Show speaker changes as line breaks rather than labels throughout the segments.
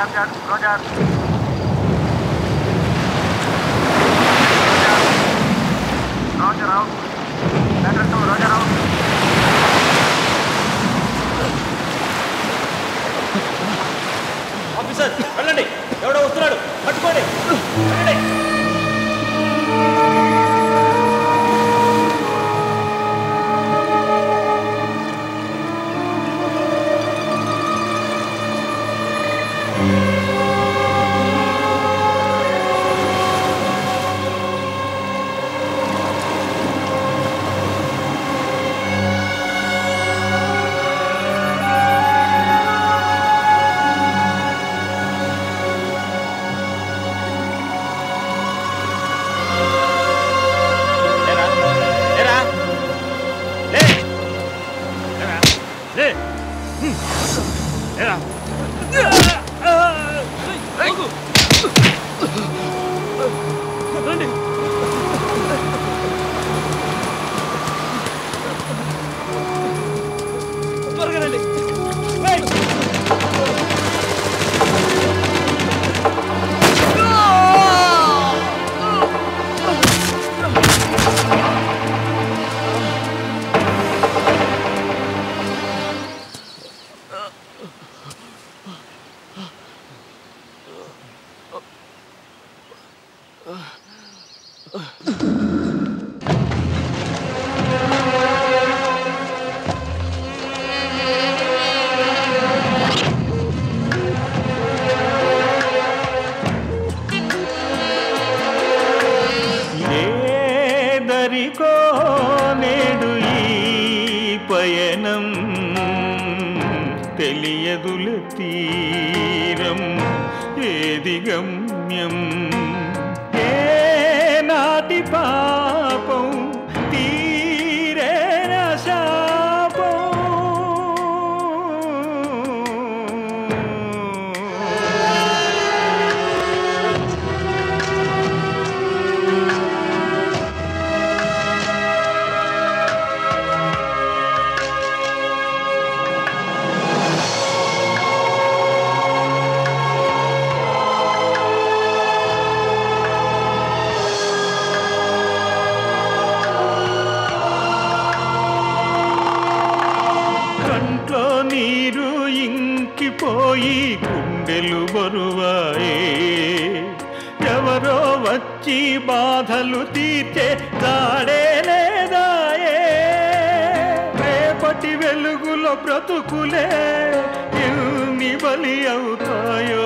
Capture roger roger out letter two roger out
officer వెళ్ళండి ఎవడో వస్తున్నాడు పట్టుకోండి వెళ్ళండి లేరా లేరా లే లేరా లే హ్మ్. లేరా ఆగు. రండి త్వరగా రండి వెయిట్
ఏదరికో నేడు ఈ పయనం తెలియదుల తీరం ఏది గమ్యం ఏ నాటి పాపం తీరే కంట్లో నీరు ఇంకిపోయి గుండెలు బరువాయే ఎవరో వచ్చి బాధలు తీర్చే దాడే లేదాయే రేపటి వెలుగులో బ్రతుకులే ఎన్ని బలి అవుతాయో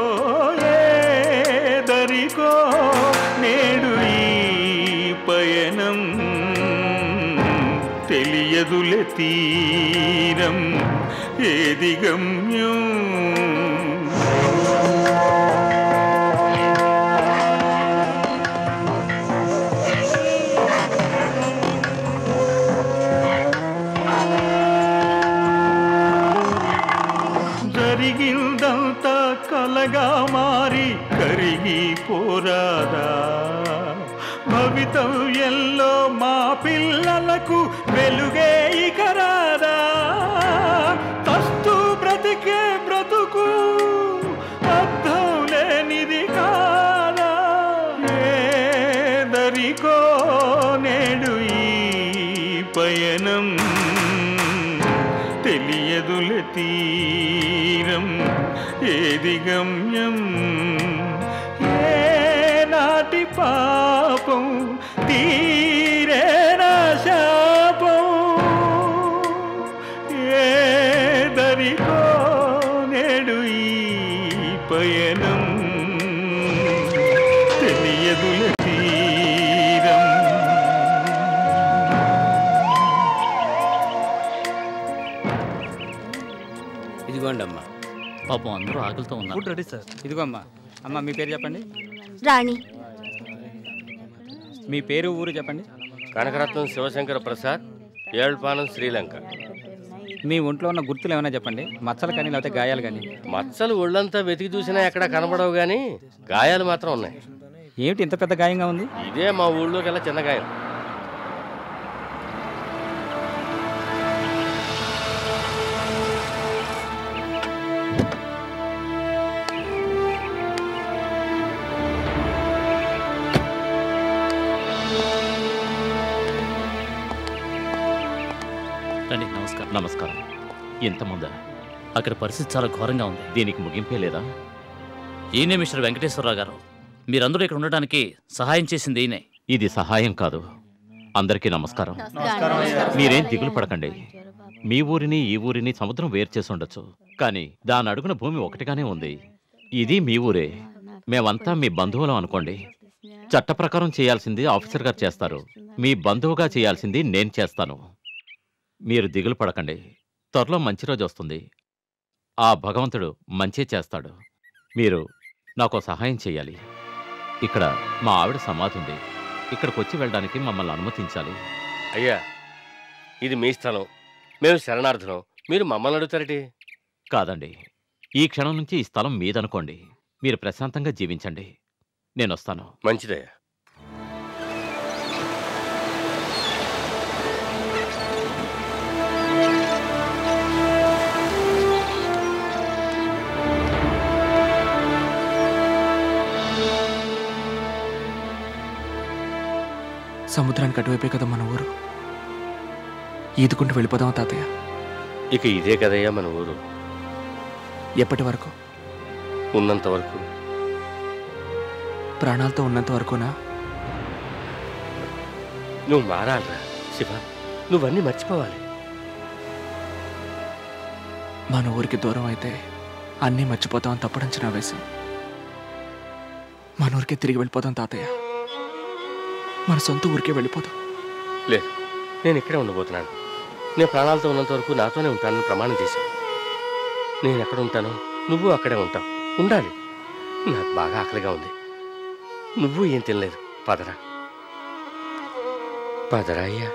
దరికో నేడు ఈ పయనం తెలియదులే తీరం ఏది గమ్యం జరిగిందంతా కలగా మారి కరిగి పోరాదా భవితవ్యంలో మా పిల్లలకు వెలుగే ఇక రాదా తస్తు బ్రతికే బ్రతుకు అర్థం లేనిది కాదా ఏదరికో నేడు ఈ పయనం తెలియదుల తీరం ఏది గమ్యం ఏ నాటి పాపం తీరే నా శాపం ఏ దరికో నేడు ఈ పయనం తెలియదుల తీరం
ఇదిగోండి అమ్మా
పాపం అందరూ ఆకలితో ఉన్నారు
ఫుడ్ రెడీ సార్
ఇదిగో అమ్మా అమ్మ మీ పేరు చెప్పండి
రాణి
మీ పేరు ఊరు చెప్పండి
కనకరత్నం శివశంకర ప్రసాద్ ఏళ్పానం శ్రీలంక
మీ ఒంట్లో ఉన్న గుర్తులు ఏమైనా చెప్పండి మచ్చలు కానీ లేకపోతే గాయాలు కానీ
మచ్చలు ఒళ్ళంతా వెతికి చూసినా ఎక్కడ కనబడవు కానీ గాయాలు మాత్రం ఉన్నాయి
ఏమిటి ఇంత పెద్ద గాయంగా ఉంది
ఇదే మా ఊళ్ళోకెల్లా చిన్న గాయం
నమస్కారం ఇంతమందా
అక్కడ పరిస్థితి చాలా ఘోరంగా ఉంది
దీనికి ముగింపే లేదా
ఈయనే మిస్టర్ వెంకటేశ్వరరావు గారు మీరందరూ ఇక్కడ ఉండడానికి సహాయం చేసింది ఈయనే
ఇది సహాయం కాదు అందరికీ నమస్కారం మీరేం దిగులు పడకండి మీ ఊరిని ఈ ఊరిని సముద్రం వేరు చేసి ఉండొచ్చు కానీ దాని అడుగున భూమి ఒకటిగానే ఉంది ఇది మీ ఊరే మేమంతా మీ బంధువులం అనుకోండి చట్ట ప్రకారం చేయాల్సింది ఆఫీసర్ గారు చేస్తారు మీ బంధువుగా చేయాల్సింది నేను చేస్తాను మీరు దిగులు పడకండి త్వరలో మంచి రోజు వస్తుంది ఆ భగవంతుడు మంచే చేస్తాడు మీరు నాకు సహాయం చేయాలి ఇక్కడ మా ఆవిడ సమాధి ఉంది ఇక్కడికి వచ్చి వెళ్ళడానికి మమ్మల్ని అనుమతించాలి
అయ్యా ఇది మీ స్థలం మేము శరణార్థులం మీరు మమ్మల్ని అడుగుతారటి
కాదండి ఈ క్షణం నుంచి ఈ స్థలం మీదనుకోండి మీరు ప్రశాంతంగా జీవించండి నేను వస్తాను
మంచిదయ్యా
సముద్రానికి అటువైపే కదా మన ఊరు ఈదుకుంటూ వెళ్ళిపోదాం తాతయ్య
ఇక ఇదే కదయ్యా మన ఊరు
ఎప్పటి వరకు
ఉన్నంత వరకు
ప్రాణాలతో ఉన్నంత వరకునా
నువ్వు మారాలరా శివ నువ్వన్నీ మర్చిపోవాలి
మన ఊరికి దూరం అయితే అన్నీ మర్చిపోతామని తప్పడంచనా వేసి మన ఊరికే తిరిగి వెళ్ళిపోదాం తాతయ్య మన సొంత ఊరికే వెళ్ళిపోదాం
లేదు నేను ఇక్కడే ఉండబోతున్నాను నేను ప్రాణాలతో ఉన్నంత వరకు నాతోనే ఉంటానని ప్రమాణం చేశాను నేను ఎక్కడ ఉంటానో నువ్వు అక్కడే ఉంటావు ఉండాలి నాకు బాగా ఆకలిగా ఉంది నువ్వు ఏం తినలేదు పదరా పదరా అయ్యా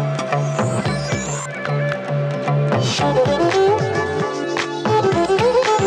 Thank you.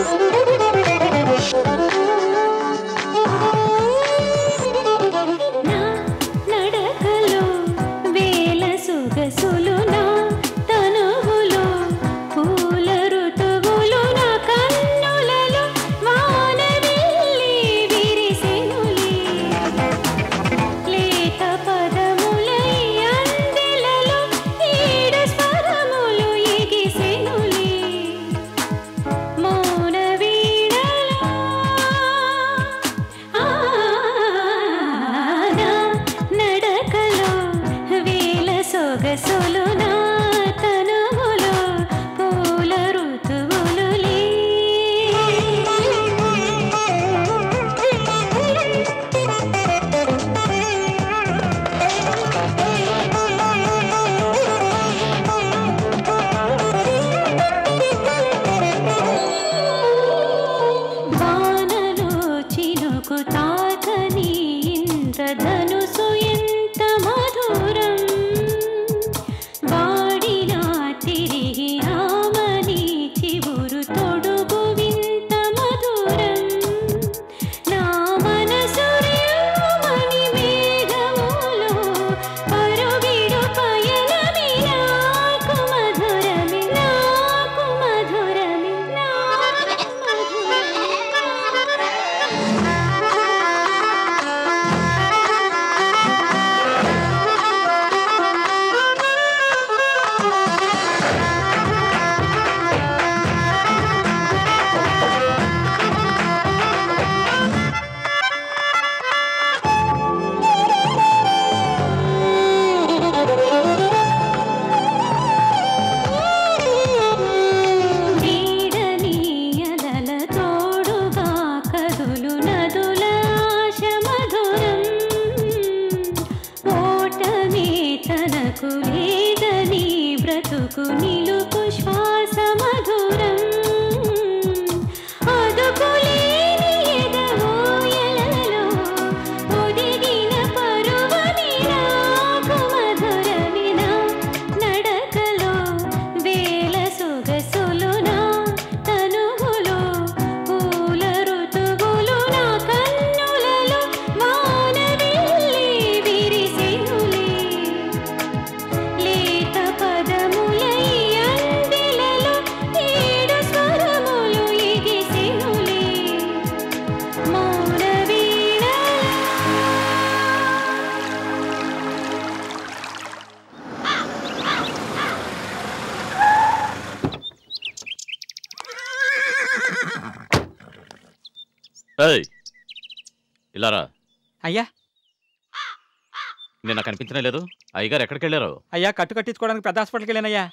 ఇలారా
అయ్యా
నిన్న కనిపించనే లేదు అయ్యగారు ఎక్కడికి వెళ్ళారు
అయ్యా కట్టు కట్టించుకోవడానికి పెద్ద హాస్పిటల్కి వెళ్ళానయ్యా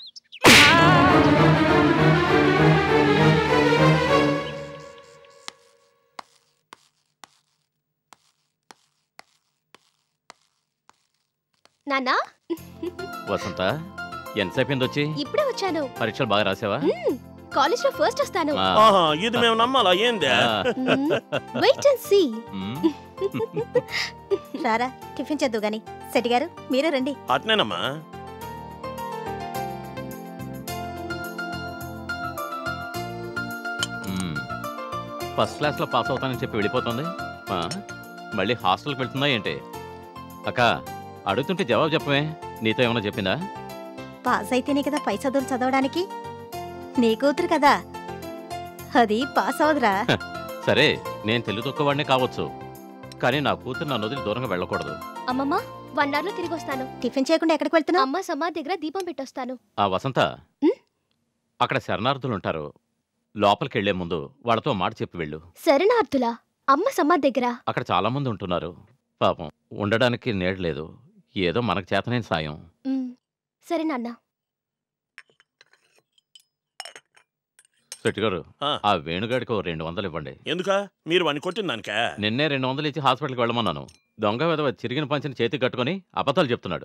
నాన్నా
వసంత ఎంతసేపు అయింది వచ్చి
ఇప్పుడే వచ్చాను
పరీక్షలు బాగా రాసావా
కాలేజ్ లో ఫస్ట్ వస్తాను
ఆ,
ఆహా ఇది మేము నమ్మాలా ఏందే
ఆ,
వెయిట్ అండ్ సీ
మ్,
రారా టిఫిన్ చేద్దు గాని శెట్టి గారు మీరు రండి
అట్నేనమ్మా
మ్. ఫస్ట్ క్లాస్లో పాస్ అవుతానని చెప్పి వెళ్ళిపోతుంది ఆ, మళ్ళీ హాస్టల్కి వెళ్తుందా ఏంటి అక్క అడుగుతుంటే జవాబు చెప్పమే నీతో ఏమైనా చెప్పిందా
పాస్ అయితేనే కదా పై చదువులు చదవడానికి నీ కూతురు కదా అది పాస్ అవదురా
సరే నేను తెలుగు తక్కువవాడినే కావచ్చు కానీ నా కూతురు నన్ను వదిలి దూరంగా వెళ్ళకూడదు
అమ్మమ్మ వన్ అవర్ లో తిరిగి వస్తాను
టిఫిన్ చేయకుండా ఎక్కడికి వెళ్తున్నావు
అమ్మ సమాధి దగ్గర దీపం పెట్టొస్తాను
ఆ వసంత
మ్?
అక్కడ శరణార్థులు ఉంటారు లోపలికి వెళ్లే ముందు వాళ్ళతో మాట చెప్పి వెళ్ళు
శరణార్థులా అమ్మ సమాధి దగ్గర
అక్కడ చాలా మంది ఉంటున్నారు పాపం ఉండడానికి నీడ లేదు ఏదో మనకు చేతనైన సాయం
మ్, సరే నాన్న
శెట్టి గారు
ఆ.
ఆ వేణుగాడికి ఓ రెండు వందలు ఇవ్వండి
ఎందుక మీరు వాడిని కొట్టిన దానికా
నిన్నే రెండు వందలు ఇచ్చి హాస్పిటల్కి వెళ్ళమన్నాను దొంగ విధవ చిరిగిన పంచిని చేతికి కట్టుకొని అబద్ధాలు చెప్తున్నాడు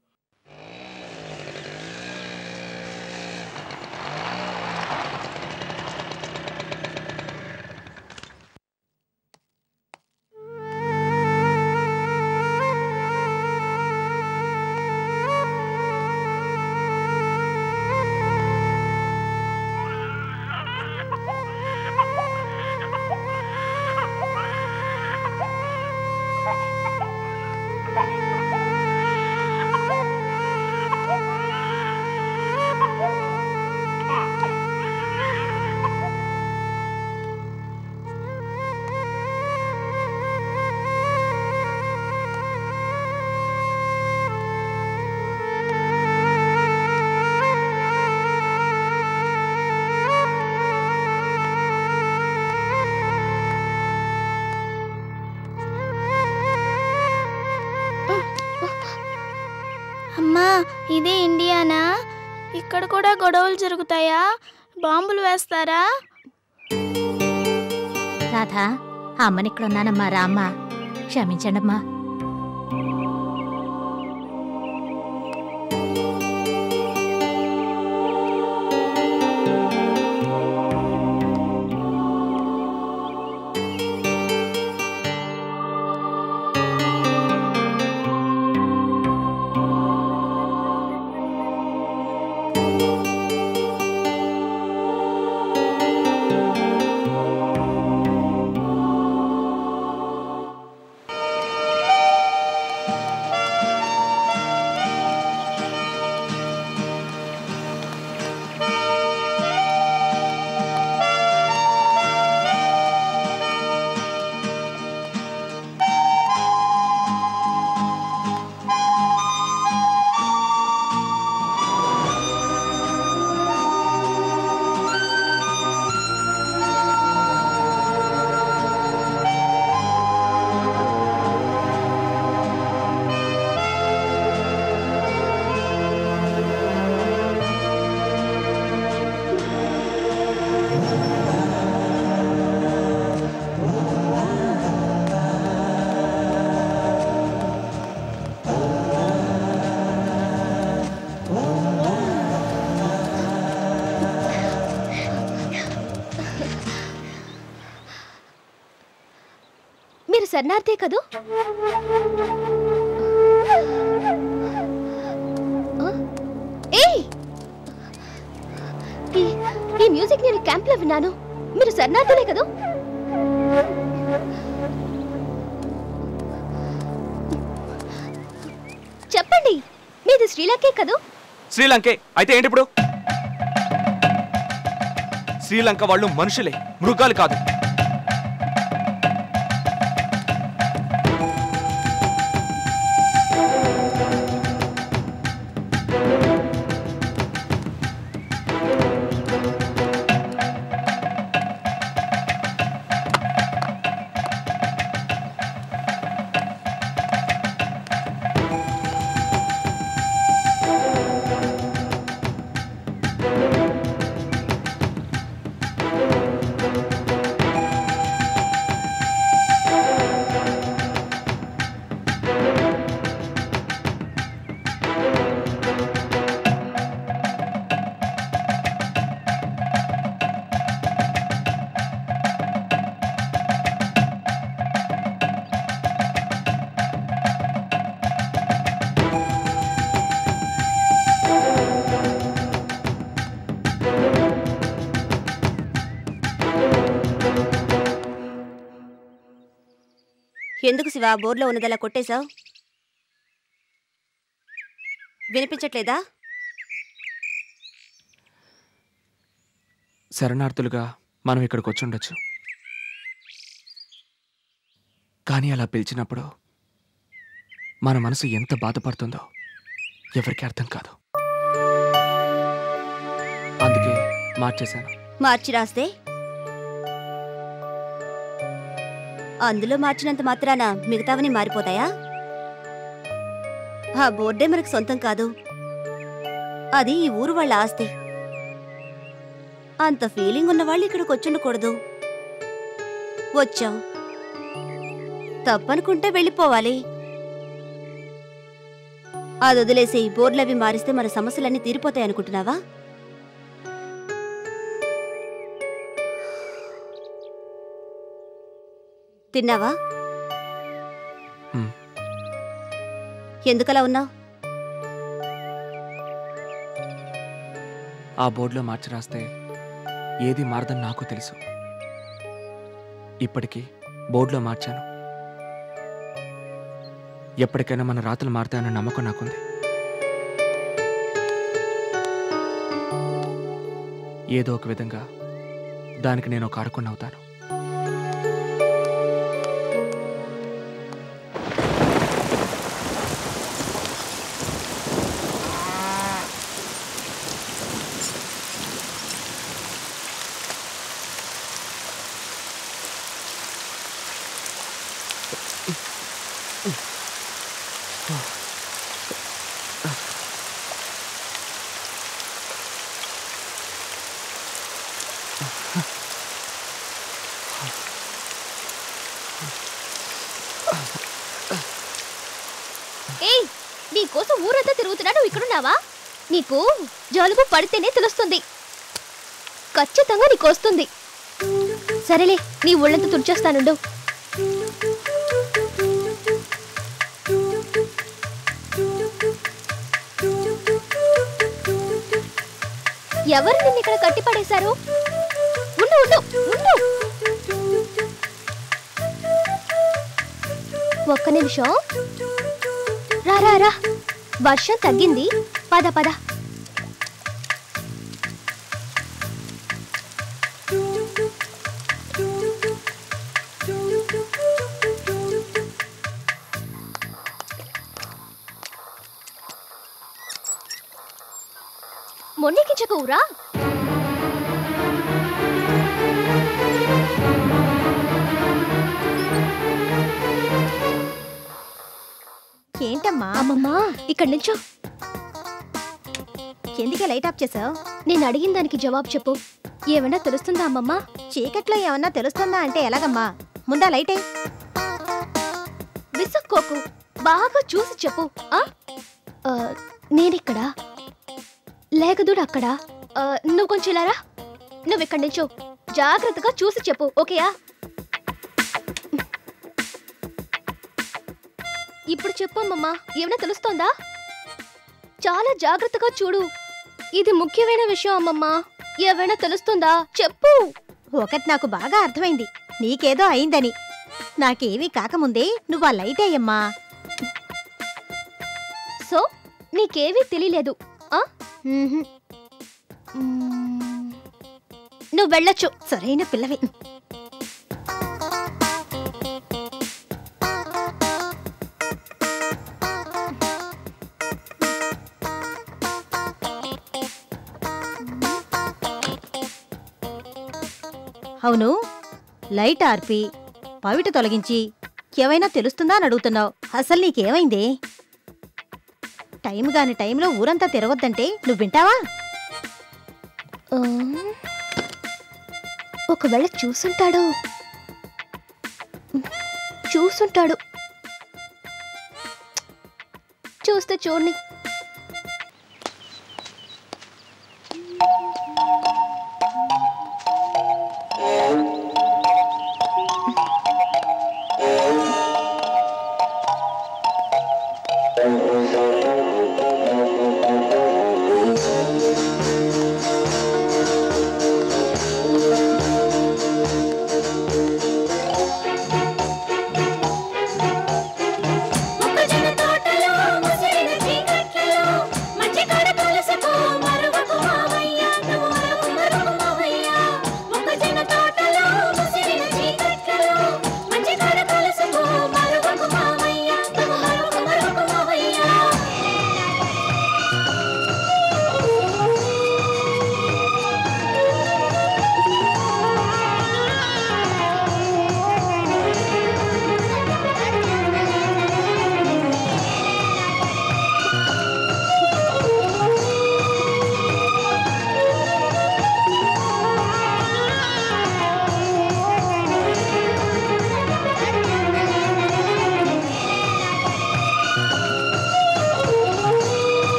అమ్మా ఇదే ఇండియానా ఇక్కడ కూడా గొడవలు జరుగుతాయా బాంబులు వేస్తారా
రాధా అమ్మని ఇక్కడ ఉన్నానమ్మా రామ్మా క్షమించండమ్మా
మీరు శరణార్థే కదూ ఆ? ఏయ్ ఈ ఈ మ్యూజిక్ నేను క్యాంప్ లో విన్నాను మీరు శరణార్థులే కదూ చెప్పండి మీది శ్రీలంకే కదూ
శ్రీలంకే అయితే ఏంటి ఇప్పుడు శ్రీలంక వాళ్ళు మనుషులే మృగాలు కాదు
ఎందుకు శివ బోర్లో ఉన్నదలా కొట్టేశావు వినిపించట్లేదా
శరణార్థులుగా మనం ఇక్కడికి వచ్చి ఉండొచ్చు కానీ అలా పిలిచినప్పుడు మన మనసు ఎంత బాధపడుతుందో ఎవరికి అర్థం కాదు అందుకే మార్చేశాను
మార్చి రాస్తే అందులో మార్చినంత మాత్రాన మిగతావని మారిపోతాయా ఆ బోర్డే మనకు సొంతం కాదు అది ఈ ఊరు వాళ్ళ ఆస్తి అంత ఫీలింగ్ ఉన్న వాళ్ళు ఇక్కడికి వచ్చుండకూడదు వచ్చాం తప్పనుకుంటే వెళ్ళిపోవాలి అది వదిలేసి బోర్లవి మారిస్తే మన సమస్యలన్నీ తీరిపోతాయి అనుకుంటున్నావా తిన్నావా
హ్మ్.
ఎందుకలా ఉన్నావు
ఆ బోర్డులో మార్చి రాస్తే ఏది మారదని నాకు తెలుసు ఇప్పటికీ బోర్డులో మార్చాను ఎప్పటికైనా మన రాతలు మారుతాయన్న నమ్మకం నాకుంది ఏదో ఒక విధంగా దానికి నేను ఒక అరకుండా అవుతాను
ఏయ్ నీకోసం ఊరంతా తిరుగుతున్నా నువ్వు ఇక్కడున్నావా నీకు జలుబు పడితేనే తెలుస్తుంది ఖచ్చితంగా నీకు వస్తుంది సరేలే నీ ఒళ్ళంతా తుడిచేస్తానుండు ఎవరు నిన్ను ఇక్కడ కట్టి పడేశారు ఉండు ఉండు ఉండు ఒక్క నిమిషం రా రా రా వర్షం తగ్గింది పద పద మొండికించకు రా
ఏంటమ్మా
అమ్మమ్మా ఇక్కడి నుంచో
ఎందుకే లైట్ ఆఫ్ చేసావు
నేను అడిగిన దానికి జవాబు చెప్పు ఏమైనా తెలుస్తుందా అమ్మమ్మ
చీకట్లో ఏమన్నా తెలుస్తుందా అంటే ఎలాగమ్మా ముందా లైట్ అయ్యి
విసుక్కోకు బాగా చూసి చెప్పు ఆ ఆ, నేనిక్కడ లేకదుడు అక్కడ ఆ, నువ్వు కొంచెం ఇలారా నువ్వు ఇక్కడి నుంచో జాగ్రత్తగా చూసి చెప్పు ఓకేయా ఇప్పుడు చెప్పు అమ్మమ్మ ఏమైనా తెలుస్తోందా చాలా జాగ్రత్తగా చూడు ఇది ముఖ్యమైన విషయం అమ్మమ్మ ఏమైనా తెలుస్తుందా చెప్పు
ఒకటి నాకు బాగా అర్థమైంది నీకేదో అయిందని నాకేమీ కాకముందే నువ్వు ఆ లైట్ అయ్యమ్మా
సో నీకేమీ తెలియలేదు ఆ
మ్మ్హ్.
మ్మ్. నువ్వు వెళ్ళొచ్చు
సరైన పిల్లవి అవును లైట్ ఆర్పి పవిట తొలగించి ఏమైనా తెలుస్తుందా అని అడుగుతున్నావు అసలు నీకేమైంది టైం గాని టైంలో ఊరంతా తిరగొద్దంటే నువ్వు వింటావా
ఆ, ఒకవేళ చూసుంటాడు చూసుంటాడు చూస్తే చూడండి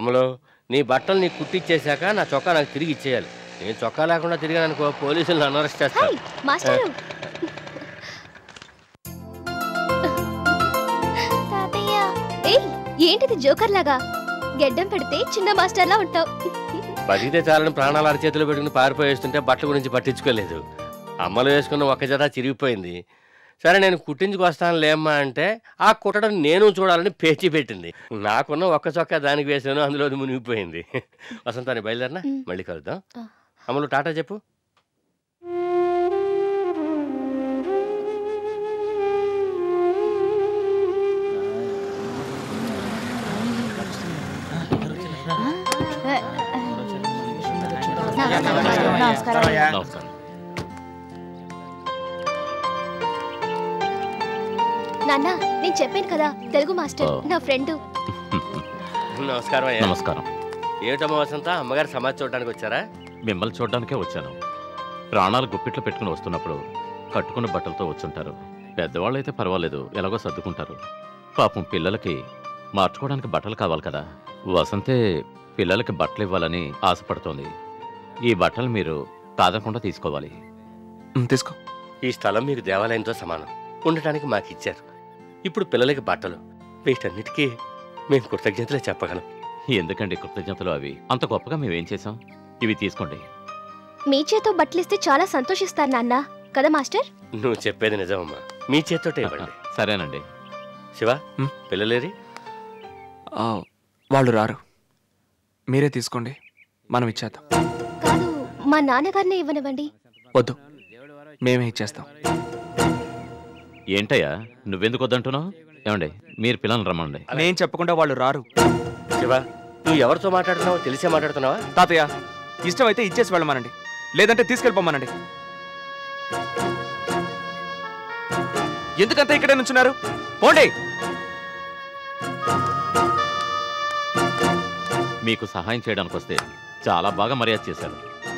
అమ్మలో నీ బట్టలు నీకు కుట్టిచ్చేశాక నా చొక్కా నాకు తిరిగి ఇచ్చేయాలి నేను చొక్కా లేకుండా తిరిగాననుకో పోలీసులు నన్ను అరెస్ట్ చేస్తారు
మాస్టారు
తాతయ్య
ఏయ్ ఏంటిది జోకర్ లాగా గెడ్డం పెడితే చిన్న మాస్టర్లా ఉంటావు
బతికితే చాలని ప్రాణాలు అరచేతిలో పెట్టుకుని పారిపోయేస్తుంటే బట్టల గురించి పట్టించుకోలేదు అమ్మలు వేసుకున్న ఒక్క జత చిరిగిపోయింది సరే నేను కుట్టించుకు వస్తాను లేమ్మా అంటే ఆ కుట్టడం నేను చూడాలని పేచి పెట్టింది నాకున్న ఒక్క చొక్కా దానికి వేసాను అందులో అది మునిగిపోయింది వసంతాన్ని బయలుదేరినా మళ్ళీ కలుద్దాం అమ్మలు టాటా చెప్పు
నమస్కారం
నమస్కారం
నాన్న నేను చెప్పాను కదా తెలుగు మాస్టర్
ఓ.
నా ఫ్రెండ్
నమస్కారం అయ్యా
నమస్కారం
ఏమిటమ్మా వసంత అమ్మగారు సమాధి చూడడానికి వచ్చారా
మిమ్మల్ని చూడడానికే వచ్చాను ప్రాణాలు గుప్పిట్లో పెట్టుకుని వస్తున్నప్పుడు కట్టుకున్న బట్టలతో వచ్చుంటారు పెద్దవాళ్ళైతే పర్వాలేదు ఎలాగో సర్దుకుంటారు పాపం పిల్లలకి మార్చుకోవడానికి బట్టలు కావాలి కదా వసంతే పిల్లలకి బట్టలు ఇవ్వాలని ఆశపడుతోంది ఈ బట్టలు మీరు కాదకుండా తీసుకోవాలి
తీసుకో
ఈ స్థలం మీకు దేవాలయంతో సమానం ఉండటానికి మాకు ఇచ్చారు ఇప్పుడు పిల్లలకి బట్టలు వీటన్నిటికీ మేము కృతజ్ఞతలే చెప్పగలం
ఎందుకండి కృతజ్ఞతలు అవి అంత గొప్పగా మేమేం చేసాం ఇవి తీసుకోండి
మీ చేతో బట్టలిస్తే చాలా సంతోషిస్తారు నాన్న కదా మాస్టర్
నువ్వు చెప్పేది నిజమమ్మా మీ చేత్తోటే ఇవ్వండి
సరేనండి
శివ పిల్లలేరి
ఆ, వాళ్ళు రారు మీరే తీసుకోండి మనం ఇచ్చేద్దాం
కాదు మా నాన్నగారిని ఇవ్వనివ్వండి
వద్దు మేమే ఇచ్చేస్తాం
ఏంటయ్యా నువ్వెందుకు వద్దంటున్నావు ఏమండి మీరు పిల్లల్ని రమ్మండి
నేను చెప్పకుండా వాళ్ళు రారు
శివ నువ్వు ఎవరితో మాట్లాడుతున్నావో తెలిసే మాట్లాడుతున్నావా
తాతయ్య ఇష్టమైతే ఇచ్చేసి వెళ్ళమనండి లేదంటే తీసుకెళ్ళిపోమనండి ఎందుకంతా ఇక్కడే నుంచున్నారు పోండి
మీకు సహాయం చేయడానికి వస్తే చాలా బాగా మర్యాద చేశారు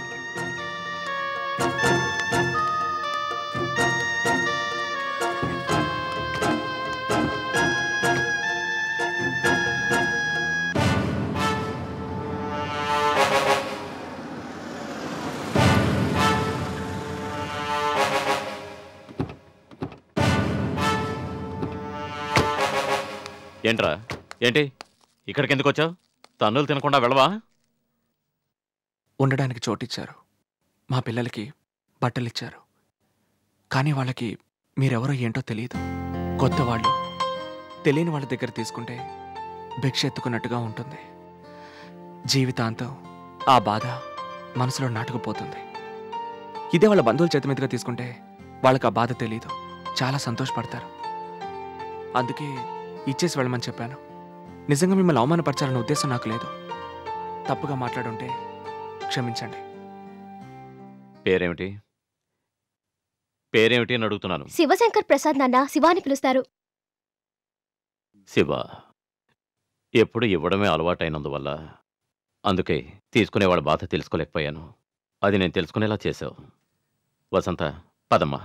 ఏంట్రా ఏంటి ఇక్కడికి ఎందుకు వచ్చావు తన్నులు తినకుండా వెళ్ళవా
ఉండడానికి చోటిచ్చారు మా పిల్లలకి బట్టలు ఇచ్చారు కానీ వాళ్ళకి మీరెవరో ఏంటో తెలియదు కొత్త వాళ్ళు తెలియని వాళ్ళ దగ్గర తీసుకుంటే భిక్ష ఎత్తుకున్నట్టుగా ఉంటుంది జీవితాంతం ఆ బాధ మనసులో నాటుకుపోతుంది ఇదే వాళ్ళ బంధువుల చేతి మీదుగా తీసుకుంటే వాళ్ళకి ఆ బాధ తెలియదు చాలా సంతోషపడతారు అందుకే ఇచ్చేసి వెళ్ళమని చెప్పాను నిజంగా మిమ్మల్ని అవమానపరచాలన్న ఉద్దేశం నాకు లేదు తప్పుగా మాట్లాడుంటే క్షమించండి
పేరేమిటి పేరేమిటి అని అడుగుతున్నాను
శివశంకర్ ప్రసాద్ నాన్న శివాని పిలుస్తారు
శివ ఎప్పుడు ఇవ్వడమే అలవాటైనందువల్ల అందుకే తీసుకునేవాళ్ళ బాధ తెలుసుకోలేకపోయాను అది నేను తెలుసుకునేలా చేశావు వసంత పదమ్మా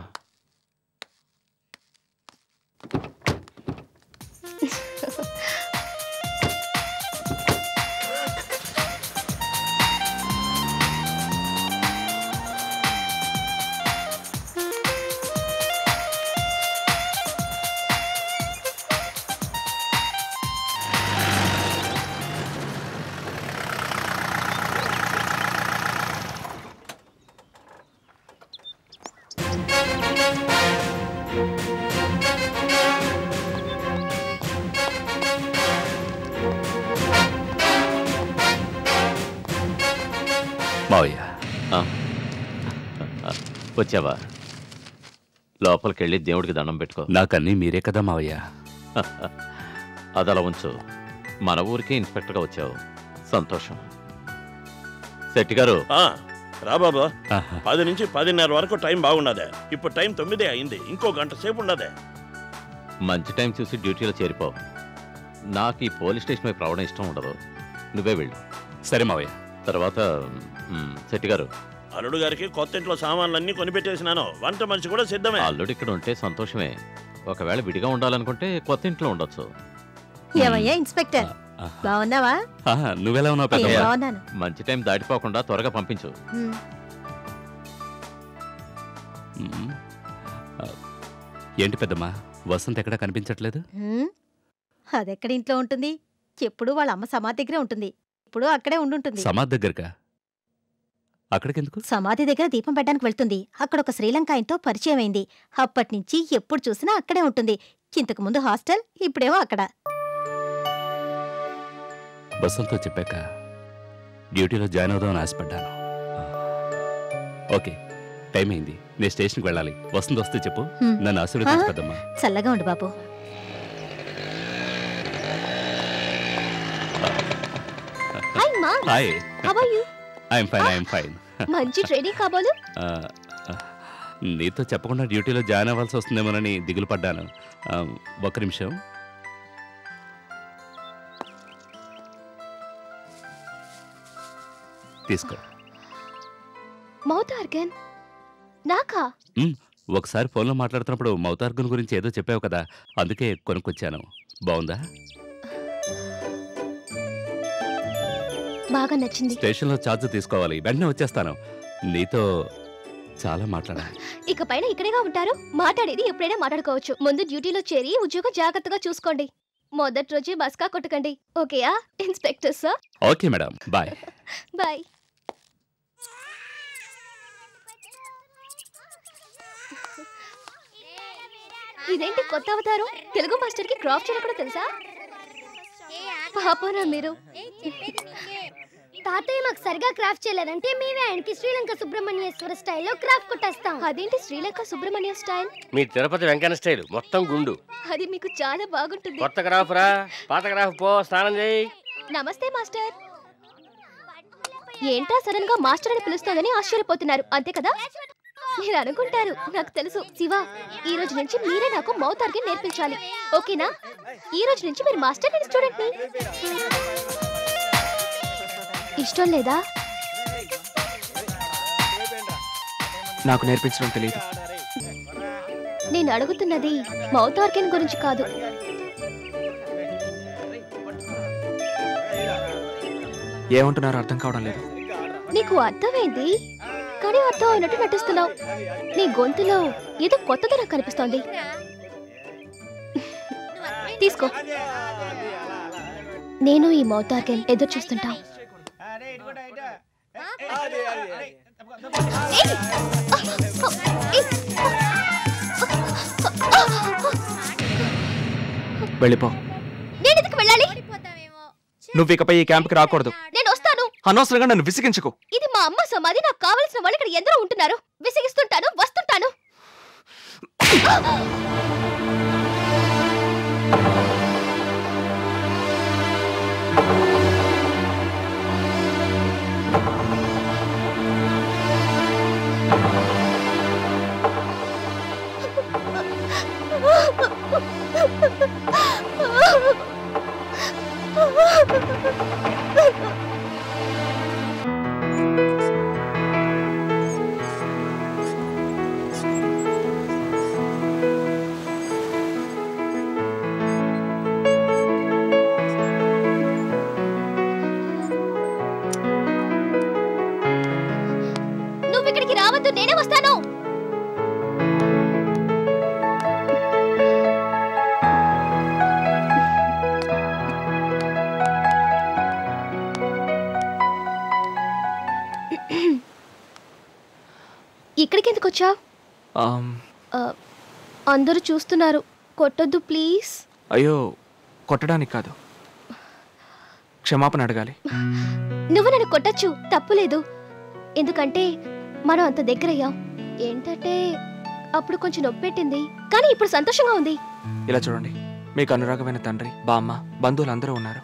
మావయ్య
ఆ. వచ్చావా లోపలికెళ్ళి దేవుడికి దండం పెట్టుకో
నాకన్నీ మీరే కదా మావయ్య
అది అలా ఉంచు మన ఊరికే ఇన్స్పెక్టర్గా వచ్చావు సంతోషం శెట్టి గారు
ఆ, రా బాబా పది నుంచి పదిన్నర వరకు టైం బాగున్నదే ఇప్పుడు టైం తొమ్మిదే అయింది ఇంకో గంట సేపు ఉన్నదే
మంచి టైం చూసి డ్యూటీలో చేరిపో నాకు ఈ పోలీస్ స్టేషన్ వైపు రావడం ఇష్టం ఉండదు నువ్వే వెళ్ళు
సరే మావయ్య
తర్వాత మ్, శెట్టి గారు
అల్లుడు గారికి కొత్త ఇంట్లో సామాన్లన్నీ కొనిపెట్టేసినాను వంట మనిషి కూడా సిద్ధమే
అల్లుడు ఇక్కడ ఉంటే సంతోషమే ఒకవేళ విడిగా ఉండాలనుకుంటే కొత్త ఇంట్లో ఉండొచ్చు
ఏమయ్యా ఇన్స్పెక్టర్ బాగున్నావా
ఆహా, నువ్వెలా ఉన్నావు
నేను
పెద్దమ్మ
బాగున్నాను
మంచి టైం దాటిపోకుండా త్వరగా పంపించు
ఉమ్.
మ్మ్. ఆ, ఏంటి పెద్దమ్మా వసంత్ ఎక్కడా కనిపించట్లేదు
ఉమ్. అదెక్కడ ఇంట్లో ఉంటుంది ఎప్పుడు వాళ్ళ అమ్మ సమాధి దగ్గరే ఉంటుంది ఇప్పుడు అక్కడే ఉండుంటుంది
సమాధ్ దగ్గరకా అక్కడికెందుకు
సమాధి దగ్గర దీపం పెట్టడానికి వెళ్తుంది అక్కడ ఒక శ్రీలంక ఆయనతో పరిచయం అయింది అప్పటి నుంచి ఎప్పుడు చూసినా అక్కడే ఉంటుంది ఇంతకు ముందు హాస్టల్ ఇప్పుడేమో అక్కడ
వసంత్తో చెప్పాక డ్యూటీలో జాయిన్ అవుదామని ఆశపడ్డాను ఓకే టైం అయింది నేను స్టేషన్కి వెళ్ళాలి వసంత్ వస్తే చెప్పు
హ్మ్.
నన్ను ఆశీర్వదించు
ఆ?
పెద్దమ్మా
చల్లగా ఉండు బాబు
హాయ్ మా
hi
how are you
I'm fine I'm fine
మంచి ట్రైనింగ్ కాబోలు
నీతో చెప్పకుండా డ్యూటీలో జాయిన్ అవ్వాల్సి వస్తుందేమోనని దిగులు పడ్డాను ఆ, ఒక్క నిమిషం తీసుకో
మౌత్ ఆర్గన్ నాకా
మ్, ఒకసారి ఫోన్లో మాట్లాడుతున్నప్పుడు మౌతార్గున్ గురించి ఏదో చెప్పావు కదా అందుకే కొనుక్కొచ్చాను బాగుందా
బాగా నచ్చింది
స్టేషన్లో ఛార్జ్ తీసుకోవాలి వెంటనే వచ్చేస్తాను నీతో చాలా మాట్లాడాలి
ఇక పైన ఇక్కడేగా ఉంటారు మాట్లాడేది ఎప్పుడైనా మాట్లాడుకోవచ్చు ముందు డ్యూటీలో చేరి ఉద్యోగం జాగ్రత్తగా చూసుకోండి మొదటి రోజే బస్కా కొట్టకండి ఓకేయా inspector sir
okay madam bye
bye ఇదేంటి కొత్త అవతారం తెలుగు మాస్టర్ కి క్రాఫ్ట్ చేయడం కూడా తెలుసా పాపనా మీరు
తాతయ్య మాకు సరిగా క్రాఫ్ట్ చేయలేదంటే మేమే ఆయనకి శ్రీలంక సుబ్రహ్మణ్యేశ్వర స్టైల్లో క్రాఫ్ట్ కొట్టేస్తాం
అదేంటి శ్రీలంక సుబ్రహ్మణ్య స్టైల్
మీ తిరుపతి వెంకన్న స్టైల్ మొత్తం గుండు
అది మీకు చాలా బాగుంటుంది
కొత్త గ్రాఫ్ రా పాత గ్రాఫ్ పో స్నానం చేయి
నమస్తే మాస్టర్ ఏంటా సడన్ గా మాస్టర్ అని పిలుస్తోందని ఆశ్చర్యపోతున్నారు అంతే కదా మీరు అనుకుంటారు నాకు తెలుసు శివ ఈ రోజు నుంచి మీరే నాకు మౌత్ ఆర్గన్ నేర్పించాలి ఓకేనా ఈ రోజు నుంచి మీరు మాస్టర్ నేను స్టూడెంట్ ని ఇష్టం లేదా
నాకు నేర్పించడం తెలియదు
నేను అడుగుతున్నది మౌత్ ఆర్గన్ గురించి కాదు
ఏమంటున్నారో అర్థం కావడం లేదు
నీకు అర్థమైంది కానీ అర్థం అయినట్టు నటిస్తున్నావు నీ గొంతులో ఏదో కొత్తదనం కనిపిస్తోంది తీసుకో నేను ఈ మౌతార్కెన్ ఎదురు చూస్తుంటా
వెళ్ళిపో
నేను ఎందుకు వెళ్ళాలి
నువ్వు ఇకపై ఈ క్యాంప్కి రాకూడదు
నేను వస్తాను
అనవసరంగా నన్ను విసిగించుకో
ఇది మా అమ్మ సమాధి నాకు కావలసిన వాళ్ళు ఇక్కడ ఎందరో ఉంటున్నారు విసిగిస్తుంటాను వస్తుంటాను నువ్వు ఇక్కడికి రావద్దు నేనే వస్తాను ఇక్కడికి ఎందుకు వచ్చావు
ఆమ్,
అందరూ చూస్తున్నారు కొట్టొద్దు ప్లీజ్
అయ్యో కొట్టడానికి కాదు క్షమాపణ అడగాలి
నువ్వు నన్ను కొట్టచ్చు తప్పులేదు ఎందుకంటే మనం అంత దగ్గరయ్యాం ఏంటంటే అప్పుడు కొంచెం నొప్పి పెట్టింది కానీ ఇప్పుడు సంతోషంగా ఉంది
ఇలా చూడండి మీకు అనురాగమైన తండ్రి బామ్మ బంధువులు అందరూ ఉన్నారు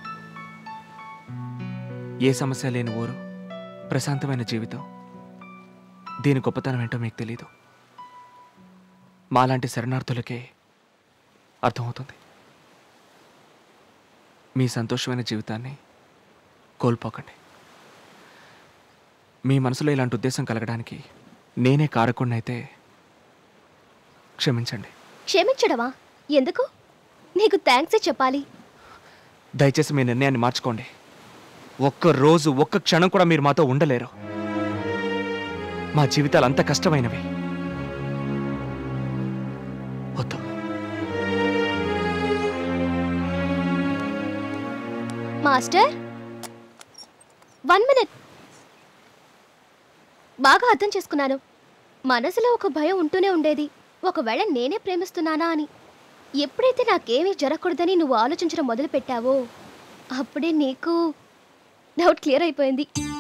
ఏ సమస్య లేని ఊరు ప్రశాంతమైన జీవితం దీని గొప్పతనం ఏంటో మీకు తెలీదు మాలాంటి శరణార్థులకే అర్థమవుతుంది మీ సంతోషమైన జీవితాన్ని కోల్పోకండి మీ మనసులో ఇలాంటి ఉద్దేశం కలగడానికి నేనే కారకుడినైతే క్షమించండి
క్షమించడమా ఎందుకు నీకు థ్యాంక్స్ చెప్పాలి
దయచేసి మీ నిర్ణయాన్ని మార్చుకోండి ఒక్క రోజు ఒక్క క్షణం కూడా మీరు మాతో ఉండలేరు మా జీవితాలు అంత కష్టమైనవి వద్దు
మాస్టర్ వన్ మినిట్ బాగా అర్థం చేసుకున్నాను మనసులో ఒక భయం ఉంటూనే ఉండేది ఒకవేళ నేనే ప్రేమిస్తున్నానా అని ఎప్పుడైతే నాకేమీ జరగకూడదని నువ్వు ఆలోచించడం మొదలు పెట్టావో అప్పుడే నీకు డౌట్ క్లియర్ అయిపోయింది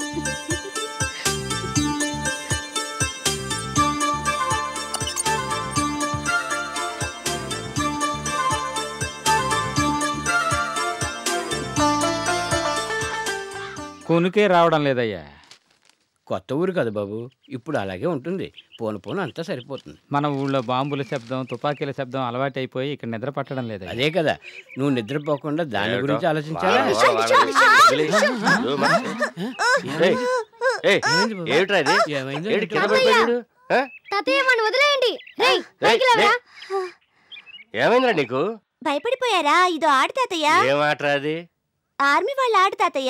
కొనుకే రావడం లేదయ్యా
కొత్త ఊరు కదా బాబు ఇప్పుడు అలాగే ఉంటుంది పోను పోను అంతా సరిపోతుంది
మన ఊళ్ళో బాంబుల శబ్దం తుపాకీల శబ్దం అలవాటు అయిపోయి ఇక్కడ నిద్ర పట్టడం లేదయ్యా
అదే కదా నువ్వు నిద్రపోకుండా దాని
ఏమిటో?
గురించి ఆలోచించాలా
వా- వా- వా- వా- నువ్వు మా- ఏయ్, ఏయ్, ఏమిట్రా ఇది
ఏమైందో
ఏడు కింద
ఏంటో?
పడిపోయాడు ఆ?
తాతయ్య మన వదిలేయండి రేయ్
ఏయ్,
పైకి లేవరా
ఏయ్, ఏమైందిరా నీకు
భయపడిపోయారా ఇదో ఆడు తాతయ్య
ఏం ఆటరా అది
ఆర్మీ వాళ్ళ ఆడు తాతయ్య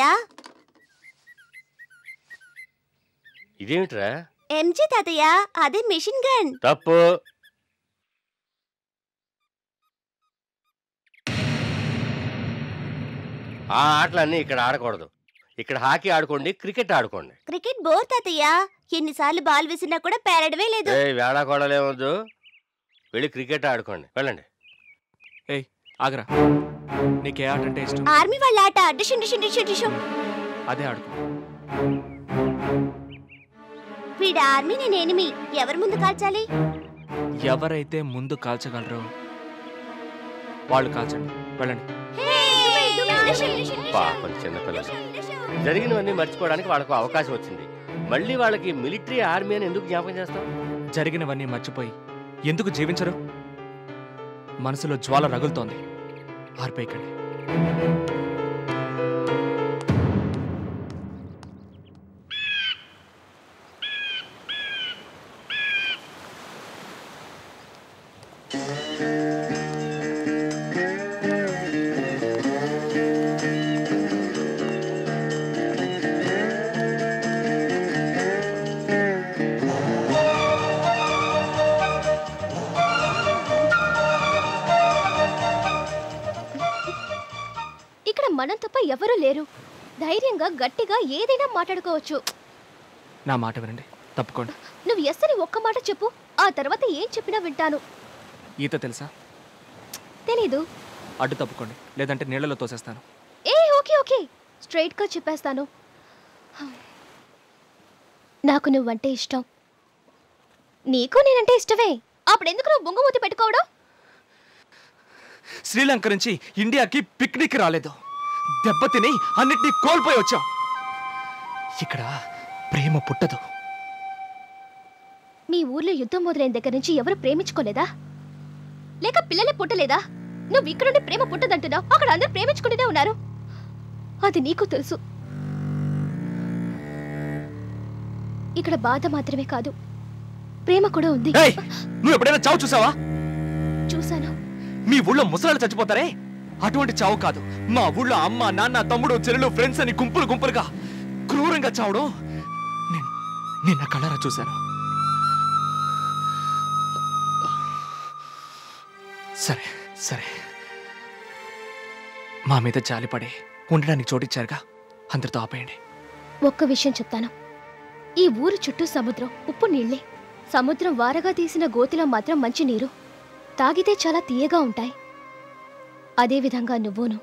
ఇదేమిట్రా
ఎంజీ తాతయ్య అదే మిషన్ గన్
తప్పు ఆ ఆటలన్నీ ఇక్కడ ఆడకూడదు ఇక్కడ హాకీ ఆడుకోండి క్రికెట్ ఆడుకోండి
క్రికెట్ బోర్ తాతయ్య ఎన్నిసార్లు బాల్ విసినా కూడా పేరడమే లేదు
ఏ వేళ కోడలేమొద్దు వెళ్ళి క్రికెట్ ఆడుకోండి వెళ్ళండి
ఏయ్ ఆగరా నీకే ఆట అంటే ఇష్టం
ఆర్మీ వాళ్ళ ఆట డిషుం డిషుం డిషుం డిషుం
అదే ఆడుకో
వీడు ఆర్మీ నేను ఎనిమి ఎవరి ముందు కాల్చాలి
ఎవరైతే ముందు కాల్చగలరో వాళ్ళు కాల్చండి వెళ్ళండి
పాపం చిన్నపిల్లలు జరిగినవన్నీ మర్చిపోవడానికి వాళ్ళకు అవకాశం వచ్చింది మళ్ళీ వాళ్ళకి మిలిటరీ ఆర్మీ అని ఎందుకు జ్ఞాపకం చేస్తాం
జరిగినవన్నీ మర్చిపోయి ఎందుకు జీవించరు మనసులో జ్వాల రగులుతోంది ఆర్పేయకండి
ఇక్కడ మనం తప్ప ఎవరూ లేరు ధైర్యంగా గట్టిగా ఏదైనా మాట్లాడుకోవచ్చు
నా మాట వినండి తప్పుకోండి
నువ్వు ఎస్ అని ఒక్క మాట చెప్పు ఆ తర్వాత ఏం చెప్పినా వింటాను
ఈత తెలుసా
తెలీదు
అడ్డు తప్పుకోండి లేదంటే నీళ్ళలో తోసేస్తాను
ఏ ఓకే ఓకే స్ట్రైట్గా చెప్పేస్తాను నాకు నువ్వంటే ఇష్టం నీకు నేనంటే ఇష్టమే అప్పుడెందుకు నువ్వు బొంగుమూతి పెట్టుకోవడం
శ్రీలంక నుంచి ఇండియాకి పిక్నిక్ రాలేదు దెబ్బతిని అన్నిటినీ కోల్పోయి వచ్చాం ఇక్కడ ప్రేమ పుట్టదు
మీ ఊర్లో యుద్ధం మొదలైన దగ్గర నుంచి ఎవరు ప్రేమించుకోలేదా లేక పిల్లలే పుట్టలేదా నువ్వు ఇక్కడుండి ప్రేమ పుట్టదంటున్నావు అక్కడ అందరూ ప్రేమించుకుంటూనే ఉన్నారు అది నీకు తెలుసు ఇక్కడ బాధ మాత్రమే కాదు ప్రేమ కూడా ఉంది
ఏయ్, నువ్వు ఎప్పుడైనా చావు చూసావా
చూశాను
మీ ఊళ్ళో ముసలాళ్ళు చచ్చిపోతారే అటువంటి చావు కాదు మా ఊళ్ళో అమ్మ నాన్న తమ్ముడు చెల్లెలు ఫ్రెండ్స్ అని గుంపులు గుంపులుగా క్రూరంగా చావడం నేను నిన్న కళ్ళారా చూశాను సరే సరే మా మీద జాలిపడి ఉండడానికి చోటిచ్చారుగా అందరితో ఆపేయండి
ఒక్క విషయం చెప్తాను ఈ ఊరు చుట్టూ సముద్రం ఉప్పు నీళ్ళే సముద్రం వారగా తీసిన గోతిలో మాత్రం మంచి నీరు తాగితే చాలా తీయగా ఉంటాయి అదేవిధంగా నువ్వును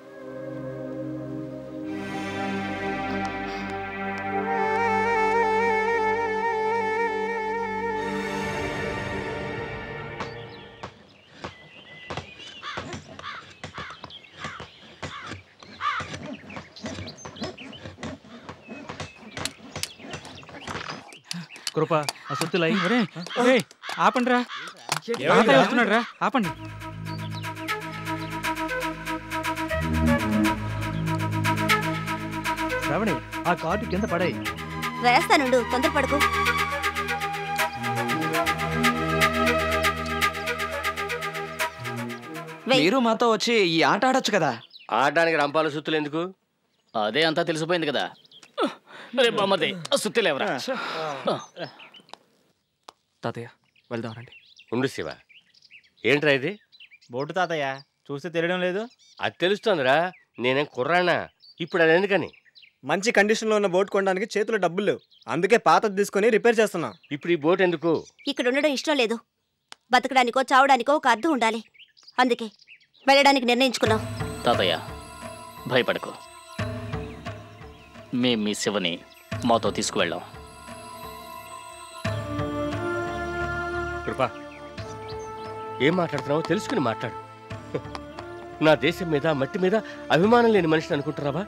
కృప ఆ సొత్తులై ఆపండి రా వస్తున్నాడు రా ఆపండి
శ్రావణి ఆ కార్డు కింద పడాయి
వేస్తానుండు తొందరపడకు వెయ్.
మీరు మాతో వచ్చి ఈ ఆట ఆడొచ్చు కదా
ఆడడానికి రంపాల సుత్తులు ఎందుకు
అదే అంతా తెలిసిపోయింది కదా రే బామ్మది సుత్తిలేవరా
తాతయ్య వెళ్దాం రండి
ఉండు శివ ఏంట్రా ఇది
బోటు తాతయ్య చూస్తే తెలియడం లేదు
అది తెలుస్తోందిరా నేనేం కుర్రానా ఇప్పుడు అది ఎందుకని
మంచి కండిషన్లో ఉన్న బోట్ కొనడానికి చేతిలో డబ్బులు లేవు అందుకే పాతది తీసుకొని రిపేర్ చేస్తున్నా
ఇప్పుడు ఈ బోట్ ఎందుకు
ఇక్కడ ఉండడం ఇష్టం లేదు బతకడానికో చావడానికో ఒక అర్థం ఉండాలి అందుకే వెళ్ళడానికి నిర్ణయించుకున్నాం
తాతయ్య భయపడకు మేం మీ శివని మాతో తీసుకువెళ్ళాం
కృపా ఏం మాట్లాడుతున్నావో తెలుసుకుని మాట్లాడు నా దేశం మీద మట్టి మీద అభిమానం లేని మనిషిని అనుకుంటున్నావా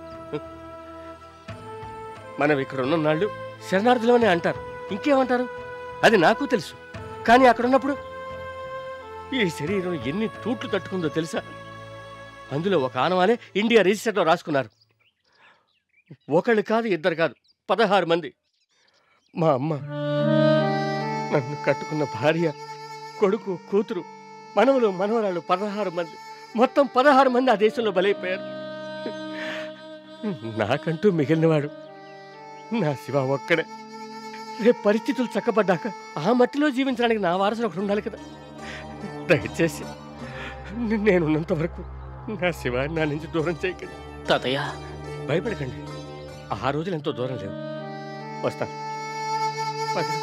మనం ఇక్కడ ఉన్న నాళ్ళు శరణార్థులమని అంటారు ఇంకేమంటారు అది నాకు తెలుసు కానీ అక్కడ ఉన్నప్పుడు ఈ శరీరం ఎన్ని తూట్లు తట్టుకుందో తెలుసా అందులో ఒక ఆనవాలే ఇండియా రిజిస్టర్లో రాసుకున్నారు ఒకళ్ళు కాదు ఇద్దరు కాదు పదహారు మంది మా అమ్మ నన్ను కట్టుకున్న భార్య కొడుకు కూతురు మనవలు మనవరాళ్ళు పదహారు మంది మొత్తం పదహారు మంది ఆ దేశంలో బలైపోయారు నాకంటూ మిగిలినవాడు నా శివ ఒక్కడే రేపు పరిస్థితులు చక్కబడ్డాక ఆ మట్టిలో జీవించడానికి నా వారసులు ఒకడు ఉండాలి కదా దయచేసి నేనున్నంత వరకు నా శివ నా నుంచి దూరం చేయకండి
తాతయ్య
భయపడకండి ఆ రోజులు ఎంతో దూరం లేవు వస్తాను పద.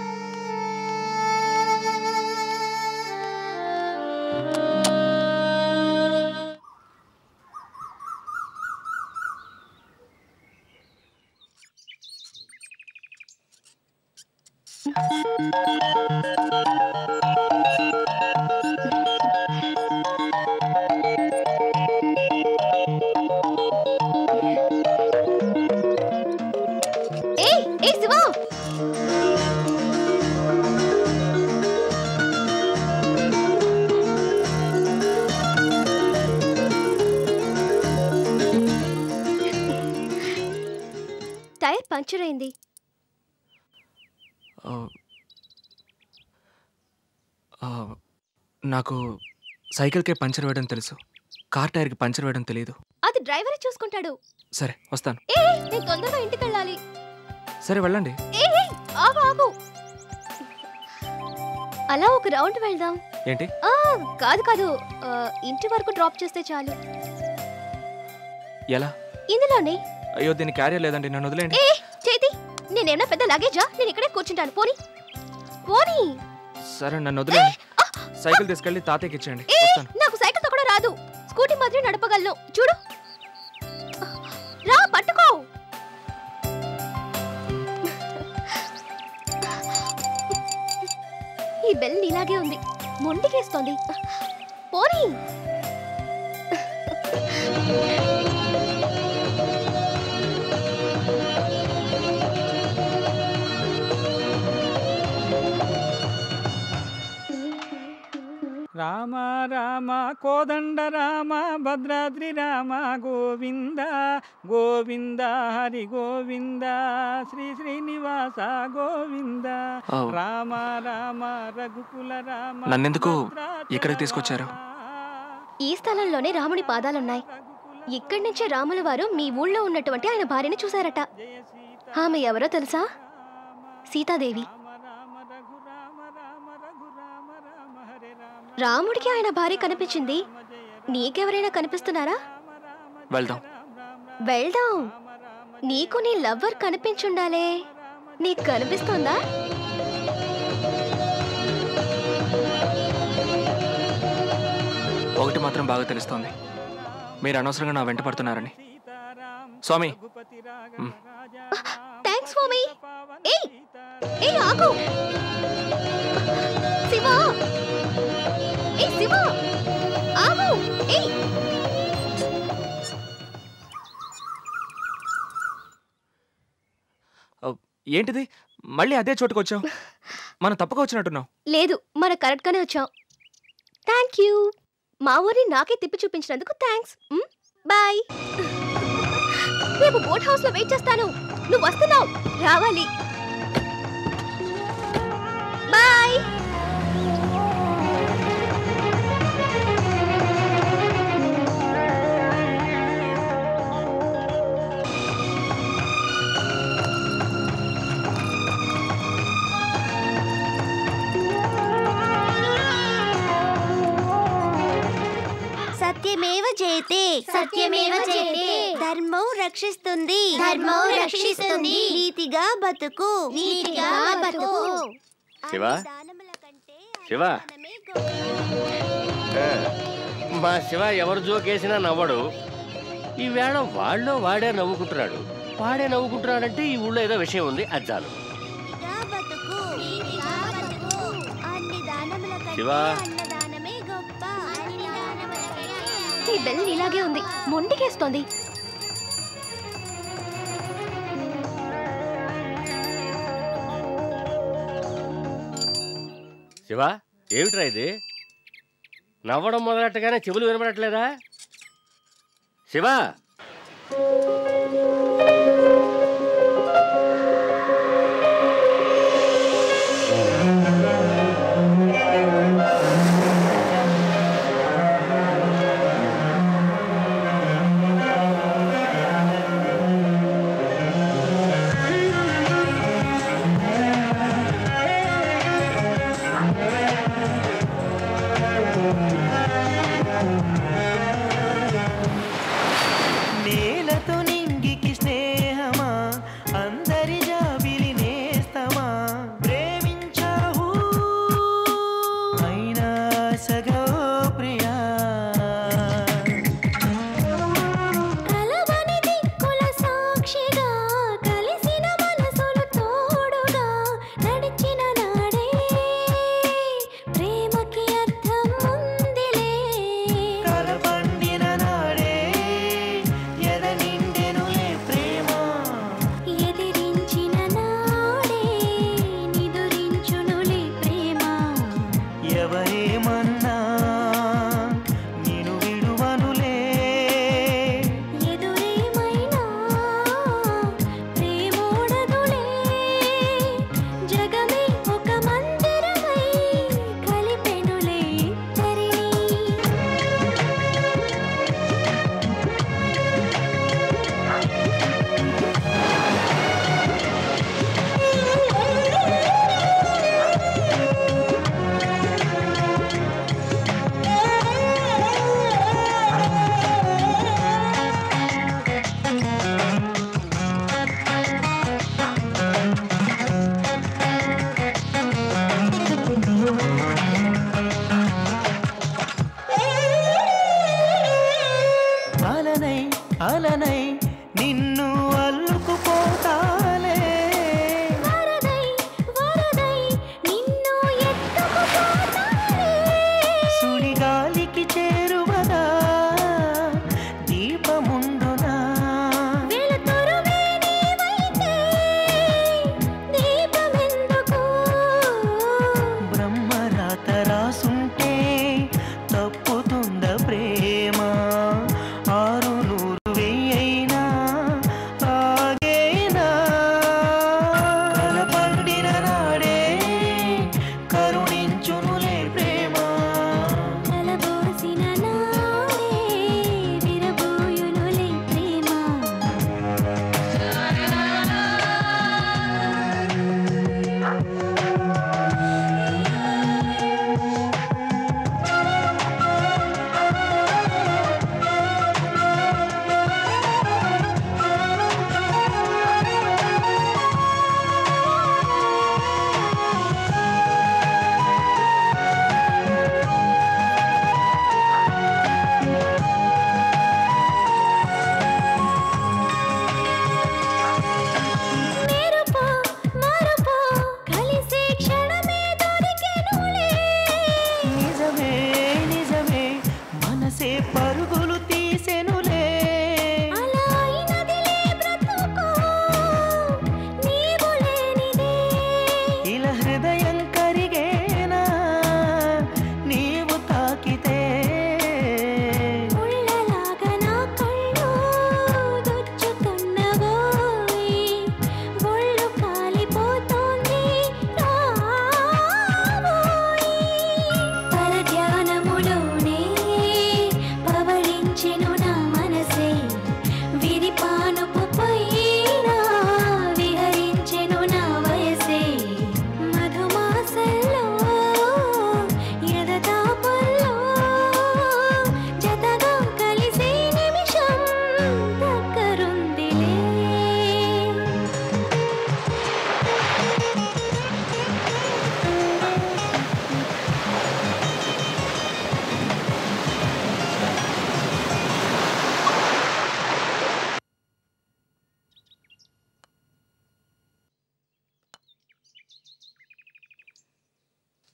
ఏయ్ ఏయ్ శివ టైర్ పంచర్ అయింది
ఆ, ఆ, నాకు సైకిల్కే పంచర్ వేయడం తెలుసు కార్ టైర్కి పంచర్ వేయడం తెలియదు
అది డ్రైవరే చూసుకుంటాడు
సరే వస్తాను
ఏ నేను తొందరగా ఇంటికి వెళ్ళాలి
సరే వెళ్ళండి
ఏ ఆగు ఆగు అలా ఒక రౌండ్ వెళ్దాం
ఏంటి
ఆ కాదు కాదు ఆ, ఇంటి వరకు డ్రాప్ చేస్తే చాలు
ఎలా
ఇందులోనే
అయ్యో దీని క్యారియర్ లేదండి నన్ను వదిలేండి
ఏ చేతి నేనేమన్నా పెద్ద లగేజా నేను ఇక్కడే కూర్చుంటాను పోనీ పోనీ
సరే నన్ను వదిలేండి సైకిల్ తీసుకెళ్ళి తాతయ్యకి ఇచ్చేయండి
ఏ
వస్తాను
నాకు సైకిల్ కూడా రాదు స్కూటీ మాత్రం నడపగలను చూడు రా పట్టుకో ఈ బెల్ ఇలాగే ఉంది మొండికేస్తోంది పోనీ
రామ రామ కోదండ రామ భద్రాద్రి రామ గోవింద గోవింద హరి గోవింద శ్రీ శ్రీనివాస గోవింద
ఆ.
రామ రామ రఘుకుల రామ
నన్నెందుకు ఇక్కడికి తీసుకొచ్చారు
ఈ స్థలంలోనే రాముడి పాదాలున్నాయి ఇక్కడి నుంచే రాముల వారు మీ ఊళ్ళో ఉన్నటువంటి ఆయన భార్యని చూశారట ఆమె ఎవరో తెలుసా సీతాదేవి రాముడికి ఆయన భార్య కనిపించింది నీకెవరైనా కనిపిస్తున్నారా
వెళ్దాం
వెళ్దాం నీకు నీ లవ్వర్ కనిపించుండాలే నీకు కనిపిస్తోందా
ఒకటి మాత్రం బాగా తెలుస్తోంది మీరు అనవసరంగా నా వెంట పడుతున్నారని స్వామి మ్,
థ్యాంక్స్ స్వామి ఏయ్ ఏయ్ ఆగు శివ ఏయ్ శివ ఆగు ఏయ్
ఆ, ఏంటిది మళ్ళీ అదే చోటుకు వచ్చావు మనం తప్పక వచ్చినట్టున్నావు
లేదు మన కరెక్ట్ గానే వచ్చాం థ్యాంక్ యూ మా ఊరిని నాకే తిప్పి చూపించినందుకు థ్యాంక్స్ బాయ్ రేపు బోట్ హౌస్ లో వెయిట్ చేస్తాను నువ్వు వస్తున్నావు రావాలి బాయ్
సత్యమేవ జయతే
సత్యమేవ జయతే.
ధర్మం రక్షిస్తుంది
ధర్మం రక్షిస్తుంది.
నీతిగా బతుకు
నీతిగా బతుకు.
శివ శివ ఆ, మా శివ ఎవరు జోకేసినా నవ్వడు ఈవేళ వాళ్ళో వాడే నవ్వుకుంటున్నాడు వాడే నవ్వుకుంటున్నాడంటే ఈ ఊళ్ళో ఏదో విషయం ఉంది అది చాలు శివ
ఈ బెల్ ఇలాగే ఉంది మొండికేస్తోంది
శివ ఏమిట్రా ఇది నవ్వడం మొదలెట్టగానే చెవులు వినబడట్లేదా శివ
నేలతో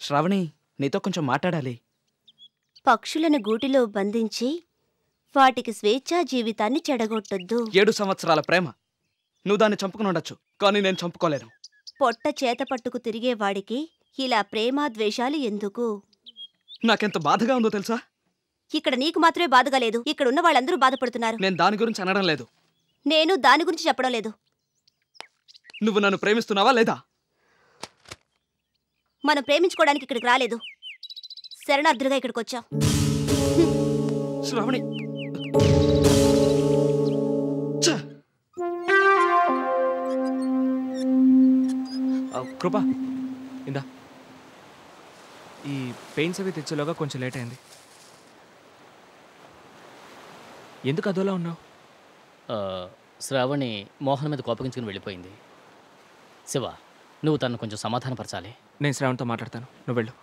శ్రావణి నీతో కొంచెం మాట్లాడాలి
పక్షులను గూటిలో బంధించి వాటికి స్వేచ్ఛా జీవితాన్ని చెడగొట్టొద్దు
ఏడు సంవత్సరాల ప్రేమ నువ్వు దాన్ని చంపుకుని ఉండొచ్చు కానీ నేను చంపుకోలేను
పొట్ట చేత పట్టుకు తిరిగేవాడికి ఇలా ప్రేమాద్వేషాలు ఎందుకు
నాకెంత బాధగా ఉందో తెలుసా
ఇక్కడ నీకు మాత్రమే బాధగా లేదు ఇక్కడ ఉన్న వాళ్ళందరూ బాధపడుతున్నారు
నేను దాని గురించి అనడం లేదు
నేను దాని గురించి చెప్పడం లేదు
నువ్వు నన్ను ప్రేమిస్తున్నావా లేదా
మనం ప్రేమించుకోవడానికి ఇక్కడికి రాలేదు శరణార్థులుగా ఇక్కడికి వచ్చాం
శ్రావణి
ఆ, కృప ఇందా ఈ పెయింట్స్ అవి తెచ్చేలోగా కొంచెం లేట్ అయింది ఎందుకు అదోలా ఉన్నావు
ఆ, శ్రావణి మోహన్ మీద కోపగించుకుని వెళ్ళిపోయింది శివ నువ్వు తను కొంచెం సమాధానపరచాలి
నేను శ్రావణ్తో మాట్లాడతాను నువ్వు వెళ్ళు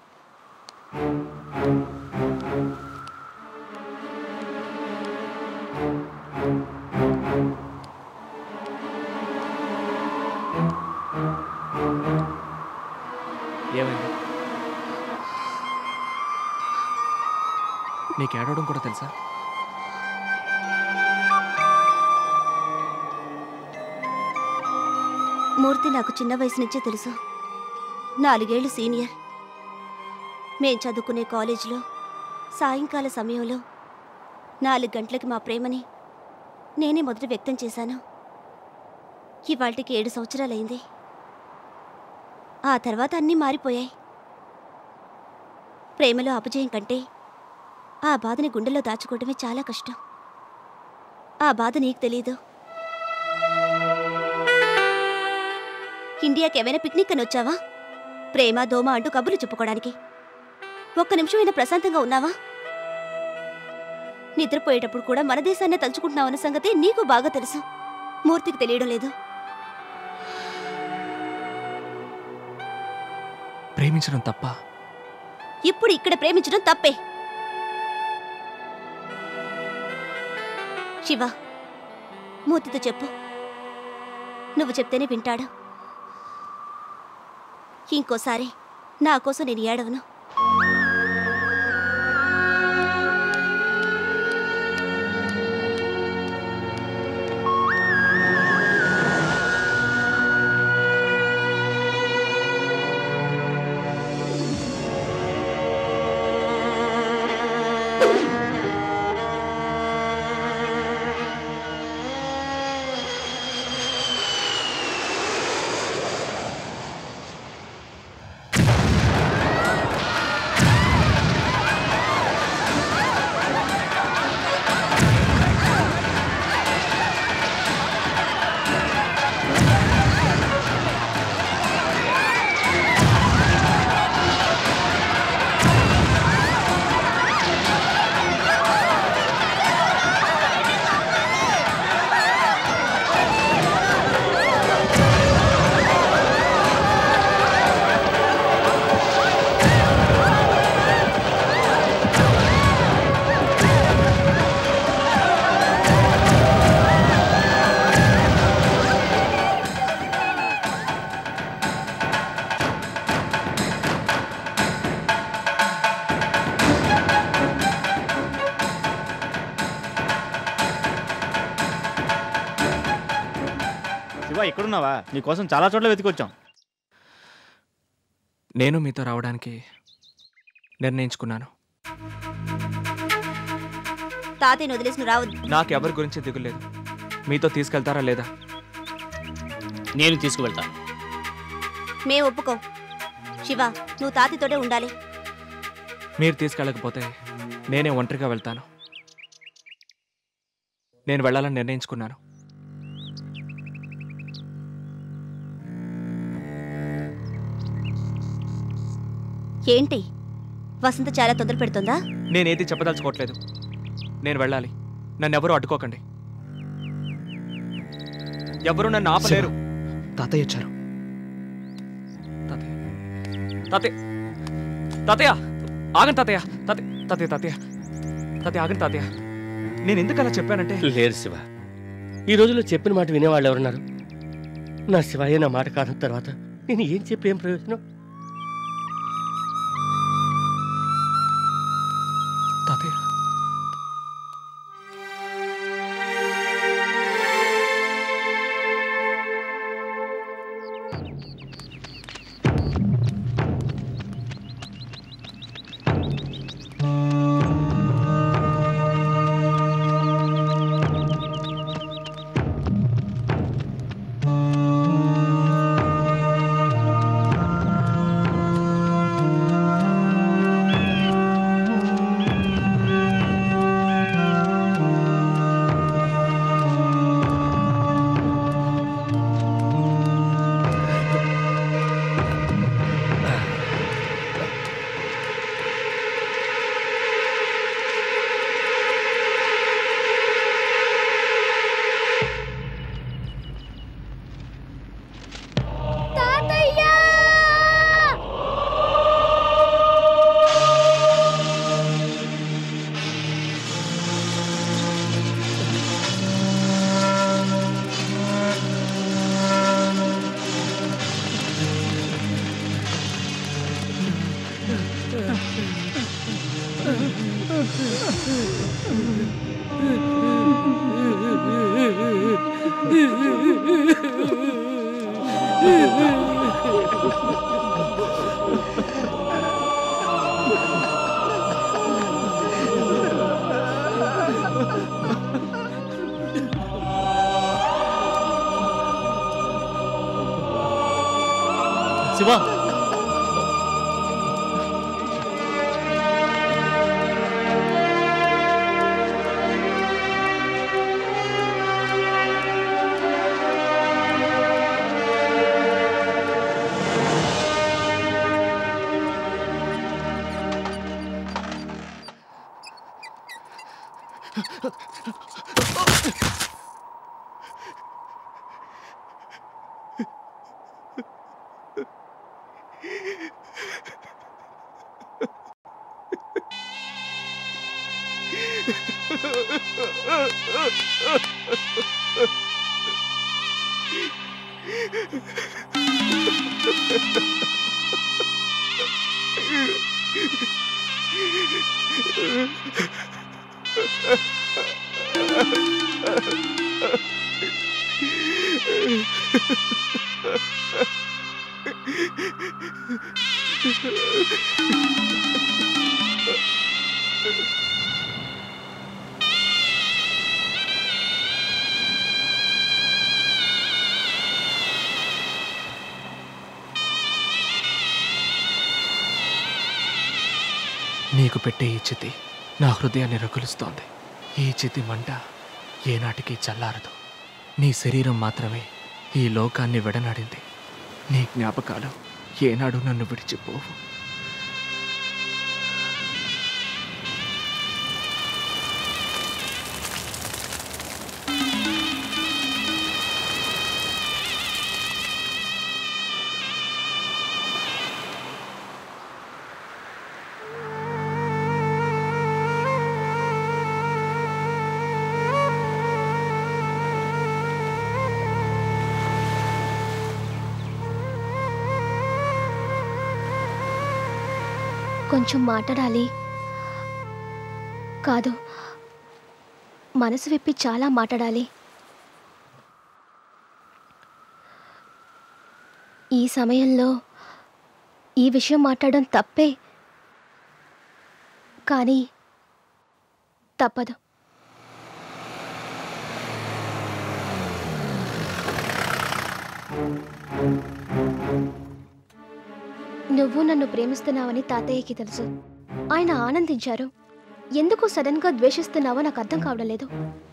ఏమైంది నీకు ఏడవడం కూడా తెలుసా
మూర్తి నాకు చిన్న వయసు నుంచే తెలుసు నాలుగేళ్లు సీనియర్ మేం చదువుకునే కాలేజీలో సాయంకాల సమయంలో నాలుగు గంటలకి మా ప్రేమని నేనే మొదట వ్యక్తం చేశాను ఇవాళకి ఏడు సంవత్సరాలైంది ఆ తర్వాత అన్నీ మారిపోయాయి ప్రేమలో అపజయం కంటే ఆ బాధని గుండెలో దాచుకోవడమే చాలా కష్టం ఆ బాధ నీకు తెలీదు ఇండియాకి ఏమైనా పిక్నిక్ అని వచ్చావా ప్రేమ దోమ అంటూ కబుర్లు చెప్పుకోవడానికి ఒక్క నిమిషమైనా ప్రశాంతంగా ఉన్నావా నిద్రపోయేటప్పుడు కూడా మన దేశాన్నే తలుచుకుంటున్నావన్న సంగతి నీకు బాగా తెలుసు మూర్తికి తెలియడం లేదు
ప్రేమించడం తప్ప
ఇప్పుడు ఇక్కడ ప్రేమించడం తప్పే శివ మూర్తితో చెప్పు నువ్వు చెప్తేనే వింటాడు ఇంకోసారి నా కోసం నేను ఏడవను
శివ ఎక్కడున్నావా నీకోసం చాలా చోట్ల వెతికొచ్చాం
నేను మీతో రావడానికి నిర్ణయించుకున్నాను
తాతయ్యను వదిలేసి నువ్వు రావద్దు
నాకు ఎవరి గురించి దిగులేదు మీతో తీసుకెళ్తారా లేదా
నేను తీసుకువెళ్తాను
మేం ఒప్పుకోం శివ నువ్వు తాతయ్యతోటే ఉండాలి
మీరు తీసుకెళ్ళకపోతే నేనే ఒంటరిగా వెళ్తాను నేను వెళ్ళాలని నిర్ణయించుకున్నాను
ఏంటి వసంత చాలా తొందర పెడుతుందా
నేనేది చెప్పదలుచుకోవట్లేదు నేను వెళ్ళాలి నన్ను ఎవరు అడ్డుకోకండి ఎవరు నన్ను ఆపలేరు తాతయ్య వచ్చారు తాతయ్య తాతయ్య తాతయ్య ఆగండి తాతయ్య తాతయ్య తాతయ్య తాతయ్య తాతయ్య ఆగండి తాతయ్య నేను ఎందుకు అలా చెప్పానంటే
లేరు శివ ఈ రోజుల్లో చెప్పిన మాట వినేవాళ్ళు ఎవరున్నారు నా శివయ్య నా మాట కాని తర్వాత నేను ఏం చెప్పి ఏం ప్రయోజనం
శివ
నీకు పెట్టే ఈ చితి నా హృదయాన్ని రగులుస్తోంది ఈ చితి మంట ఏనాటికి చల్లారదు నీ శరీరం మాత్రమే ఈ లోకాన్ని విడనాడింది నీ జ్ఞాపకాలు ఏనాడు నన్ను విడిచిపోవు
కొంచెం మాట్లాడాలి కాదు మనసు విప్పి చాలా మాట్లాడాలి ఈ సమయంలో ఈ విషయం మాట్లాడడం తప్పే కానీ తప్పదు నువ్వు నన్ను ప్రేమిస్తున్నావని తాతయ్యకి తెలుసు ఆయన ఆనందించారు ఎందుకు సడన్గా ద్వేషిస్తున్నావో నాకు అర్థం కావడం లేదు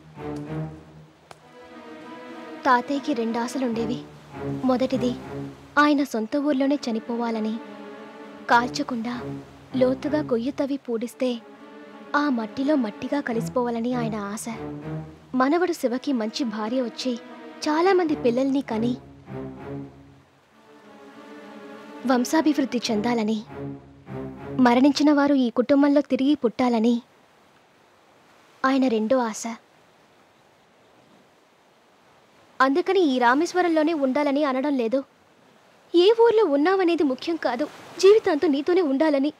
తాతయ్యకి రెండు ఆశలుండేవి మొదటిది ఆయన సొంత ఊర్లోనే చనిపోవాలని కాల్చకుండా లోతుగా గొయ్యి తవ్వి పూడిస్తే ఆ మట్టిలో మట్టిగా కలిసిపోవాలని ఆయన ఆశ మనవడు శివకి మంచి భార్య వచ్చి చాలామంది పిల్లల్ని కని వంశాభివృద్ధి చెందాలని మరణించిన వారు ఈ కుటుంబంలో తిరిగి పుట్టాలని ఆయన రెండో ఆశ అందుకని ఈ రామేశ్వరంలోనే ఉండాలని అనడం లేదు ఏ ఊర్లో ఉన్నావనేది ముఖ్యం కాదు జీవితాంతం నీతోనే ఉండాలని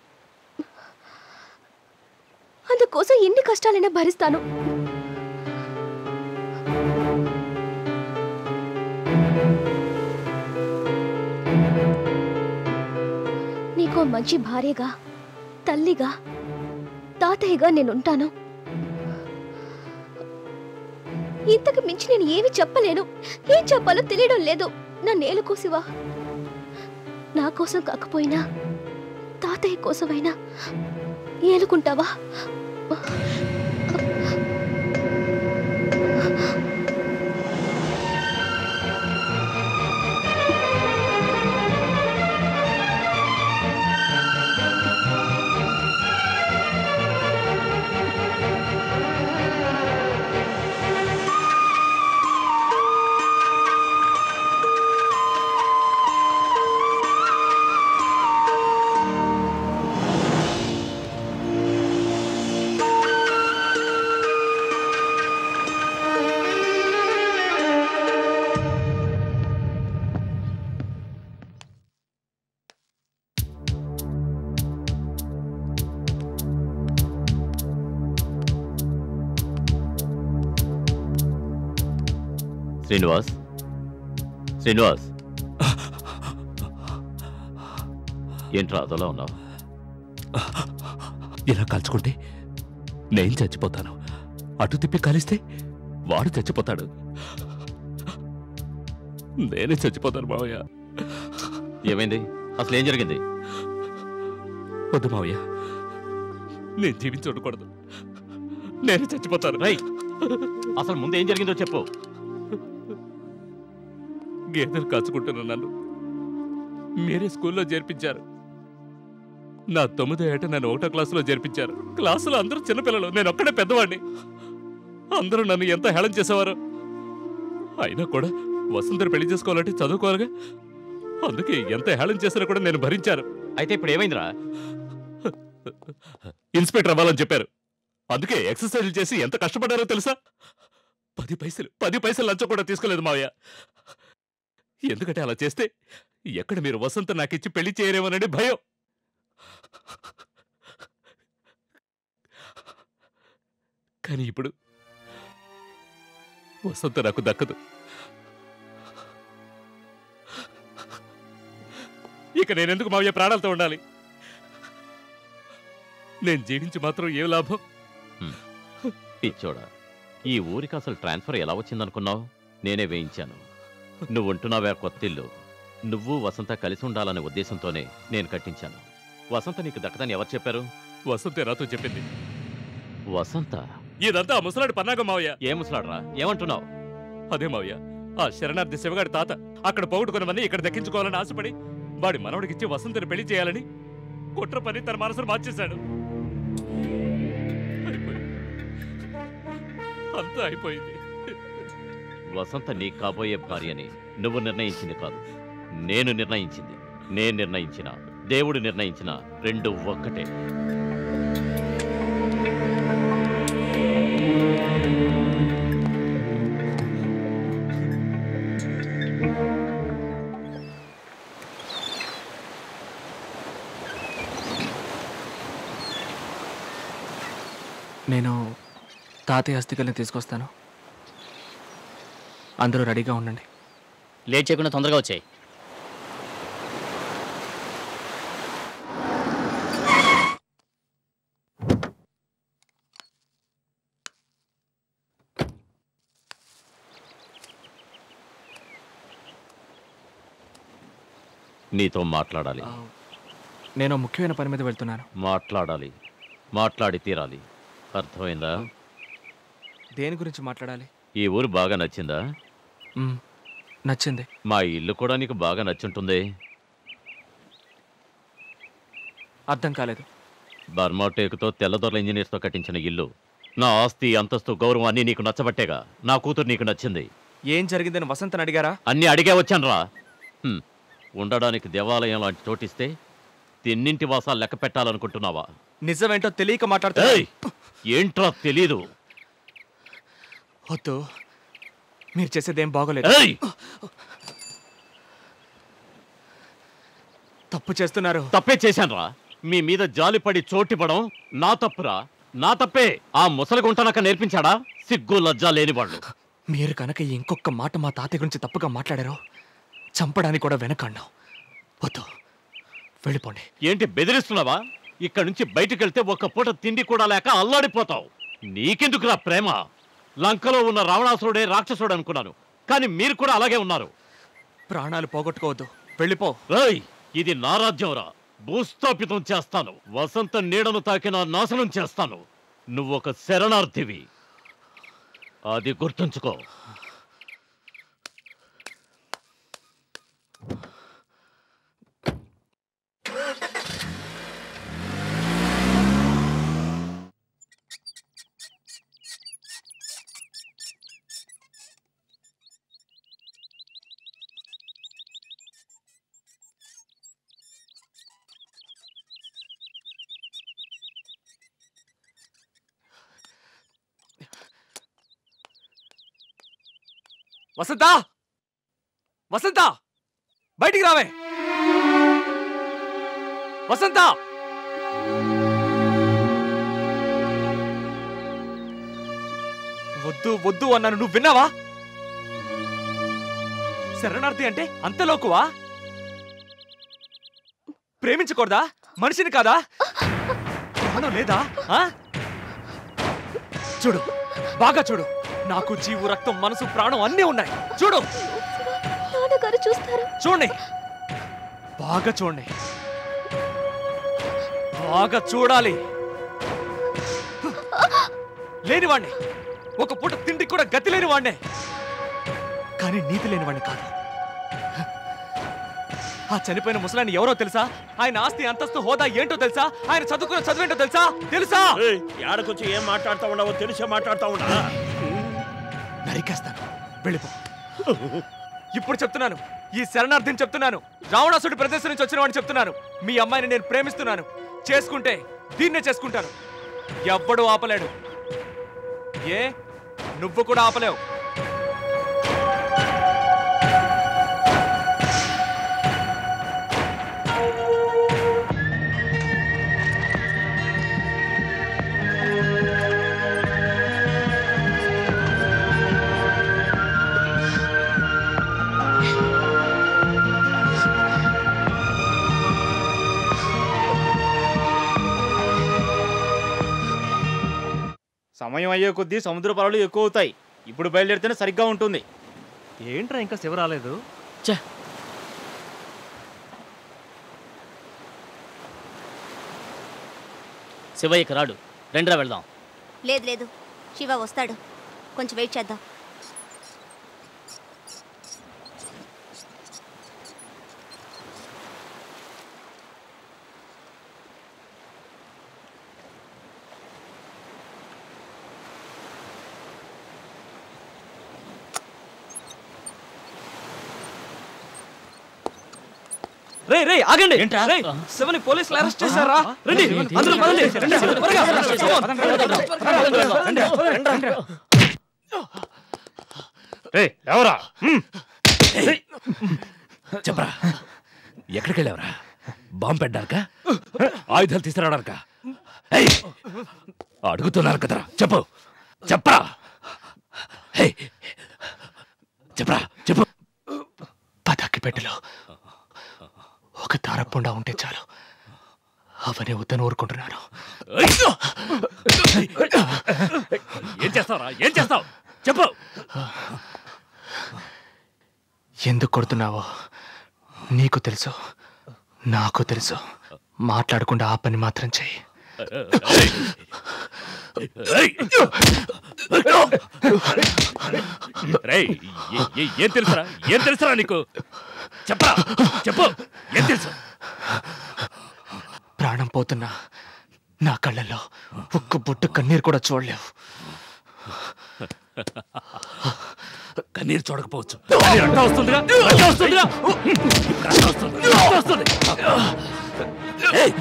అందుకోసం ఎన్ని కష్టాలైనా భరిస్తాను నీకో మంచి భార్యగా తల్లిగా తాతయ్యగా నేనుంటాను ఇంతకు మించి నేను ఏమి చెప్పలేను ఏం చెప్పాలో తెలియడం లేదు నా నేలు కోసివా నా కోసం కాకపోయినా తాతయ్య కోసమైనా ఏలుకుంటావా
శ్రీనివాస్ శ్రీనివాస్ ఏంట్రా అదోలా ఉన్నావు
ఇలా కాల్చుకుంటే నేను చచ్చిపోతాను అటు తిప్పి కాలిస్తే వాడు చచ్చిపోతాడు నేనే చచ్చిపోతాను మావయ్య
ఏమైంది అసలు ఏం జరిగింది
వద్దు మావయ్య నేను జీవించి ఉండకూడదు నేను చచ్చిపోతాను
రై అసలు ముందు ఏం జరిగిందో చెప్పు
గేదెలు కాచుకుంటున్న నన్ను మీరే స్కూల్లో చేర్పించారు నా తొమ్మిదో ఏట నన్ను ఒకటో క్లాసులో చేర్పించారు క్లాసులో అందరూ చిన్నపిల్లలు నేను ఒక్కడే పెద్దవాడిని అందరూ నన్ను ఎంత హేళన చేసేవారు అయినా కూడా వసంతరు పెళ్లి చేసుకోవాలంటే చదువుకోవాలిగా అందుకే ఎంత హేళన చేసినా కూడా నేను భరించాను
అయితే ఇప్పుడు ఏమైందిరా
ఇన్స్పెక్టర్ అవ్వాలని చెప్పారు అందుకే ఎక్సర్సైజ్ చేసి ఎంత కష్టపడ్డారో తెలుసా పది పైసలు పది పైసలు లంచం కూడా తీసుకోలేదు మావయ్య ఎందుకంటే అలా చేస్తే ఎక్కడ మీరు వసంత నాకిచ్చి పెళ్లి చేయరేమోనని భయం కానీ ఇప్పుడు వసంత నాకు దక్కదు ఇక నేనెందుకు మావయ్య ప్రాణాలతో ఉండాలి నేను జీవించి మాత్రం ఏం లాభం
పిచ్చోడా ఈ ఊరికి అసలు ట్రాన్స్ఫర్ ఎలా వచ్చిందనుకున్నావు నేనే వేయించాను నువ్వు ఉంటున్నావే కొత్తిల్లు నువ్వు వసంత కలిసి ఉండాలనే ఉద్దేశంతోనే నేను కట్టించాను వసంత నీకు దక్కదని ఎవరు చెప్పారు
వసంతే నాతో చెప్పింది
వసంత
ఇదంతా ఆ ముసలాడి పన్నాగం మావయ్య
ఏ ముసలాడరా ఏమంటున్నావు
అదే మావయ్య ఆ శరణార్థి శివగాడి తాత అక్కడ పోగొట్టుకున్నవన్నీ ఇక్కడ దక్కించుకోవాలని ఆశపడి వాడి మనవడికిచ్చి వసంతని పెళ్లి చేయాలని కుట్ర పని తన మనసును మార్చేశాడు అయిపోయింది. అంతా అయిపోయింది
వసంత నీ కాబోయే భార్యని నువ్వు నిర్ణయించింది కాదు నేను నిర్ణయించింది నేను నిర్ణయించిన దేవుడు నిర్ణయించిన రెండు ఒక్కటే
నేను తాతయ్య అస్థికల్ని తీసుకొస్తాను అందరూ రెడీగా ఉండండి
లేట్ చేయకుండా తొందరగా వచ్చాయి
నీతో మాట్లాడాలి
నేను ముఖ్యమైన పని మీద వెళ్తున్నాను
మాట్లాడాలి మాట్లాడి తీరాలి అర్థమైందా
దేని గురించి మాట్లాడాలి
ఈ ఊరు బాగా నచ్చిందా
మ్, నచ్చింది
మా ఇల్లు కూడా నీకు బాగా నచ్చుంటుంది
అర్థం కాలేదు
బర్మా టేకుతో తెల్లదొరల ఇంజనీర్స్తో కట్టించిన ఇల్లు నా ఆస్తి అంతస్తు గౌరవాన్ని నీకు నచ్చబట్టేగా నా కూతురు నీకు నచ్చింది
ఏం జరిగిందని వసంతని అడిగారా
అన్నీ అడిగే వచ్చానురా హ్మ్. ఉండడానికి దేవాలయం లాంటి చోటిస్తే తిన్నింటి వాసాలు లెక్క పెట్టాలనుకుంటున్నావా
నిజమేంటో తెలియక మాట్లాడుతా
ఏయ్! ఏంట్రా తెలీదు
వద్దు మీరు చేసేదేం బాగోలేదు
ఏయ్!
తప్పు చేస్తున్నారు
తప్పే చేశానురా మీ మీద జాలిపడి చోటిపడం నా తప్పురా నా తప్పే ఆ ముసలి గుంటనక నేర్పించాడా సిగ్గు లజ్జా లేనివాళ్ళు
మీరు కనుక ఇంకొక మాట మా తాతయ్య గురించి తప్పుగా మాట్లాడారో చంపడానికి కూడా వెనకన్నాం వద్దు వెళ్ళిపోండి
ఏంటి బెదిరిస్తున్నావా ఇక్కడి నుంచి బయటికి వెళ్తే ఒక్క పూట తిండి కూడా లేక అల్లాడిపోతావు నీకెందుకురా ప్రేమ లంకలో ఉన్న రావణాసురుడే రాక్షసుడు అనుకున్నాను కానీ మీరు కూడా అలాగే ఉన్నారు
ప్రాణాలు పోగొట్టుకోవద్దు వెళ్ళిపో
రేయ్ ఇది నా రాజ్యంరా భూస్థాపితం చేస్తాను వసంత నీడను తాకిన నాశనం చేస్తాను నువ్వు ఒక శరణార్థివి అది గుర్తుంచుకో
వసంత వసంత బయటికి రావే వసంత వద్దు వద్దు అన్నాను నువ్వు విన్నావా శరణార్థి అంటే అంత లోకువా ప్రేమించకూడదా మనిషిని కాదా ప్రాణం లేదా ఆ? చూడు బాగా చూడు నాకు జీవు రక్తం మనసు ప్రాణం అన్నీ ఉన్నాయి చూడు
నాన్నగారు చూస్తారు
చూడండి బాగా చూడండి బాగా చూడాలి లేనివాణ్ణి ఒక పూట తిండి కూడా గతి లేనివాణ్ణే కానీ నీతి లేనివాణ్ణి కాదు ఆ చనిపోయిన ముసలాన్ని ఎవరో తెలుసా ఆయన ఆస్తి అంతస్తు హోదా ఏంటో తెలుసా ఆయన చదువుకున్న చదువేంటో తెలుసా తెలుసా
ఏడకొచ్చి ఏం మాట్లాడుతా ఉండవో తెలిసే మాట్లాడుతా ఉన్నా
నరికేస్తాను వెళ్ళిపో ఇప్పుడు చెప్తున్నాను ఈ శరణార్థిని చెప్తున్నాను రావణాసుడి ప్రదేశం నుంచి వచ్చిన వాడిని చెప్తున్నాను మీ అమ్మాయిని నేను ప్రేమిస్తున్నాను చేసుకుంటే దీన్నే చేసుకుంటాను ఎవ్వడూ ఆపలేడు ఏ నువ్వు కూడా ఆపలేవు
సమయం అయ్యే కొద్దీ సముద్ర పరాలు ఎక్కువ అవుతాయి ఇప్పుడు బయలుదేరితేనే సరిగ్గా ఉంటుంది
ఏంట్రా ఇంకా శివ రాలేదు
శివయ్యకి రాడు రెండ్రా వెళ్దాం
లేదు లేదు శివ వస్తాడు కొంచెం వెయిట్ చేద్దాం
రే రే ఆగండి రే శివని పోలీసులు అరెస్ట్ చేశారా రండి అందరూ పదండి రండి, త్వరగా.
రే ఎవరా చెప్పరా ఎక్కడికి వెళ్ళావరా బాంబు పెట్టడానిక ఆయుధాలు తీసుకురావడానిక ఏయ్, అడుగుతున్నారు కదరా చెప్పు చెప్పరా ఏయ్, చెప్పరా చెప్పు
పతాకి పెట్టెలో ఒక తారపుండా ఉంటే చాలు అవనే వద్దని ఊరుకుంటున్నాను
ఏం చేస్తావురా ఏం చేస్తావు చెప్పు
ఎందుకు కొడుతున్నావో నీకు తెలుసు నాకు తెలుసు మాట్లాడకుండా ఆ పని మాత్రం చెయ్యి
రేయ్, ఏ- ఏ- ఏం తెలుసురా ఏం తెలుసురా నీకు చెప్పరా చెప్పు ఏం తెలుసు
ప్రాణం పోతున్నా నా కళ్ళల్లో ఒక్క బొట్టు కన్నీరు కూడా చూడలేవు
కన్నీరు చూడకపోవచ్చు కానీ రక్తం వస్తుందిగా రక్తం వస్తుందిగా ఇప్పుడు రక్తం వస్తుంది రక్తం వస్తుంది ఏయ్!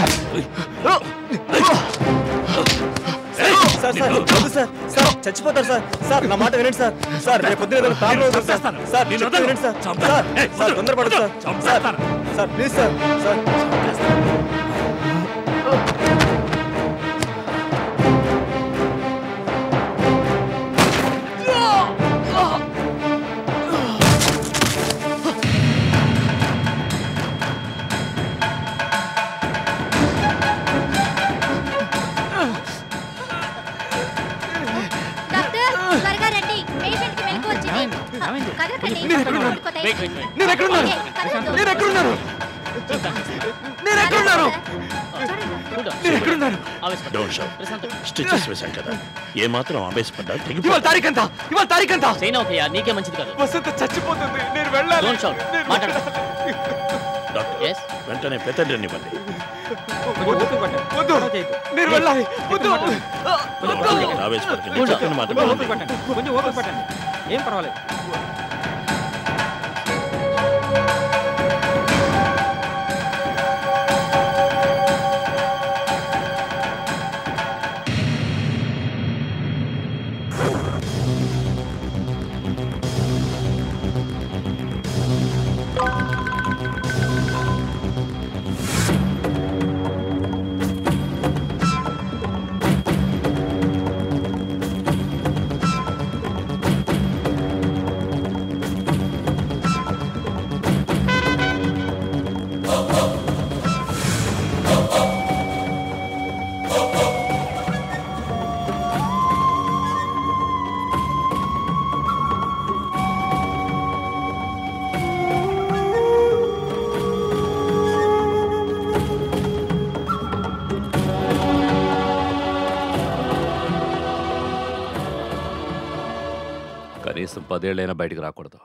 సార్ సార్ వద్దు సార్ సార్ చచ్చిపోతారు సార్ సార్ నా మాట వినండి సార్ సార్ రేపు పొద్దున ఏదైనా ప్రాబ్లం అవుతుంది సార్ సార్
నేను
చెప్తే వినండి సార్ సార్ సార్ తొందరపడదు sir sir sir please sir sir
doctor త్వరగా రండి పేషెంట్ కి మెలకు వచ్చింది కదలకండి
నేను ఎక్కడున్నాను?
పడిపోతాయి.
నేను ఎక్కడున్నాను
ఓకే, కదలొద్దు.
నేను ఎక్కడున్నాను నేను ఎక్కడున్నాను నేను ఎక్కడున్నాను
డోంట్ షౌట్ స్టిచెస్ వేశాం కదా ఏ మాత్రం ఆవేశపడ్డా
ఇవాళ
తెగిపో
తారీఖు ఎంత ఇవాళ తారీఖు ఎంత
చైనా ఒకయ్యా నీకే మంచిది కాదు
వసంత చచ్చిపోతుంది నేను వెళ్ళాలి
Don't shout. మాట్లాడు
డాక్టర్ వెంటనే పెత్తడ్రని ఇవ్వండి
వద్దు నేను వెళ్ళాలి వద్దు
ఆవేశపడకండి చెప్పిన మాట
కొంచెం ఓపిక
వినండి.
పట్టండి కొంచెం ఓపిక పట్టండి ఏం పర్వాలేదు
ఆ
పదేళ్ళైనా బయటికి రాకూడదు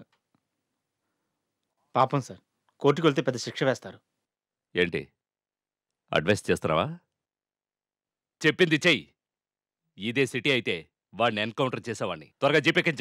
పాపం సార్ కోర్టుకు వెళ్తే పెద్ద శిక్ష వేస్తారు
ఏంటి అడ్వైస్ చేస్తున్నావా చెప్పింది చెయ్యి ఇదే సిటీ అయితే వాడిని ఎన్కౌంటర్ చేసేవాడిని త్వరగా జీపెక్కించు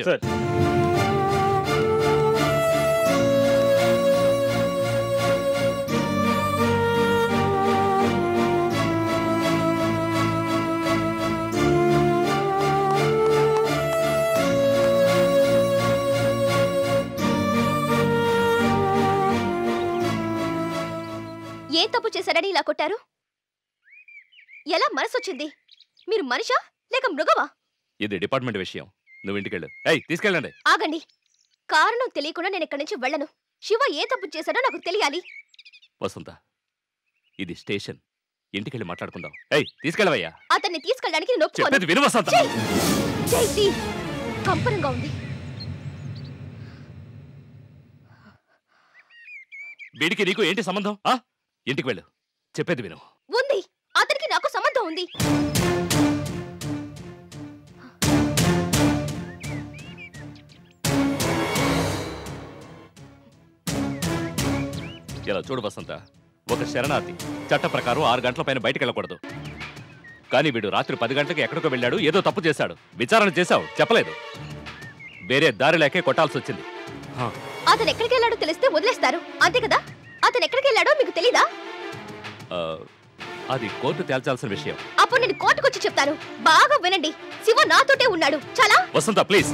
ఏం తప్పు చేశారని ఇలా కొట్టారు ఎలా మనసొచ్చింది మీరు మనిషా లేక మృగవా
ఇది డిపార్ట్మెంట్ విషయం నువ్వు ఇంటికెళ్ళు ఏయ్ తీసుకెళ్ళండి
ఆగండి కారణం తెలియకుండా నేను ఇక్కడి నుంచి వెళ్ళను శివ ఏ తప్పు చేశాడో నాకు తెలియాలి
వసంత ఇది స్టేషన్ ఇంటికెళ్ళి మాట్లాడుకుందాం ఏయ్ తీసుకెళ్ళవయ్యా
అతన్ని తీసుకెళ్ళడానికి నేను ఒప్పుకోను.
చెప్పేది విను వసంత.
చెయ్. చెయ్ తీ. కంపనంగా ఉంది
వీడికి నీకు ఏంటి సంబంధం ఆ ఇంటికి వెళ్ళు చెప్పేది విను
ఉంది అతనికి నాకు సంబంధం ఉంది
ఇలా చూడు వసంత ఒక శరణార్థి చట్ట ప్రకారం ఆరు గంటల పైన బయటకు వెళ్ళకూడదు కానీ వీడు రాత్రి పది గంటలకు ఎక్కడికో వెళ్ళాడు ఏదో తప్పు చేశాడు విచారణ చేశావు చెప్పలేదు వేరే దారి లేకే కొట్టాల్సి వచ్చింది హా,
అతను ఎక్కడికి వెళ్ళాడో తెలిస్తే వదిలేస్తారు అంతే కదా అతను ఎక్కడికి వెళ్ళాడో మీకు తెలీదా
ఆ, అది కోర్టు తేల్చాల్సిన విషయం
అప్పుడు నేను కోర్టుకు వచ్చి చెప్తాను బాగా వినండి శివ నాతోటే ఉన్నాడు చాలా
వసంత ప్లీజ్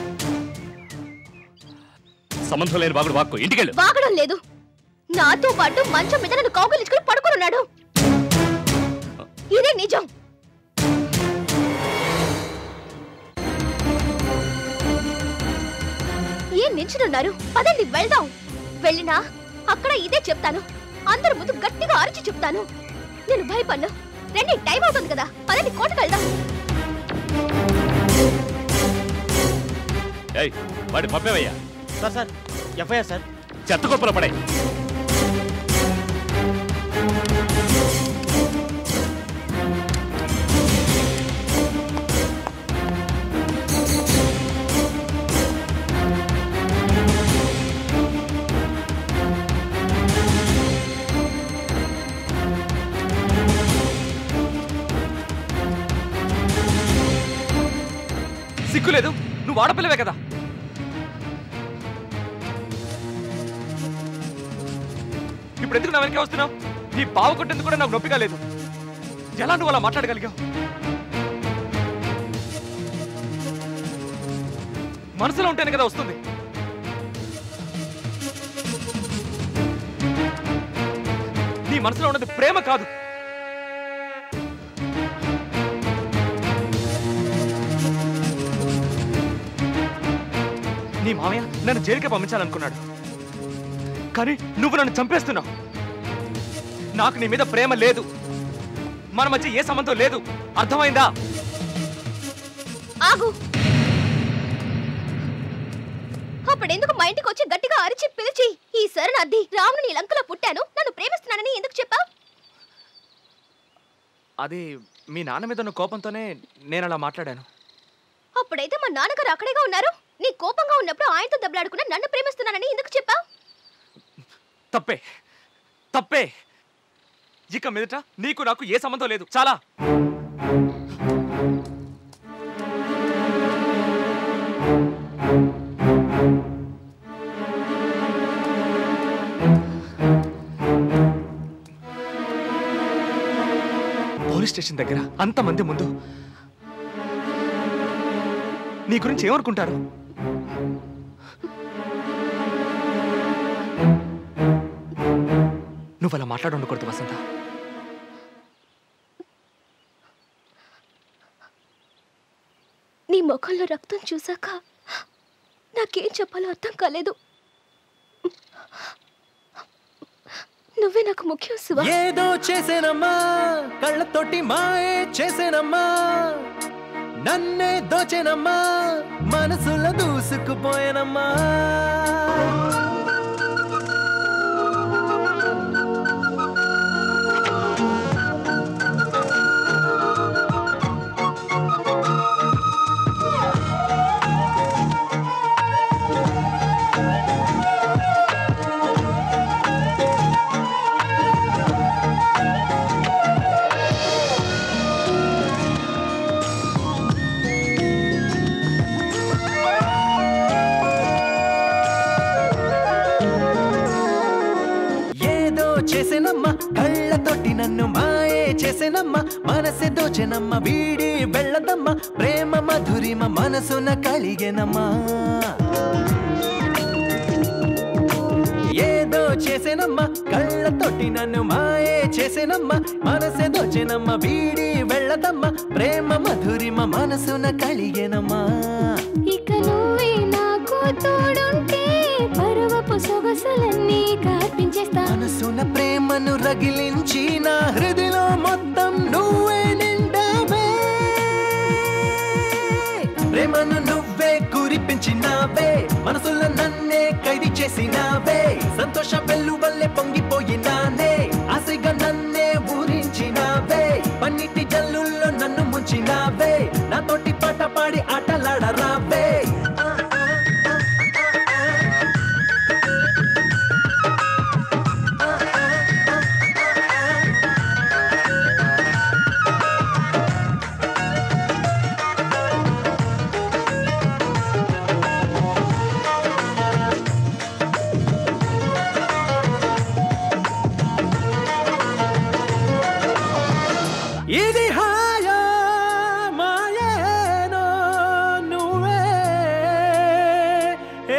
సంబంధం లేని బాగుడు వాక్కు ఇంటికెళ్ళు
వాగడం లేదు నాతో పాటు మంచం మీద నన్ను కౌగులించుకుని పడుకుని ఉన్నాడు ఇదే నిజం ఏం నించునున్నారు పదండి వెళ్దాం వెళ్ళినా అక్కడ ఇదే చెప్తాను అందరి ముందు గట్టిగా అరిచి చెప్తాను నేను భయపడ్ను రండి టైం అవుతుంది కదా పదండి కోటకు వెళ్దాం
ఏయ్ వాడి పంపేవయ్యా
సార్ సార్ ఎఫ్ఐఆర్ సార్
చెత్త కుప్పలో పడే
సిగ్గు లేదు నువ్వు ఆడపిల్లవే కదా ఇప్పుడు ఎందుకు నా వెనకే వస్తున్నావు నీ బావ కొట్టేందుకు కూడా నాకు నొప్పిగా లేదు ఎలా నువ్వు అలా మాట్లాడగలిగావు మనసులో ఉంటేనే కదా వస్తుంది నీ మనసులో ఉన్నది ప్రేమ కాదు నీ మామయ్య నన్ను జైలుకే పంపించాలనుకున్నాడు కానీ నువ్వు నన్ను చంపేస్తున్నావు నాకు నీ మీద ప్రేమ లేదు మన మధ్య ఏ సంబంధం లేదు అర్థమైందా
ఆగు అప్పుడెందుకు మా ఇంటికి వచ్చి గట్టిగా అరిచి పిలిచి ఈ శరణార్థి రాముని లంకలో పుట్టాను నన్ను ప్రేమిస్తున్నానని ఎందుకు చెప్పావు
అది మీ నాన్న మీద ఉన్న కోపంతోనే నేను అలా మాట్లాడాను
అప్పుడైతే మా నాన్నగారు అక్కడేగా ఉన్నారు నీ కోపంగా ఉన్నప్పుడు ఆయనతో దెబ్బలాడుకున్న నన్ను ప్రేమిస్తున్నానని ఎందుకు చెప్పావు
తప్పే తప్పే ఇక మీదట నీకు నాకు ఏ సంబంధం లేదు చాలా పోలీస్ స్టేషన్ దగ్గర అంతమంది ముందు నీ గురించి ఏమనుకుంటారు నువ్వు అలా మాట్లాడి ఉండకూడదు వసంత
నీ ముఖంలో రక్తం చూశాక నాకేం చెప్పాలో అర్థం కాలేదు నువ్వే నాకు ముఖ్యం శివ
ఏదో చేసేనమ్మా కళ్ళతోటి మాయే చేసేనమ్మా నన్నే దోచేనమ్మా మనసులో దూసుకుపోయానమ్మా ఏదో చేసేనమ్మా కళ్ళతోటి నన్ను మాయే చేసేనమ్మా మనసే దోచెనమ్మ వీడి వెళ్ళదమ్మా ప్రేమ మధురిమ మనసున కలిగెనమ్మా ఏదో చేసేనమ్మా కళ్ళతోటి నన్ను మాయే చేసేనమ్మా మనసే దోచెనమ్మ వీడి వెళ్ళదమ్మా ప్రేమ మధురిమ మనసున కలిగెనమ్మా
ఇక నువ్వే నాకు తోడుంటే పరువపు సొగసులన్నీ కార్పించేస్తా
మనసున ప్రేమను రగిలించి నా హృదిలో మొత్తం నువ్వే నిండావే ప్రేమను నువ్వే కురిపించినావే మనసులో నన్నే ఖైదీ చేసినావే సంతోష వెల్లు వల్లే పొంగిపోయినానే ఆశగా నన్నే ఊరించినావే పన్నిటి జల్లుల్లో నన్ను ముంచినావే నాతోటి పాట పాడి ఆటలాడరావే ఇది హాయా మాయేనో నువ్వే ఏ,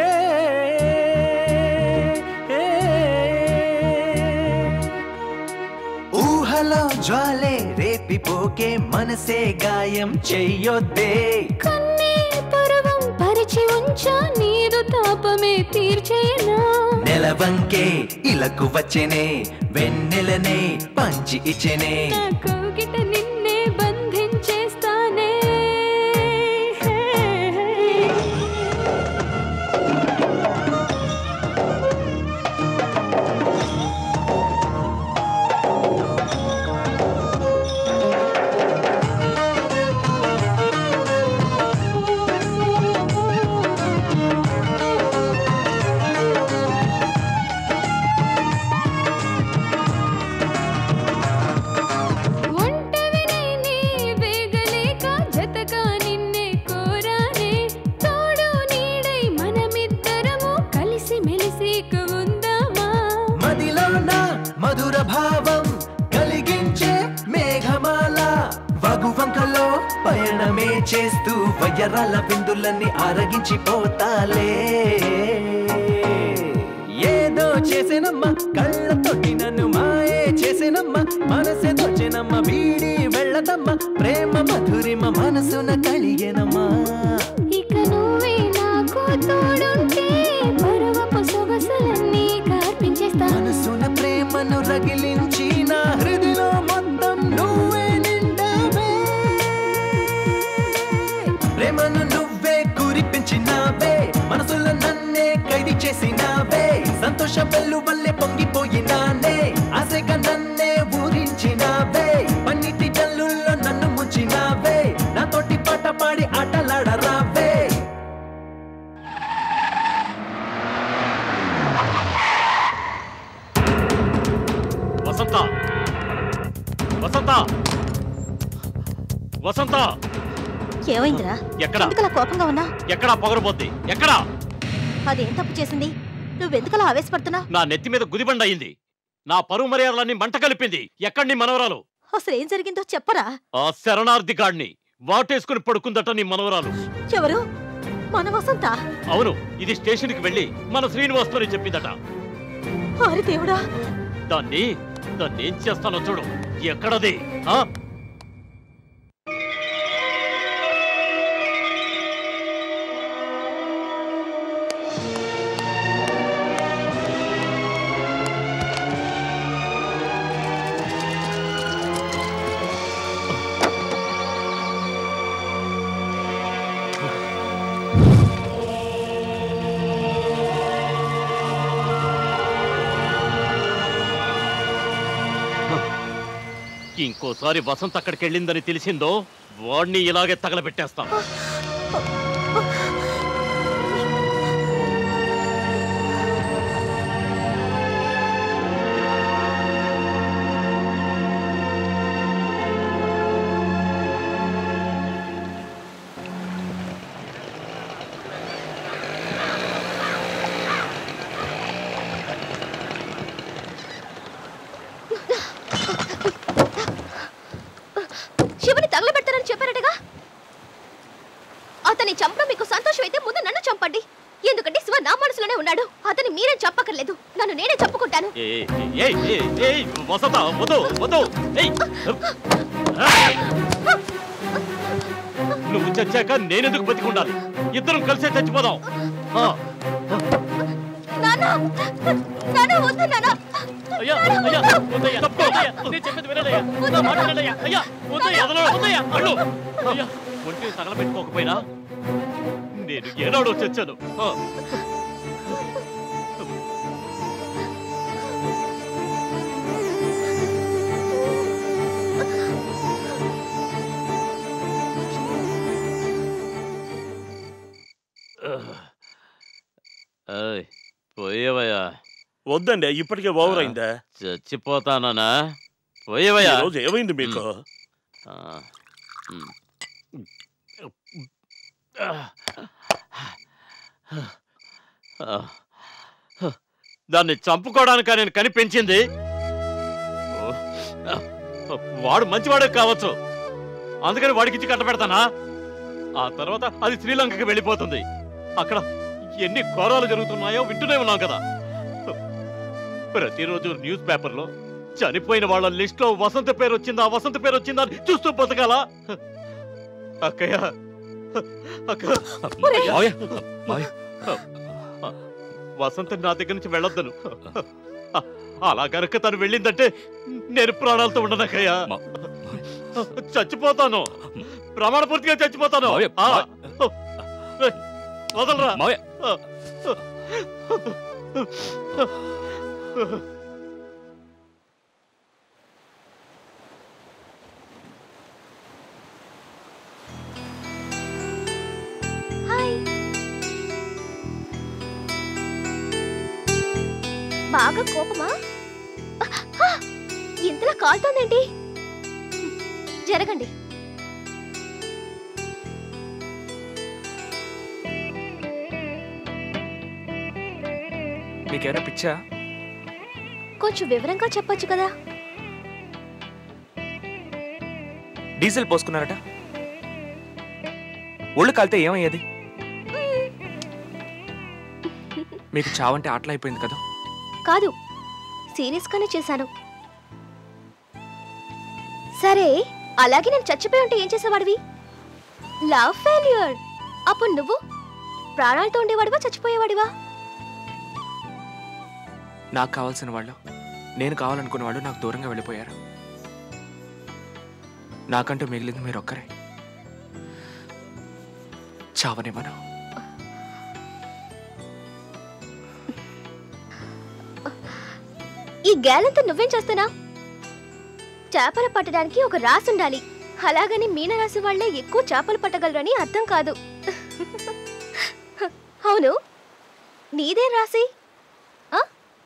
ఏ, ఊహలో జ్వాలే రేపిపోకే మనసే గాయం చెయ్యొద్దే
కన్నే పరువం పరిచి ఉంచా నీదు తాపమే తీర్చేయనా
నెలవంకే ఇలకు వచ్చెనే వెన్నెలనే పంచి ఇచ్చెనే
నా కౌగిట నిన్నే బంధించేస్తానే ఒంటరినే నీ వేగలేక జతగా నిన్నే కోరానే తోడు నీడై మనమిద్దరము కలిసి మెలిసి ఉందామా
మదిలోన మధుర భావం కలిగించే మేఘమాల వగువంకలో పయనమే చేస్తూ వయ్యరాల బిందులన్నీ ఆరగించిపోతాలే ఏదో చేసేనమ్మా కళ్ళతోటి నన్ను మాయే చేసేనమ్మా మనసే దోచెనమ్మా వీడి వెళ్ళదమ్మా ప్రేమ మధురిమ మనసున కలిగేనమ్మా
ఇక నువ్వే నాకు తోడుంటే పరువపు సొగసులన్నీ కార్పించేస్తా
మనసున ప్రేమను రగిలించి నా హృదిలో మొత్తం నువ్వే నిండావే ప్రేమను నువ్వే కురిపించినావే మనసులో నన్నే ఖైదీ చేసినావే సంతోష వెల్లు వల్లే పొంగిపోయినానే ఆశగా నన్నే ఊరించినావే పన్నిటి జల్లుల్లో నన్ను ముంచినావే నాతోటి పాట పాడి ఆటలాడరావే
వసంత వసంత వసంత
ఏమైందిరా
ఎక్కడ
ఎందుకలా కోపంగా ఉన్నా
ఎక్కడా పొగరబోద్ది ఎక్కడా
అదేం తప్పు చేసింది నువ్వెందుకలా ఆవేశపడుతున్నా
నా నెత్తి మీద గుదిబండ అయింది నా పరువు మర్యాదలన్నీ మంట కలిపింది ఎక్కడి నీ మనవరాలు
అసలు ఏం జరిగిందో చెప్పరా
ఆ శరణార్థి గాడిని వాటేసుకుని పడుకుందట నీ మనవరాలు
ఎవరు మన వసంత
అవును ఇది స్టేషన్కి వెళ్ళి మన శ్రీనివాస్తోని చెప్పిందట
ఆరి దేవుడా
దాన్ని దాన్ని ఏం చేస్తానో చూడు ఎక్కడది ఆ? ఇంకోసారి వసంత్ అక్కడికి వెళ్ళిందని తెలిసిందో వాడిని ఇలాగే తగలబెట్టేస్తాం
ఉన్నాడు అతని మీరే చెప్పక్కర్లేదు నన్ను నేనే చెప్పుకుంటాను
ఏయ్, ఏయ్, ఏయ్, ఏయ్, వసంత వద్దు వద్దు ఏయ్. నువ్వు చచ్చాక నేనెందుకు బతికుండాలి ఇద్దరం కలిసే చచ్చిపోదాం ఆ,
నాన్న నాన్న వద్దు నాన్న
అయ్యా అయ్యా వద్దయ్యా వద్దయ్యా నేను చెప్పేది వినడయ్యా నా మాట వినడయ్యా అయ్యా వద్దయ్యా
వదలరా.
వద్దయ్యా
అల్లు.
అయ్యా
ఒంటి తగలబెట్టుకోకపోయినా నేను ఏనాడో చచ్చాను ఆ. ఏయ్, పోయేవయ్యా
వద్దండి ఇప్పటికే ఓవర్ అయిందా
చచ్చిపోతానా పోయేవయ్యా
ఈ రోజు ఏమైంది మీకు
ఆ, ఉమ్. ఆ, దాన్ని చంపుకోవడానిక నేను కనిపించింది ఓ, వాడు మంచివాడే కావచ్చు అందుకని వాడికి ఇచ్చి కట్టబెడతానా ఆ తర్వాత అది శ్రీలంకకి వెళ్ళిపోతుంది అక్కడ ఎన్ని ఘోరాలు జరుగుతున్నాయో వింటూనే ఉన్నాం కదా ప్రతిరోజు న్యూస్ పేపర్లో చనిపోయిన వాళ్ళ లిస్ట్ లో వసంత పేరు వచ్చిందా వసంత పేరు వచ్చిందా అని చూస్తూ బతకాల అక్కయ్య అక్క
మావయ్య, మావయ్య.
వసంత నా దగ్గర నుంచి వెళ్ళొద్దను అలా కనుక తను వెళ్ళిందంటే నేను ప్రాణాలతో ఉండనక్కయ్య చచ్చిపోతాను ప్రమాణ పూర్తిగా చచ్చిపోతాను
మావయ్య,
ఆ. వదలరా
మావయ్య.
హాయ్ బాగా కోపమా ఆ! ఇంతలా కాలుతోందేంటి జరగండి
మీకేమైనా పిచ్చా
కొంచెం వివరంగా చెప్పొచ్చు కదా
డీజిల్ పోసుకున్నారట ఒళ్ళు కాలితే ఏమయ్యేది మీకు చావంటే ఆటలు అయిపోయింది కదా
కాదు సీరియస్గానే చేశాను సరే అలాగే నేను చచ్చిపోయి ఉంటే ఏం చేసేవాడివి లవ్ ఫెయిల్యూర్ అప్పుడు నువ్వు ప్రాణాలతో ఉండేవాడివా చచ్చిపోయేవాడివా
నాకు కావాల్సిన వాళ్ళు నేను కావాలనుకున్న వాళ్ళు నాకు దూరంగా వెళ్ళిపోయారు నాకంటూ మిగిలింది మీరు ఒక్కరే చావనివ్వను
ఈ గ్యాలంతా నువ్వేం చేస్తున్నా చేపలు పట్టడానికి ఒక రాసి ఉండాలి అలాగని మీనరాశి వాళ్ళే ఎక్కువ చేపలు పట్టగలరని అర్థం కాదు అవును నీదేం రాసి ఆ?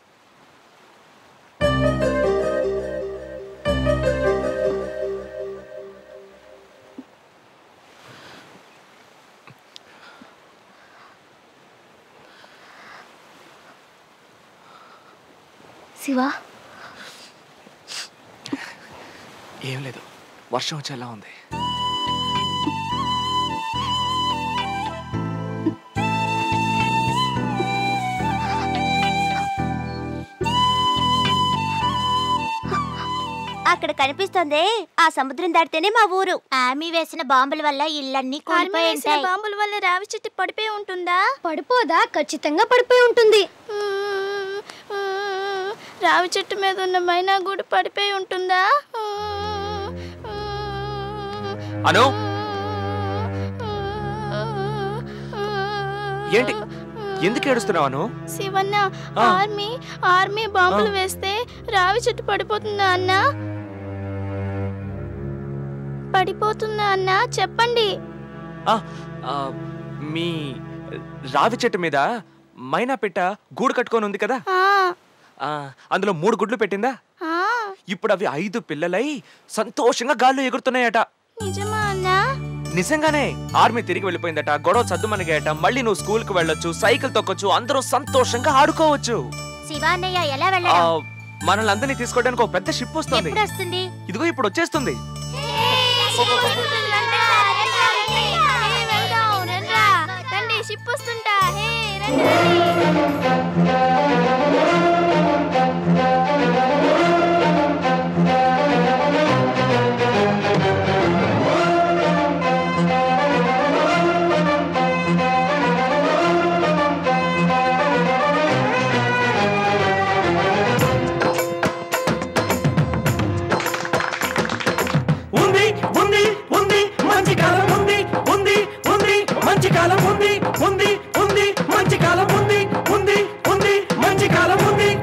శివా
ఏం లేదు వర్షం వచ్చేలా ఉంది
అక్కడ కనిపిస్తోందే ఆ సముద్రం దాటితేనే మా ఊరు ఆమె వేసిన బాంబుల వల్ల ఇళ్ళన్నీ
ఆర్మీ వేసిన బాంబుల వల్ల రావి చెట్టు పడిపోయి ఉంటుందా
పడిపోదా ఖచ్చితంగా పడిపోయి ఉంటుంది
రావి చెట్టు మీద ఉన్న మైనా గూడు పడిపోయి ఉంటుందా
అను ఏంటి ఎందుకు ఏడుస్తున్నావు అను
శివన్న
ఆ.
ఆర్మీ ఆర్మీ బాంబులు వేస్తే రావి చెట్టు పడిపోతుందా అన్నా పడిపోతుందా అన్నా చెప్పండి
ఆ, ఆ, మీ రావి చెట్టు మీద మైనా పెట్ట గూడు కట్టుకొని ఉంది కదా
ఆ,
ఆ, అందులో మూడు గుడ్లు పెట్టిందా
ఆ,
ఇప్పుడు అవి ఐదు పిల్లలై సంతోషంగా గాల్లో ఎగురుతున్నాయట
నిజమా అన్నా
నిజంగానే ఆర్మీ తిరిగి వెళ్ళిపోయిందట గొడవ సద్దుమణిగాయట మళ్ళీ నువ్వు స్కూల్ కు వెళ్ళొచ్చు సైకిల్ తొక్కొచ్చు అందరూ సంతోషంగా ఆడుకోవచ్చు
శివాన్నయ్య ఎలా
ఆ,
వెళ్ళడం
మనల్ని అందరినీ తీసుకోవడానికి ఒక పెద్ద షిప్ వస్తుంది
ఎప్పుడు వస్తుంది
ఇదిగో ఇప్పుడు వచ్చేస్తుంది
రండి షిప్ వస్తుంటా హే
ఉంది ఉంది ఉంది మంచి కాలం ఉంది ఉంది ఉంది మంచి కాలం ఉంది ఉంది ఉంది మంచి కాలం ఉంది ఉంది ఉంది మంచి కాలం ఉంది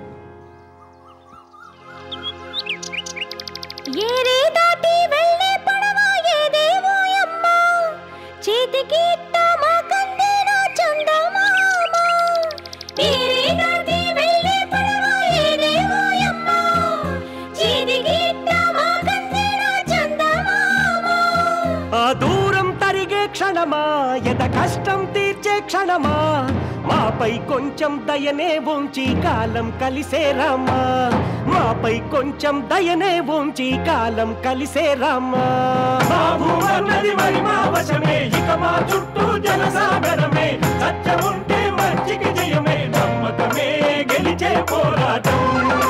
ఏరే దాటి వెళ్ళే పడవ ఏదేవో అమ్మ చేతికి ఇట్టామా కందేనా చందమామ ఏరే దాటి వెళ్ళే పడవ ఏదేవో అమ్మ చేతికి ఇట్టామా కందేనా చందమామ
ఆ దూరం తరిగే క్షణమా ఎద కష్టం తీర్చే క్షణమా మాపై కొంచెం దయనే ఉంచి కాలం కలిసే రామా మాపై కొంచెం దయనే ఉంచి కాలం కలిసే రామా బాబు అన్నది మరి మా వశమే ఇక మా చుట్టూ జలసాగరమే సత్యముంటే మంచికి జయమే నమ్మకమే గెలిచే పోరాటం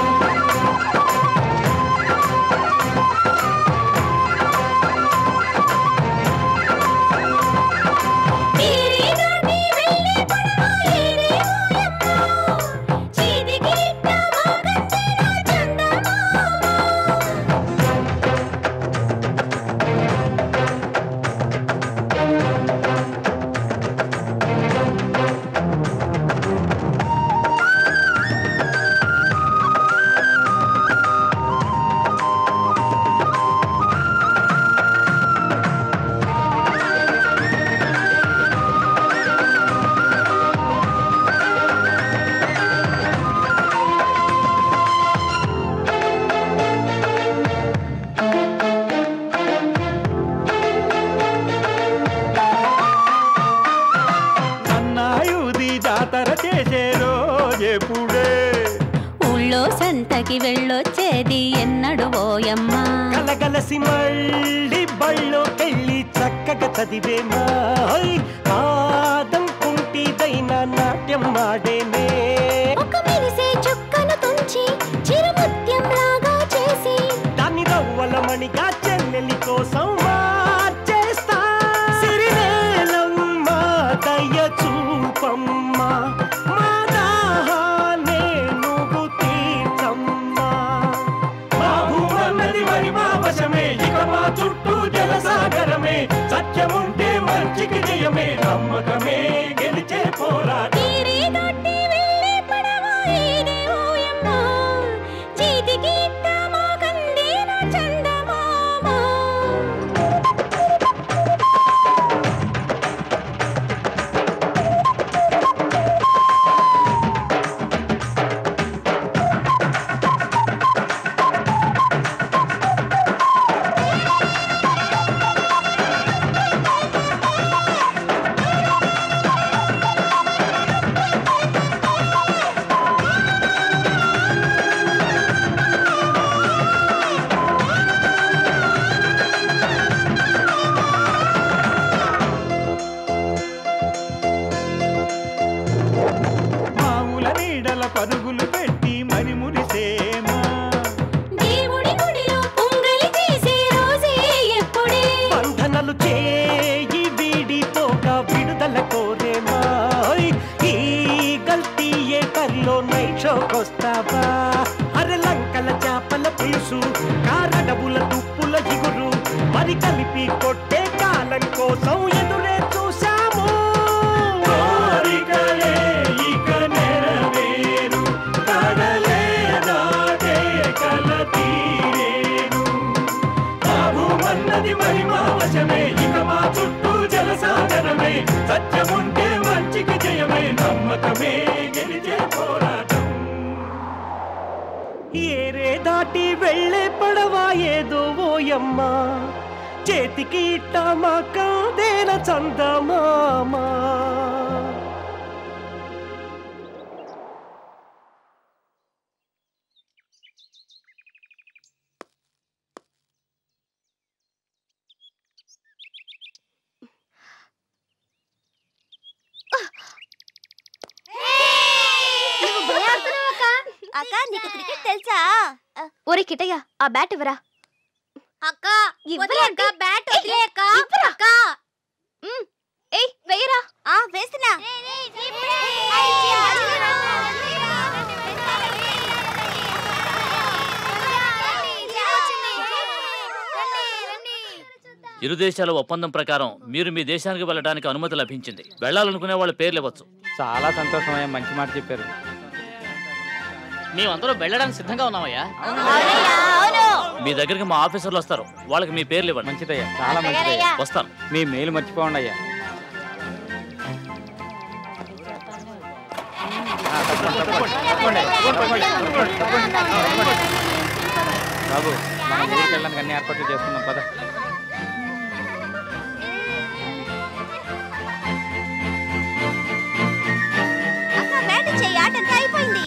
ఏరే దాటి వెళ్ళే పడవ ఏదేవో అమ్మ చేతికి ఇట్టామా కందేనా చందమామ
అన్నాయుది జాతర చేసే రోజెప్పుడే
ఊళ్ళో సంతకి వెళ్ళొచ్చేది ఎన్నడు ఓయమ్మా
కలగలసి మళ్ళీ బళ్ళోకెళ్ళి చక్కగా చదివేమా హై, పాదం కుంటిదైన నాట్యం ఆడేనే
ఒక మెరిసే చుక్కను తుంచి చిరుముత్యం లాగా చేసి
దాన్ని రవ్వల మణిగా చెల్లెలి కోసం మార్చేస్తా సిరినేలమ్మా దయ చూపమ్మా మా దాహానే నువ్వు తీర్చమ్మా బాబు అన్నది మరి మా వశమే ఇక మా చుట్టూ జలసాగరమే సత్యముంటే మంచికి జయమే నమ్మకమే గెలిచే పోరాటం
తీరే దాటి వెళ్ళే పడవ ఏదే ఓయమ్మా చేతికి ఇట్టామా కందేనా చందమామ
మామూల నీడల పరుగులు పెట్టి మరి మురిసేమా
దేవుడి గుడిలో పొంగలి చేసే రోజే ఎప్పుడే
బంధనలు చేయి వీడిపోక విడుదల కోరేమా ఓయ్, ఈ గల్తీ ఏటర్లో నైట్ షోకొస్తావా అరె లంకల చేపల పులుసు కారడబుల దుప్పుల ఇగురు మరి కలిపి కొట్టే కాలం కోసం ఎదురే చూశాము కోరికలే ఇక నెరవేరు కడలే దాటే కల తీరేను బాబు అన్నది మరి మా వశమే ఇక మా చుట్టూ జలసాగరమే సత్యముంటే మంచికి జయమే నమ్మకమే గెలిచే పోరాటం ఏరే దాటి వెళ్ళే పడవా ఏదో ఓయమ్మా చేతికి ఇట్టమా కాదేన చందమామా
అక్క నీకు క్రికెట్ తెలుసా
ఒరే కిటయ్య ఆ బ్యాట్ ఇవ్వరా
అక్క
ఇవ్వరా
అక్క బ్యాట్ వదిలే అక్క అక్క
ఏయ్ వెయ్యరా
ఆ వేస్తున్నా
ఇరు దేశాల ఒప్పందం ప్రకారం మీరు మీ దేశానికి వెళ్ళడానికి అనుమతి లభించింది వెళ్ళాలనుకునే వాళ్ళ పేర్లు ఇవ్వచ్చు
చాలా సంతోషమయ్యా మంచి మాట చెప్పారు
మేమందరం వెళ్ళడానికి సిద్ధంగా ఉన్నామయ్యా
మీ దగ్గరికి మా ఆఫీసర్లు వస్తారు వాళ్ళకి మీ పేర్లు ఇవ్వండి
మంచిదయ్యా చాలా మంచిదయ్యా
వస్తాను
మీ మేలు మర్చిపోండి అయ్యా బాబు మనం ఊరికి వెళ్ళడానికి అన్ని ఏర్పాట్లు చేసుకున్నాం పద
అక్క బ్యాట్ చెయ్యి ఆట అంతా అయిపోయింది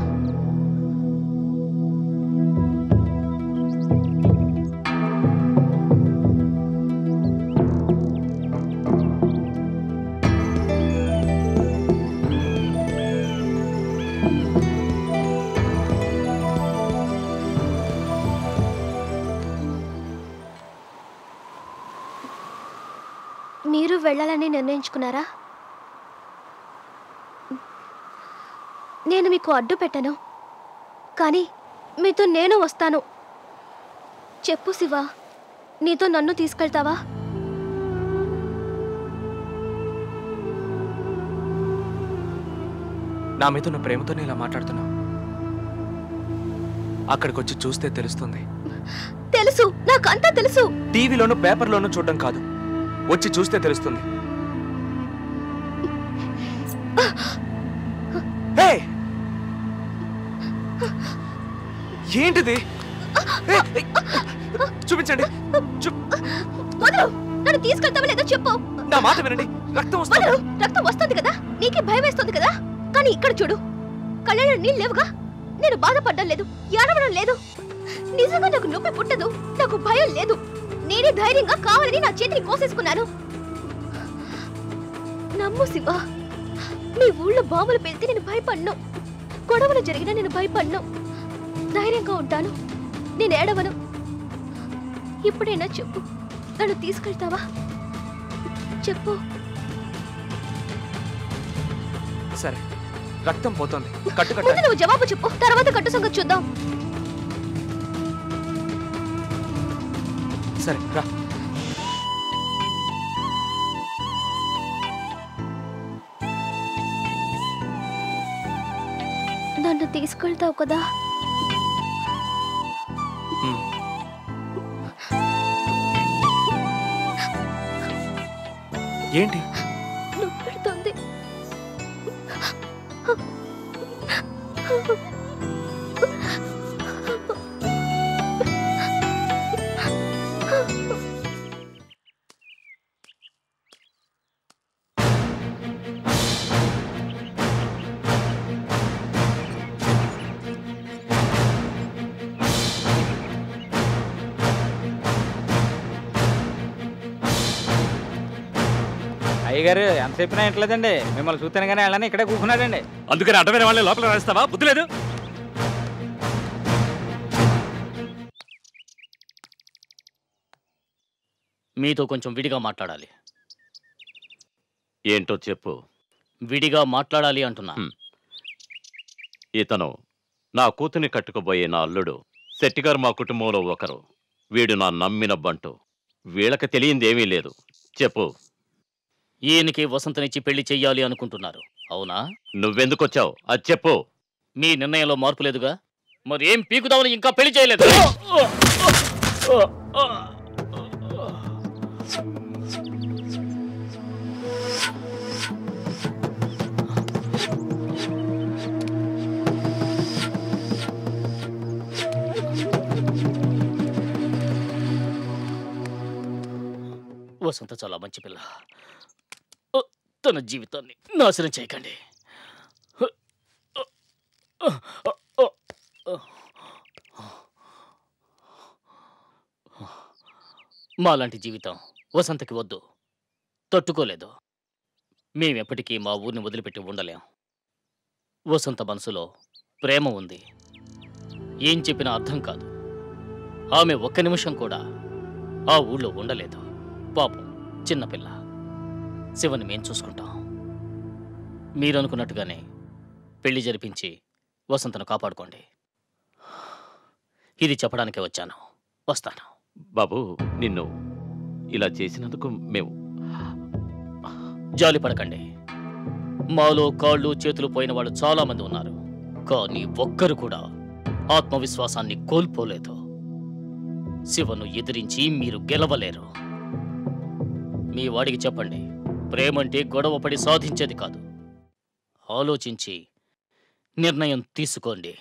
మీరు వెళ్ళాలని నిర్ణయించుకున్నారా నేను మీకు అడ్డు పెట్టను కానీ మీతో నేను వస్తాను చెప్పు శివ నీతో నన్ను తీసుకెళ్తావా
నా మీద ఉన్న ప్రేమతోనే ఇలా మాట్లాడుతున్నావు అక్కడికి వచ్చి చూస్తే తెలుస్తుంది
తెలుసు నాకంతా తెలుసు
టీవీలోను పేపర్లోను చూడడం కాదు వచ్చి చూస్తే తెలుస్తుంది హే! ఏంటిది హే! హే! చూపించండి చూ-
వదలు నన్ను తీసుకెళ్తావా లేదో చెప్పు
నా మాట వినండి రక్తం వస్తుంది
వదలు రక్తం వస్తుంది కదా నీకే భయం వేస్తుంది కదా కానీ ఇక్కడ చూడు కళ్ళలో నీళ్ళు లేవుగా నేను బాధపడ్డం లేదు ఏడవడం లేదు నిజంగా నాకు నొప్పి పుట్టదు నాకు భయం లేదు నేనే ధైర్యంగా కావాలని నా చేతిని కోసేసుకున్నాను నమ్ము శివ మీ ఊళ్ళో బాంబులు పెళ్తే నేను భయపడ్ను గొడవలు జరిగినా నేను భయపడ్ను ధైర్యంగా ఉంటాను నేను ఏడవను ఇప్పుడైనా చెప్పు నన్ను తీసుకెళ్తావా చెప్పు
సరే రక్తం పోతుంది కట్టు
ముందు
కట్టాలి
నువ్వు జవాబు చెప్పు తర్వాత కట్టు సంగతి చూద్దాం
సరే రా
నన్ను తీసుకెళ్తావు కదా
హ్మ్. ఏంటి
నొప్పి పెడుతుంది
అయ్యగారు ఎంత చెప్పినా ఇంట్లేదండి మిమ్మల్ని చూస్తేనే కానీ వెళ్ళని ఇక్కడే కూర్చున్నాడండి
అందుకని అడ్డమైన వాళ్ళని లోపల రాస్తావా బుద్ధి లేదు
మీతో కొంచెం విడిగా మాట్లాడాలి
ఏంటో చెప్పు
విడిగా మాట్లాడాలి అంటున్నా
ఇతను నా కూతుని కట్టుకుపోయే నా అల్లుడు శెట్టిగారు మా కుటుంబంలో ఒకరు వీడు నా నమ్మిన బంటు వీళ్ళకి తెలియందేమీ లేదు చెప్పు
ఈయనకి వసంతనిచ్చి పెళ్లి చెయ్యాలి అనుకుంటున్నారు అవునా
నువ్వెందుకొచ్చావు అది చెప్పు
మీ నిర్ణయంలో మార్పు లేదుగా మరి ఏం పీకుదామని ఇంకా పెళ్లి చేయలేదు వసంత చాలా మంచి పిల్ల ఓ, తన జీవితాన్ని నాశనం చేయకండి మాలాంటి జీవితం వసంతకి వద్దు తట్టుకోలేదు మేమెప్పటికీ మా ఊరిని వదిలిపెట్టి ఉండలేం వసంత మనసులో ప్రేమ ఉంది ఏం చెప్పినా అర్థం కాదు ఆమె ఒక్క నిమిషం కూడా ఆ ఊళ్ళో ఉండలేదు పాపం చిన్నపిల్ల శివని మేం చూసుకుంటాం మీరనుకున్నట్టుగానే పెళ్లి జరిపించి వసంతను కాపాడుకోండి ఇది చెప్పడానికే వచ్చాను వస్తాను
బాబు నిన్ను ఇలా చేసినందుకు మేము
జాలి పడకండి మాలో కాళ్ళు చేతులు పోయిన వాళ్ళు చాలా మంది ఉన్నారు కానీ ఒక్కరు కూడా ఆత్మవిశ్వాసాన్ని కోల్పోలేదు శివను ఎదిరించి మీరు గెలవలేరు మీ వాడికి చెప్పండి ప్రేమంటే గొడవపడి సాధించేది కాదు ఆలోచించి నిర్ణయం తీసుకోండి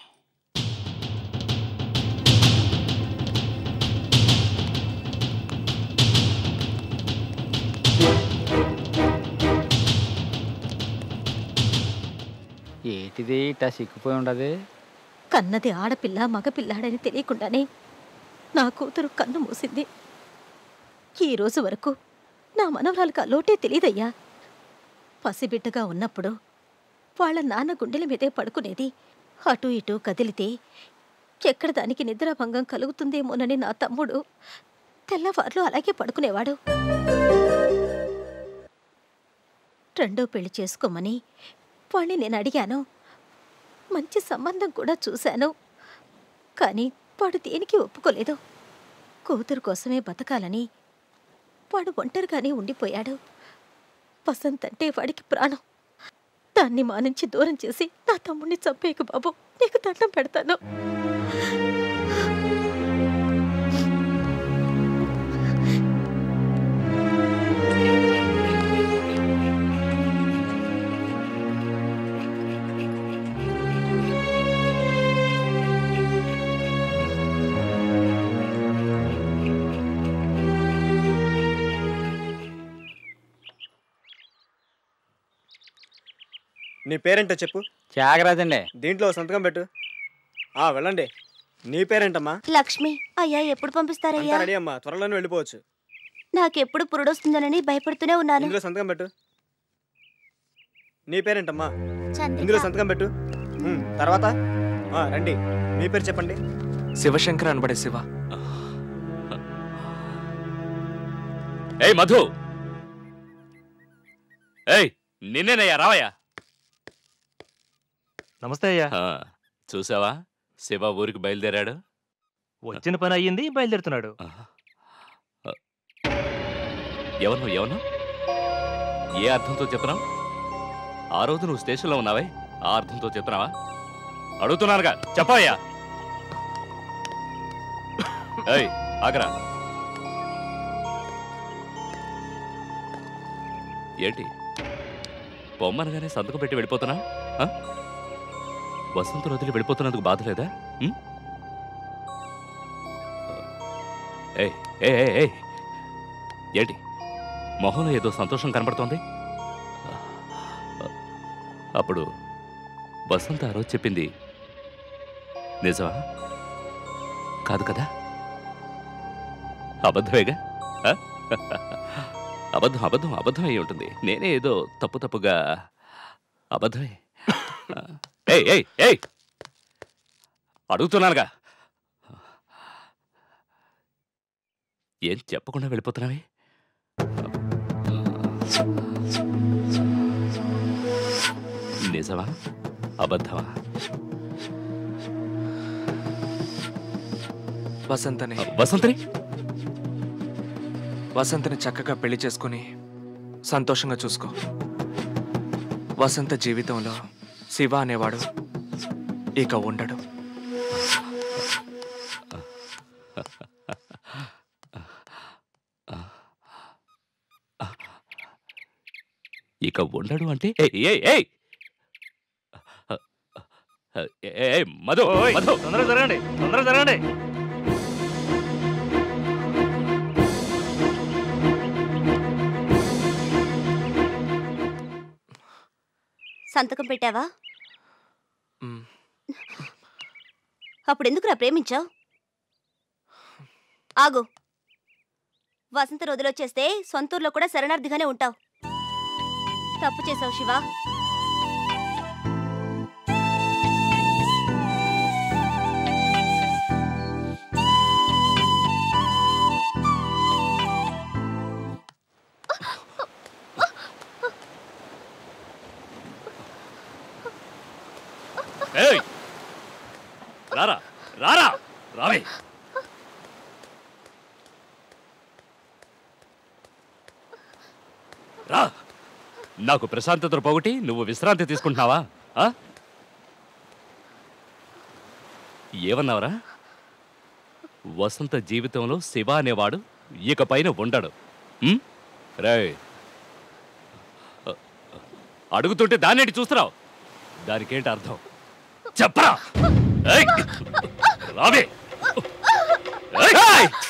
ఏటిది ఇట్టా సిక్కిపోయి ఉండదు
కన్నది ఆడపిల్ల మగపిల్లాడని తెలియకుండానే నా కూతురు కన్ను మూసింది ఈ రోజు వరకు నా మనవరాలకు ఆ లోటే తెలియదయ్యా పసిబిడ్డగా ఉన్నప్పుడు వాళ్ళ నాన్న గుండెల మీదే పడుకునేది అటు ఇటు కదిలితే ఎక్కడ దానికి నిద్రాభంగం కలుగుతుందేమోనని నా తమ్ముడు తెల్లవార్లు అలాగే పడుకునేవాడు రెండో పెళ్లి చేసుకోమని వాణ్ణి నేను అడిగాను మంచి సంబంధం కూడా చూశాను కానీ వాడు దేనికి ఒప్పుకోలేదు కూతురు కోసమే బతకాలని వాడు ఒంటరిగానే ఉండిపోయాడు వసంత్ అంటే వాడికి ప్రాణం దాన్ని మా నుంచి దూరం చేసి నా తమ్ముడిని చంపేకు బాబు నీకు దండం పెడతాను
నీ పేరేంటో చెప్పు
త్యాగరాజ్ అండి
దీంట్లో ఓ సంతకం పెట్టు ఆ వెళ్ళండి నీ పేరేంటమ్మా
లక్ష్మి అయ్యా ఎప్పుడు పంపిస్తారయ్యా
అంతా రెడీ అమ్మా త్వరలోనే వెళ్ళిపోవచ్చు
నాకెప్పుడు పురుడొస్తుందనని భయపడుతూనే ఉన్నాను
ఇందులో సంతకం పెట్టు నీ పేరేంటమ్మా
చంద్రిక.
ఇందులో సంతకం పెట్టు ఉమ్, తర్వాత ఆ, రండి మీ పేరు చెప్పండి
శివశంకర్ అనబడే శివ
ఏయ్ మధు ఏయ్ నిన్నేనయ్యా రావయ్యా
నమస్తే అయ్యా
చూసావా శివ ఊరికి బయలుదేరాడు
వచ్చిన పని అయ్యింది బయలుదేరుతున్నాడు
ఎవరు నువ్వు ఎవరు ఏ అర్థంతో చెప్తున్నావు ఆ రోజు నువ్వు స్టేషన్లో ఉన్నావే ఆ అర్థంతో చెప్తున్నావా అడుగుతున్నానుగా చెప్పయ్యా ఏయ్ ఆగరా ఏంటి పొమ్మనగానే సంతకం పెట్టి వెళ్ళిపోతున్నా ఆ? వసంత వదిలి వెళ్ళిపోతున్నందుకు బాధ లేదా ఉం? ఏయ్ ఏ ఏ ఏ ఏంటి మొహంలో ఏదో సంతోషం కనబడుతోంది అప్పుడు వసంత ఆ రోజు చెప్పింది నిజమా కాదు కదా అబద్ధమేగా ఆ? అబద్ధం అబద్ధం అబద్ధం అయి ఉంటుంది నేనే ఏదో తప్పు తప్పుగా అబద్ధమే ఏయ్ ఏయ్ ఏయ్ అడుగుతున్నానుగా ఏం చెప్పకుండా వెళ్ళిపోతున్నావే నిజమా అబద్ధమా
వసంతని
వసంతని
వసంతని చక్కగా పెళ్లి చేసుకుని సంతోషంగా చూసుకో వసంత జీవితంలో శివ అనేవాడు ఇక ఉండడు
ఇక ఉండడు అంటే ఏయ్ ఏయ్ ఏయ్ ఏ- ఏ- ఏ, మధు
ఓయ్,
మధు
తొందరగా జరగండి తొందరగా జరగండి
సంతకం పెట్టావా
మ్.
అప్పుడు ఎందుకురా ప్రేమించావు ఆగు వసంత రోజులొచ్చేస్తే సొంతూరులో కూడా శరణార్థిగానే ఉంటావు తప్పు చేసావు శివ
రారా రారా రావే రా నాకు ప్రశాంతతను పోగొట్టి నువ్వు విశ్రాంతి తీసుకుంటున్నావా ఆ? ఏమన్నావరా వసంత జీవితంలో శివ అనేవాడు ఇక పైన ఉండడు ఉం? రేయ్ అడుగుతుంటే దాన్నేంటి చూస్తున్నావు దానికేంటి అర్థం చెప్పరా ఏయ్! రావే ఏయ్!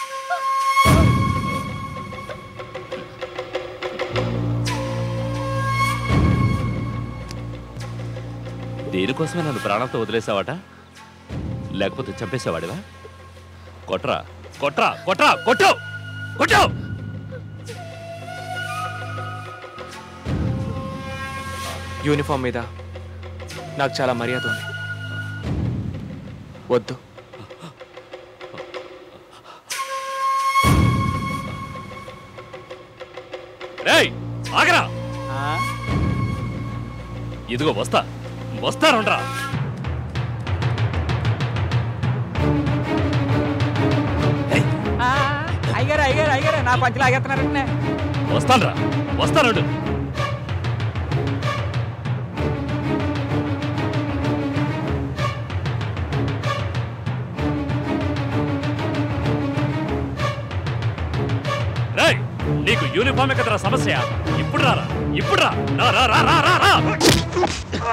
దేనికోసమే నన్ను ప్రాణంతో వదిలేసావట లేకపోతే చంపేసేవాడివా కొట్రా కొట్రా కొట్రా కొట్టు కొట్టు
యూనిఫామ్ మీద నాకు చాలా మర్యాద ఉంది వద్దు
రేయ్ ఆగరా ఇదిగో వస్తా వస్తానుండ్రా
అయ్యారు అయ్యారు అయ్యారు నా పంచులు ఆగేస్తున్నారంటే
వస్తానురా వస్తానుండు రేయ్ నీకు యూనిఫామ్ కదరా సమస్య ఇప్పుడు రారా ఇప్పుడు రా రా రా రా రా రా రా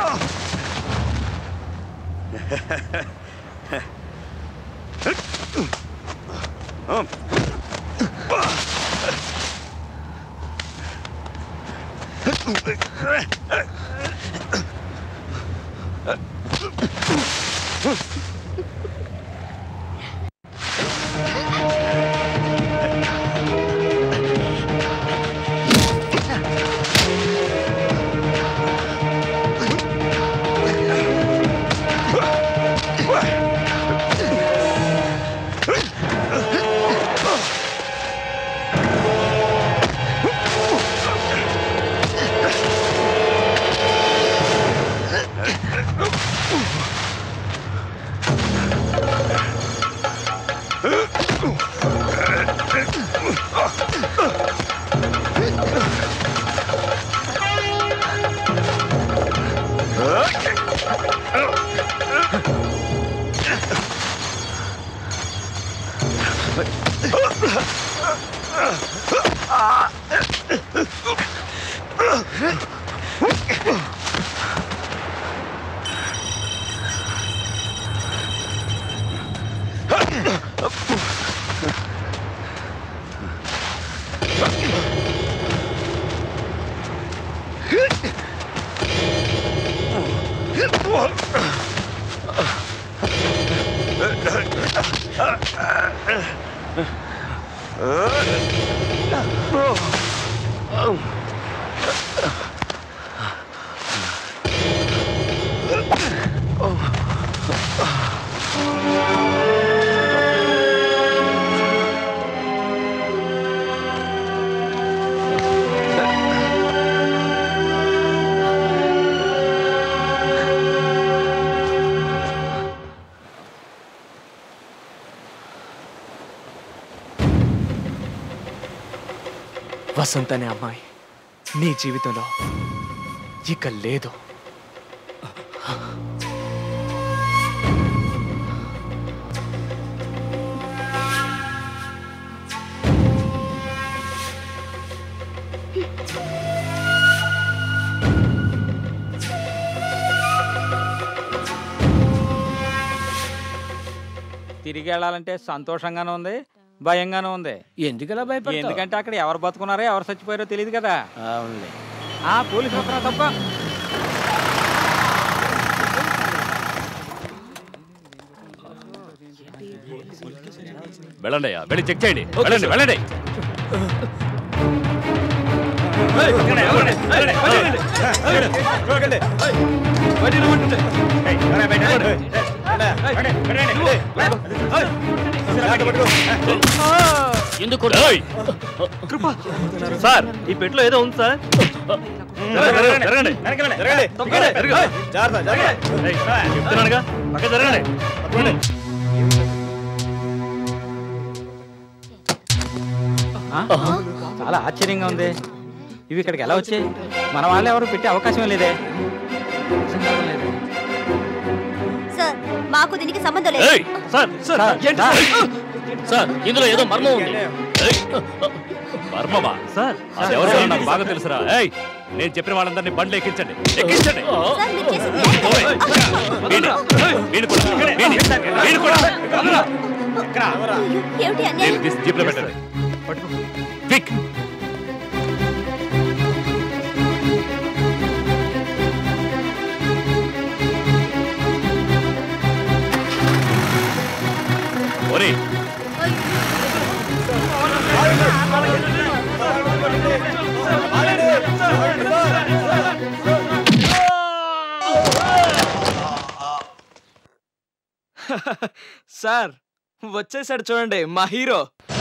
వసంత్ అనే అమ్మాయి నీ జీవితంలో ఇక లేదు
తిరిగి వెళ్ళాలంటే సంతోషంగానే ఉంది భయంగానే ఉంది
ఎందుకలా భయపడతావు?
ఎందుకంటే అక్కడ ఎవరు బతుకున్నారో ఎవరు చచ్చిపోయారో తెలియదు కదా
అవునులే
ఆ పోలీసు వస్తున్నా తప్ప
వెళ్ళండి అయ్యా వెళ్ళి చెక్ చేయండి వెళ్ళండి వెళ్ళండి
ఎందుకు
సార్ ఈ పెట్లో ఏదో ఉంది సార్ జరగండి, జరగండి.
జరగండి తప్పకండి. ఏయ్, జాగ్రత్త జాగ్రత్త
ఏయ్, చెప్తున్నానుగా పక్క జరగండి
ఆ? చాలా ఆశ్చర్యంగా ఉంది ఇవి ఇక్కడికి ఎలా వచ్చాయి మన వాళ్ళు ఎవరు పెట్టే అవకాశం లేదే
సార్ మాకు దీనికి సంబంధం లేదు
సార్ సార్ ఏంటి సార్?
సార్ ఇందులో ఏదో మర్మం ఉంది
మర్మమా
సార్
అది ఎవరో నాకు బాగా తెలుసురా ఏయ్ నేను చెప్పిన వాళ్ళందరినీ బండ్లు ఎక్కించండి ఎక్కించండి ఓయ్, వీడి, వీడి కూడా, వీడి, వీడి కూడా.
ఏమిటి
నేను
అన్యాయం
తీసి జీప్లో పెట్టండి క్విక్ ఒరేయ్
సార్ వచ్చేసాడు చూడండి మా హీరో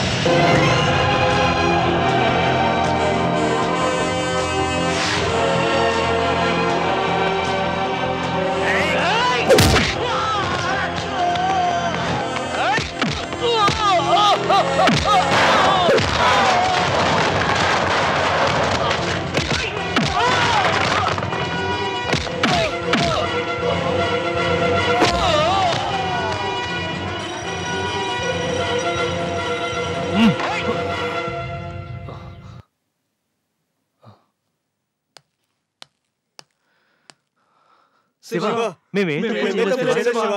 శివ మేమేం తప్పు
మేమేం
చేయలేదు
తప్పు చేయలేదు
శివ.
శివ.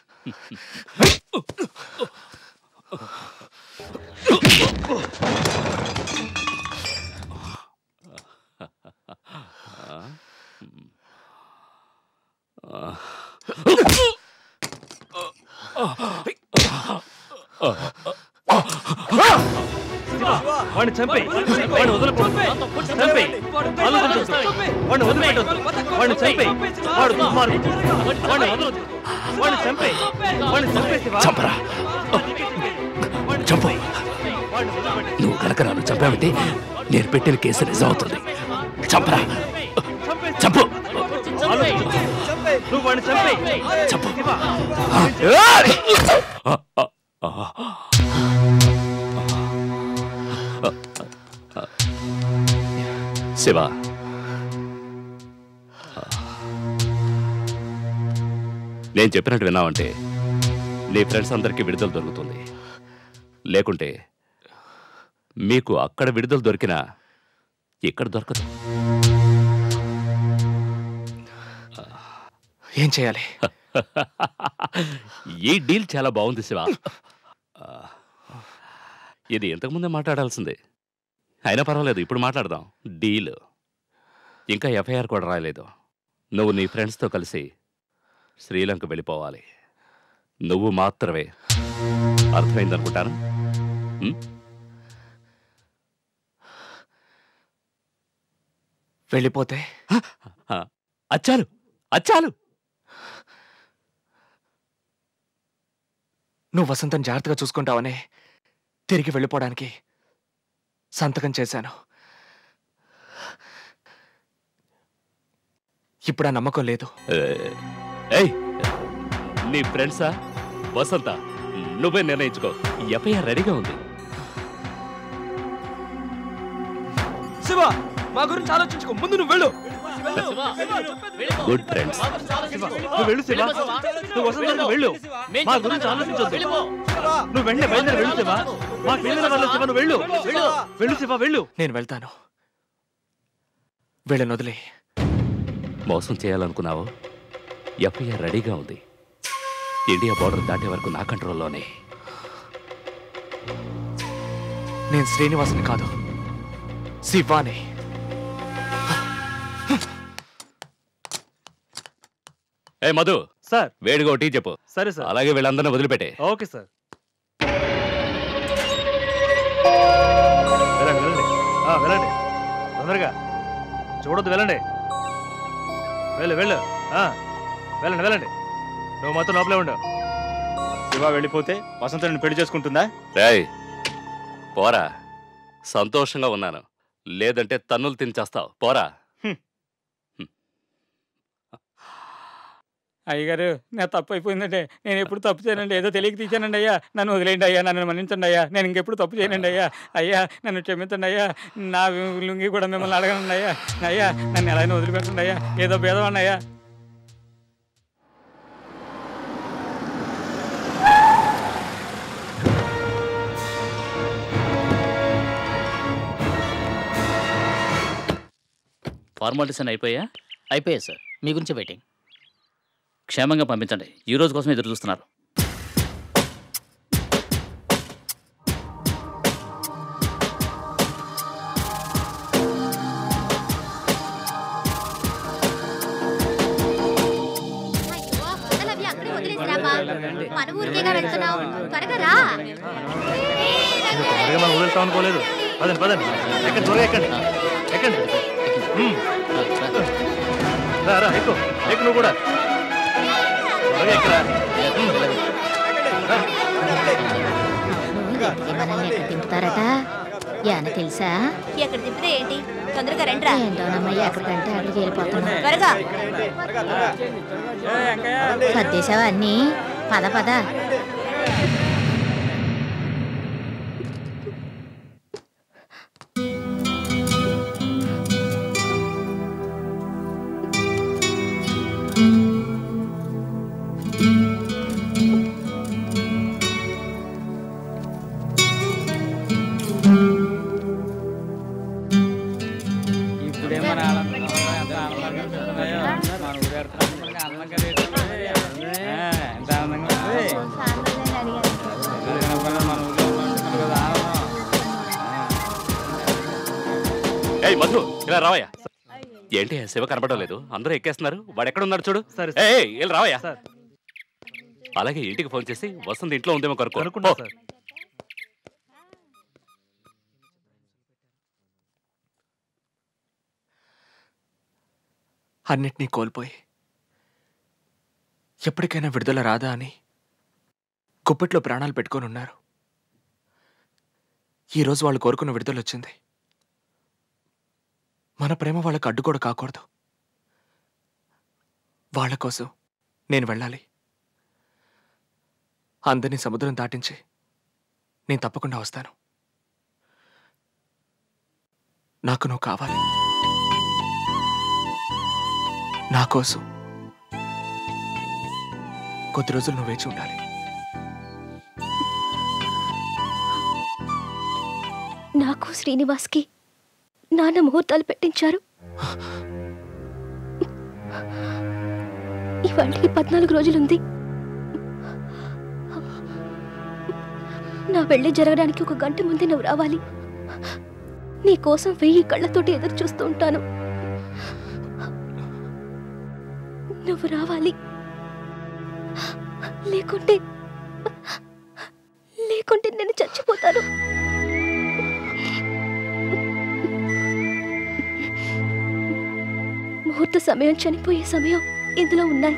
వాడిని చంపేయ్ వాడిని వదలకూడదు చంపేయ్ ఆలోచించొద్దు వాడిని వదిలిపెట్టొద్దు వాడిని చంపేయ్ వాడు దుర్మార్గుడు వాడిని వదలొద్దు వాడిని చంపేయ్ వాడిని చంపేసి
చంపరా చంపు నువ్వు కనుక నన్ను చంపావంటే నేను పెట్టిన కేసు నిజం అవుతుంది చంపరా చంపు
నువ్వు వాడిని చంపేయ్
చంపు
శివ నేను చెప్పినట్టు విన్నావంటే నీ ఫ్రెండ్స్ అందరికీ విడుదల దొరుకుతుంది లేకుంటే మీకు అక్కడ విడుదల దొరికినా ఇక్కడ దొరకదు
ఏం చేయాలి
ఈ డీల్ చాలా బాగుంది శివ ఆ, ఇది ఇంతకుముందే మాట్లాడాల్సిందే అయినా పర్వాలేదు ఇప్పుడు మాట్లాడదాం డీల్ ఇంకా ఎఫ్ఐఆర్ కూడా రాయలేదు నువ్వు నీ ఫ్రెండ్స్తో కలిసి శ్రీలంక వెళ్ళిపోవాలి నువ్వు మాత్రమే అర్థమైందనుకుంటాను ఉం?
వెళ్ళిపోతే
ఆ, అచ్చాలు అచ్చాలు
నువ్వు వసంతం జాగ్రత్తగా చూసుకుంటావని తిరిగి వెళ్ళిపోవడానికి సంతకం చేశాను ఇప్పుడు ఆ నమ్మకం లేదు
ఏ, ఏయ్ నీ ఫ్రెండ్సా వసంత నువ్వే నిర్ణయించుకో ఎఫ్ఐఆర్ రెడీగా ఉంది
శివ మా గురించి ఆలోచించుకో ముందు నువ్వు వెళ్ళు
గుడ్ ఫ్రెండ్స్
నువ్వు వెళ్ళు శివ నువ్వు వసంత వెళ్ళు మా గురించి ఆలోచించొద్దు నువ్వు వెంటనే బయలుదేరి వెళ్ళు శివ మాకు వెళ్ళిన వాళ్ళు శివ నువ్వు వెళ్ళు వెళ్ళు శివ వెళ్ళు
నేను వెళ్తాను వీళ్ళని వదిలే
మోసం చేయాలనుకున్నావు ఎఫ్ఐఆర్ రెడీగా ఉంది ఇండియా బార్డర్ దాటే వరకు నా కంట్రోల్లోనే
నేను శ్రీనివాసుని కాదు శివాని
ఏ మధు
సార్
వేడిగా టీ చెప్పు
సరే సార్
అలాగే వీళ్ళందరినీ వదిలిపెట్టే
ఓకే సార్ వెళ్ళండి వెళ్ళండి ఆ, వెళ్ళండి తొందరగా చూడొద్దు వెళ్ళండి వెళ్ళు వెళ్ళు ఆ, వెళ్ళండి వెళ్ళండి నువ్వు మాత్రం లోపలే ఉండు
శివ వెళ్ళిపోతే వసంత నిన్ను పెళ్లి చేసుకుంటుందా
రేయ్ పోరా సంతోషంగా ఉన్నాను లేదంటే తన్నులు తిని చేస్తావు పోరా
అయ్యగారు నా తప్పు అయిపోయిందండి నేను ఎప్పుడు తప్పు చేయనండి ఏదో తెలియక తీశానండి అయ్యా నన్ను వదిలేయండి అయ్యా నన్ను మన్నించండి అయ్యా నేను ఇంకెప్పుడు తప్పు చేయనండి అయ్యా అయ్యా నన్ను క్షమించండి అయ్యా నా లుంగి కూడా మిమ్మల్ని అడగనండి అయ్యా అయ్యా నన్ను ఎలా అయినా వదిలిపెట్టండి అయ్యా ఏదో భేదం అయ్యా
ఫార్మాలిటీస్ అని అయిపోయా
అయిపోయాయి సార్ మీ గురించి వెయిటింగ్
క్షేమంగా పంపించండి ఈ రోజు కోసం ఎదురు చూస్తున్నారు
అవి అక్కడే వదిలేసిరామా మన ఊరికేగా వెళ్తున్నావు త్వరగా రా
త్వరగా మనం వదులుతాం అనుకోలేదు పదండి పదండి ఎక్కండి త్వరగా ఎక్కండి ఎక్కండి ఉమ్. రా రా ఎక్కు ఎక్కు నువ్వు కూడా త్వరగా ఎక్కురా ఉమ్. రా.
తింపుతారట యాన తెలుసా
ఎక్కడ తిప్పితే ఏంటి తొందరగా రండిరా
ఏంటోనమ్మా ఎక్కడికంటే అక్కడికి వెళ్ళిపోతున్నా
త్వరగా
సర్దేశావా అన్నీ పద పద
ఇప్పుడే మన ఆనందం ఎంత ఆనందంగా ఉంటుందో. మన ఊరు ఎడుతున్నాం, ఆనందంగా లేదండి. ఆ, ఎంత ఆనందంగా ఉంది. మన ఊళ్ళో ఉన్నట్టు మనకు అది ఆనందం.
ఏయ్ మధు ఇలా రావయ్యా ఏంటి శివ కనపడడం లేదు అందరూ ఎక్కేస్తున్నారు వాడు ఎక్కడ ఉన్నాడు చూడు ఏయ్ ఇలా రావయ్యా అలాగే ఇంటికి ఫోన్ చేసి వసంత్ ఇంట్లో ఉందేమో కనుక్కో పో.
అన్నిటినీ కోల్పోయి ఎప్పటికైనా విడుదల రాదా అని గుప్పెట్లో ప్రాణాలు పెట్టుకొని ఉన్నారు ఈరోజు వాళ్ళు కోరుకున్న విడుదల వచ్చింది మన ప్రేమ వాళ్ళకు అడ్డు కూడా కాకూడదు వాళ్ళ కోసం నేను వెళ్ళాలి అందరినీ సముద్రం దాటించి నేను తప్పకుండా వస్తాను నాకు నువ్వు కావాలి నా కోసం కొద్ది రోజులు నువ్వు వేచి ఉండాలి
నాకు శ్రీనివాస్కి నాన్న ముహూర్తాలు పెట్టించారు ఇవాళకి పద్నాలుగు రోజులుంది నా పెళ్లి జరగడానికి ఒక గంట ముందే నువ్వు రావాలి నీ కోసం వెయ్యి కళ్ళతోటి ఎదురు చూస్తూ ఉంటాను నువ్వు రావాలి లేకుంటే లేకుంటే నేను చచ్చిపోతాను ముహూర్త సమయం చనిపోయే సమయం ఇందులో ఉన్నాయి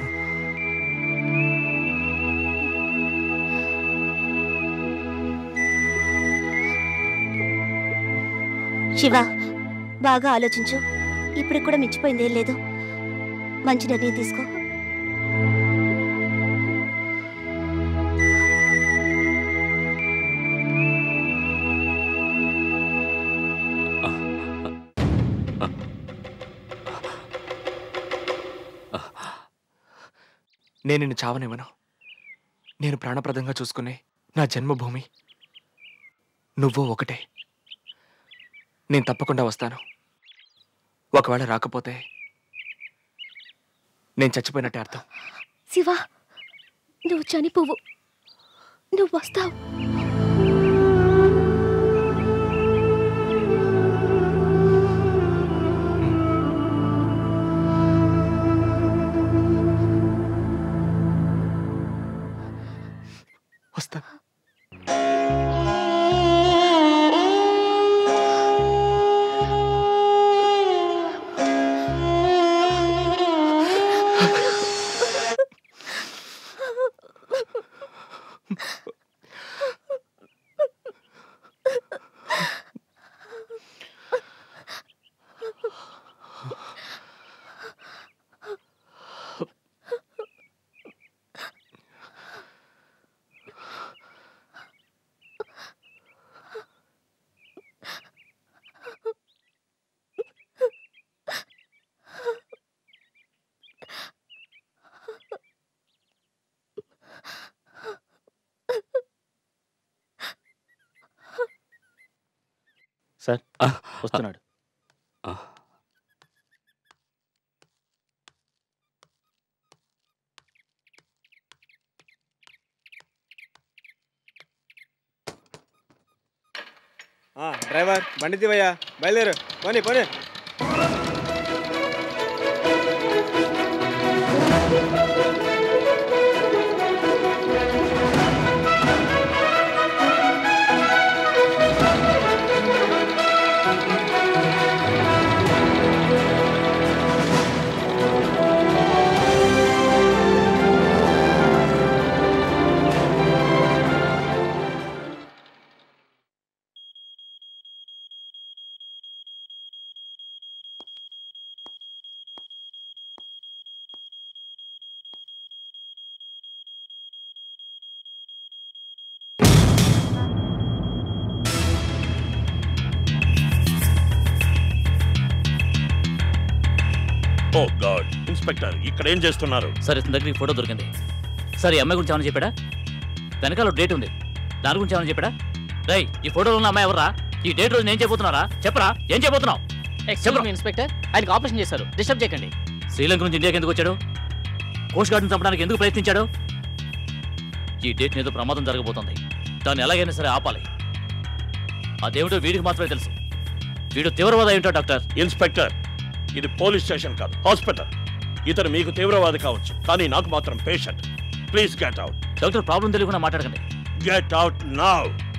శివ బాగా ఆలోచించు ఇప్పుడు కూడా మించిపోయిందేం లేదు మంచి నిర్ణయం తీసుకో
నేను నిన్ను చావనివ్వను నేను ప్రాణప్రదంగా చూసుకునే నా జన్మభూమి నువ్వు ఒకటే నేను తప్పకుండా వస్తాను ఒకవేళ రాకపోతే నేను చచ్చిపోయినట్టే అర్థం
శివ నువ్వు చనిపోవు నువ్వు వస్తావు
వస్తా
సార్ వస్తున్నాడు
ఆ, డ్రైవర్ బండి తీవయ్యా బయలుదేరు పోనీ పోనీ
ఓ గాడ్ ఇన్స్పెక్టర్ ఇక్కడ ఏం చేస్తున్నారు
సరే ఇతని దగ్గర ఈ ఫోటో దొరికింది సరే ఈ అమ్మాయి గురించి ఏమైనా చెప్పాడా వెనకాల ఒక డేట్ ఉంది దాని గురించి ఏమైనా చెప్పాడా రై ఈ ఫోటోలో ఉన్న అమ్మాయి ఎవర్రా ఈ డేట్ రోజు నేను చెప్పబోతున్నారా చెప్పరా ఏం చెప్పబోతున్నావు
ఎక్స్క్యూజ్ మీ ఇన్స్పెక్టర్ ఆయనకి ఆపరేషన్ చేశారు డిస్టర్బ్ చేయకండి
శ్రీలంక నుంచి ఇండియాకి ఎందుకు వచ్చాడు కోస్ట్ గార్డ్ని చంపడానికి ఎందుకు ప్రయత్నించాడు ఈ డేట్ ఏదో ప్రమాదం జరగబోతోంది దాన్ని ఎలాగైనా సరే ఆపాలి అదేమిటో వీడికి మాత్రమే తెలుసు వీడు తీవ్రవాద ఏంటో డాక్టర్
ఇన్స్పెక్టర్ ఇది పోలీస్ స్టేషన్ కాదు హాస్పిటల్ ఇతను మీకు తీవ్రవాది కావచ్చు కానీ నాకు మాత్రం patient please get out
doctor problem తెలియకుండా మాట్లాడకండి
గెట్ అవుట్ నౌ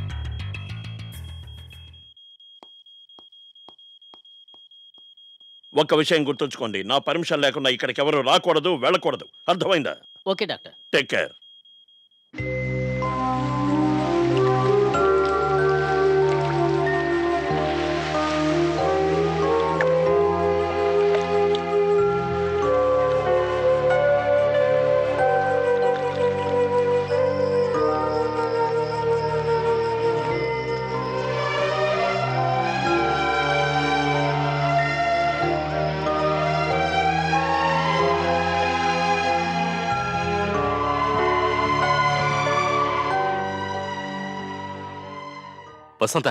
ఒక్క విషయం గుర్తుంచుకోండి నా పర్మిషన్ లేకుండా ఇక్కడికి ఎవరు రాకూడదు వెళ్ళకూడదు అర్థమైందా
okay doctor
take care
Vasantha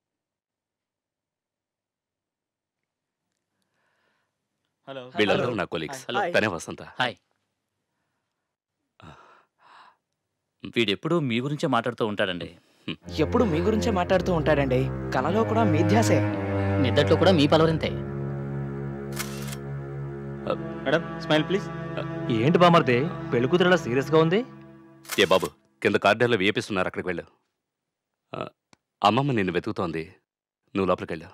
hello
వీళ్ళందరూ నా కొలీగ్స్
హలో.
తనే వసంత
హాయ్ వీడెప్పుడు మీ గురించే మాట్లాడుతూ ఉంటాడండి
ఎప్పుడు మీ గురించే మాట్లాడుతూ ఉంటాడండి కలలో కూడా మీ ధ్యాసే
నిద్దట్లో కూడా మీ పలవరింతే
మేడం స్మైల్ ప్లీజ్
ఏంటి బామర్ది పెళ్లి కూతురు సీరియస్ గా ఉంది
ఏ బాబు కింద కార్డర్లో వేపిస్తున్నారు అక్కడికి వెళ్ళు ఆ, అమ్మమ్మ నిన్ను వెతుకుతోంది నువ్వు లోపలికి వెళ్ళు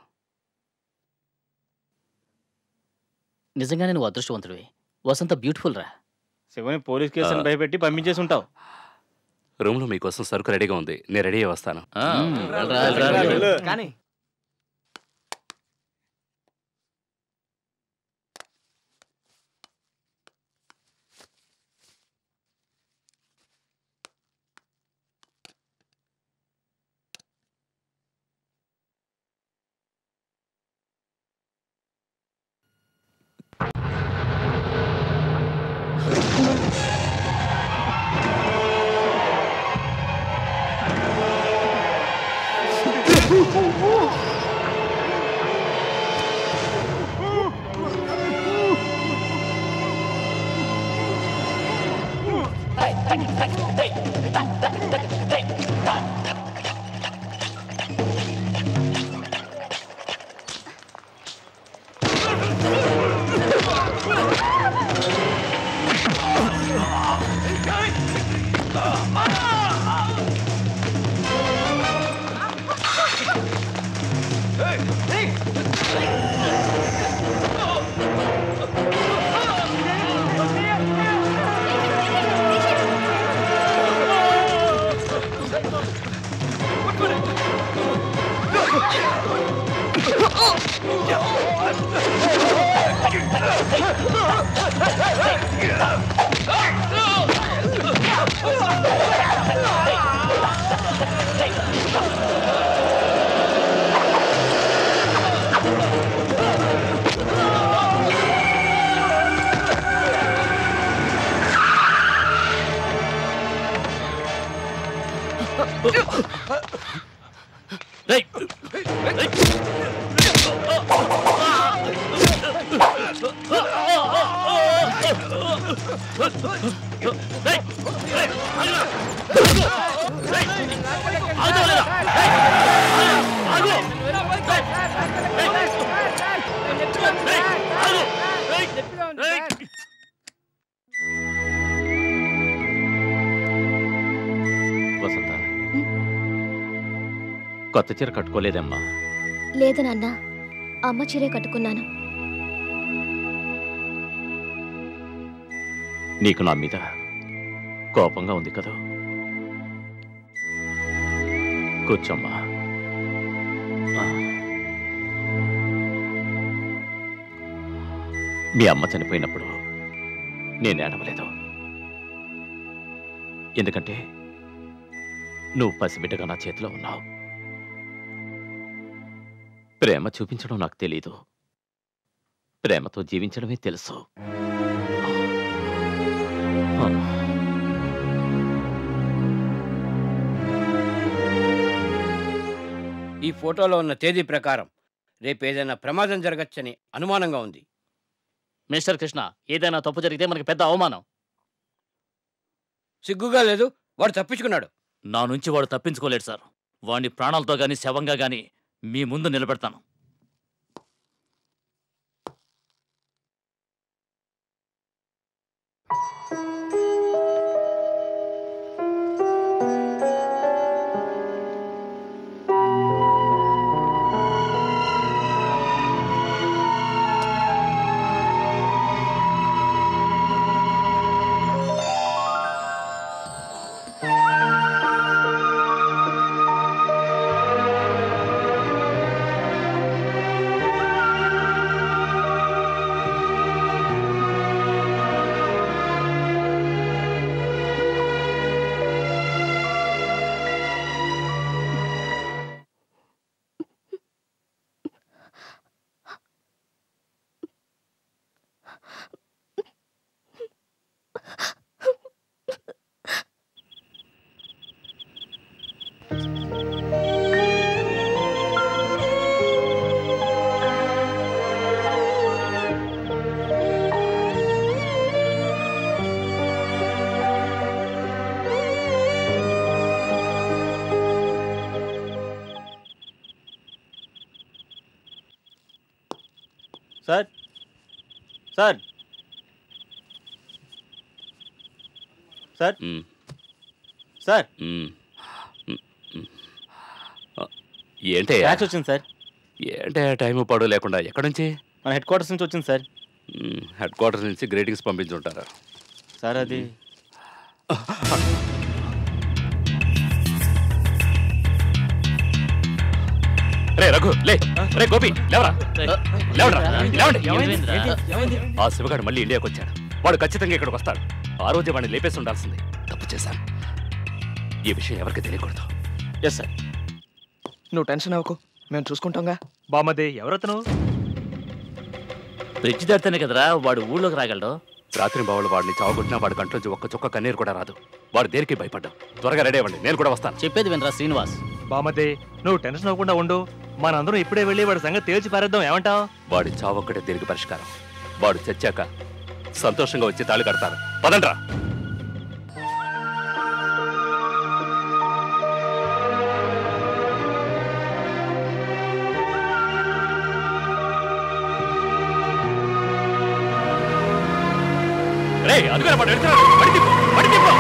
నిజంగానే నువ్వు అదృష్టవంతుడివి వసంత బ్యూటిఫుల్ రా
శివని పోలీస్ కేసుని భయపెట్టి పంపించేసి ఉంటావు
రూమ్లో మీకోసం సరుకు రెడీగా ఉంది నేను రెడీ అయ్యి వస్తాను
వెళ్ళరా, వెళ్ళరా, వెళ్ళు.
కానీ
రేయ్! రేయ్!
వసంత కొత్త చీర కట్టుకోలేదమ్మా
లేదు నాన్న అమ్మ చీరే కట్టుకున్నాను
నీకు నా మీద కోపంగా ఉంది కదా కూర్చోమ్మా ఆ. మీ అమ్మ చనిపోయినప్పుడు నేను ఏడవలేదు ఎందుకంటే నువ్వు పసిబిడ్డగా నా చేతిలో ఉన్నావు ప్రేమ చూపించడం నాకు తెలీదు ప్రేమతో జీవించడమే తెలుసు ఆ.
ఈ ఫోటోలో ఉన్న తేదీ ప్రకారం రేపు ఏదైనా ప్రమాదం జరగచ్చని అనుమానంగా ఉంది
మిస్టర్ కృష్ణ ఏదైనా తప్పు జరిగితే మనకి పెద్ద అవమానం
సిగ్గుగా లేదు వాడు తప్పించుకున్నాడు
నా నుంచి వాడు తప్పించుకోలేడు సార్ వాడిని ప్రాణాలతో గాని శవంగా గాని మీ ముందు నిలబెడతాను
సార్ సార్ సార్ సార్
ఏంటి
ట్యాక్స్ వచ్చింది సార్
ఏంటి టైం పాడు లేకుండా ఎక్కడి నుంచి
మన హెడ్ క్వార్టర్స్ నుంచి వచ్చింది సార్
హెడ్ క్వార్టర్స్ నుంచి గ్రేటింగ్స్ పంపించుంటారు
సార్ అది
రే రఘు లే రే గోపి లేవరా లేవరా లేవండి
ఏమైంది?
ఆ శివగాడు మళ్ళీ ఇండియాకి వచ్చాడు వాడు ఖచ్చితంగా ఇక్కడికి వస్తాడు ఆ రోజు వాడిని లేపేసి ఉండాల్సింది తప్పు చేశాను ఈ విషయం ఎవరికి తెలియకూడదు
ఎస్ సార్ నువ్వు టెన్షన్ అవ్వకు మేము చూసుకుంటాంగా
బామ్మది ఎవరతను
బ్రిడ్జ్ దాటితేనే కదరా వాడు ఊళ్ళోకి రాగలడు
రాత్రి బావులు వాడిని చావగొట్టినా వాడి కంట్లోంచి ఒక్క చుక్క కన్నీరు కూడా రాదు వాడు దేనికి భయపడ్డావు త్వరగా రెడీ అవ్వండి నేను కూడా వస్తాను
చెప్పేది వినరా శ్రీనివాస్
బామ్మది నువ్వు టెన్షన్ అవ్వకుండా ఉండు మనందరం ఇప్పుడే వెళ్ళి వాడి సంగతి తేల్చి పారేద్దాం ఏమంటావు
వాడి చావొక్కటే దీనికి పరిష్కారం వాడు చచ్చాక సంతోషంగా వచ్చి తాళి కడతారు పదండ్రా రే అదిగో వాడు వెళ్తున్నాడు పడి తిప్పు పడి తిప్పు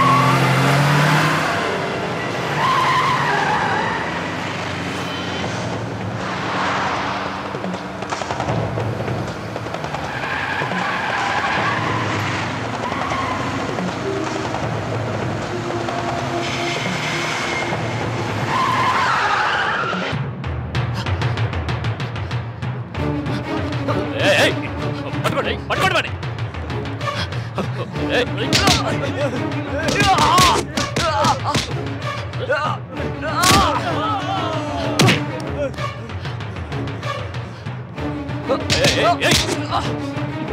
ఏయ్, ఏయ్, పట్టుకోండి పట్టుకోండి వాడిని. ఏయ్. ఏయ్, ఏయ్, ఏయ్.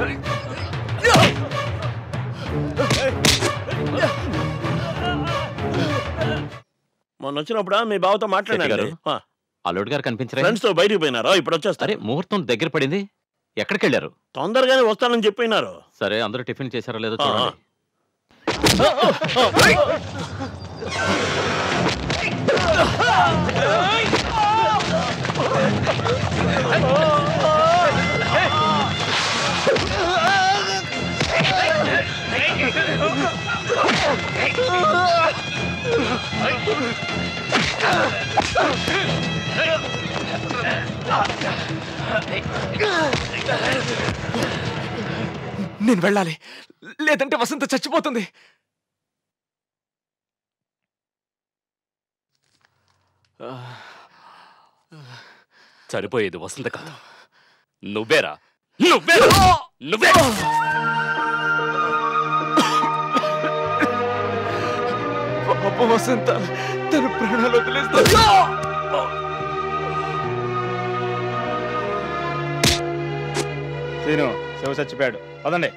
మొన్న వచ్చినప్పుడు మీ బావతో
శెట్టి
మాట్లాడారు
గారు, అల్లుడు గారు కనిపించరే
ఫ్రెండ్స్ తో బయటికి పోయినారా ఇప్పుడు వచ్చేస్తారు
అరే ముహూర్తం దగ్గర పడింది ఎక్కడికి వెళ్ళారు
తొందరగానే వస్తానని చెప్పినారు
సరే అందరూ టిఫిన్ చేశారో లేదో
ఆ,
చూడండి
నేను వెళ్ళాలి లేదంటే వసంత చచ్చిపోతుంది
సరిపోయేది వసంత కాదు నువ్వేరా నువ్వేరా నువ్వే
పాప వసంత తన ప్రాణాలు వదిలేస్తుంది
సీను శివ చచ్చిపోయాడు పదండి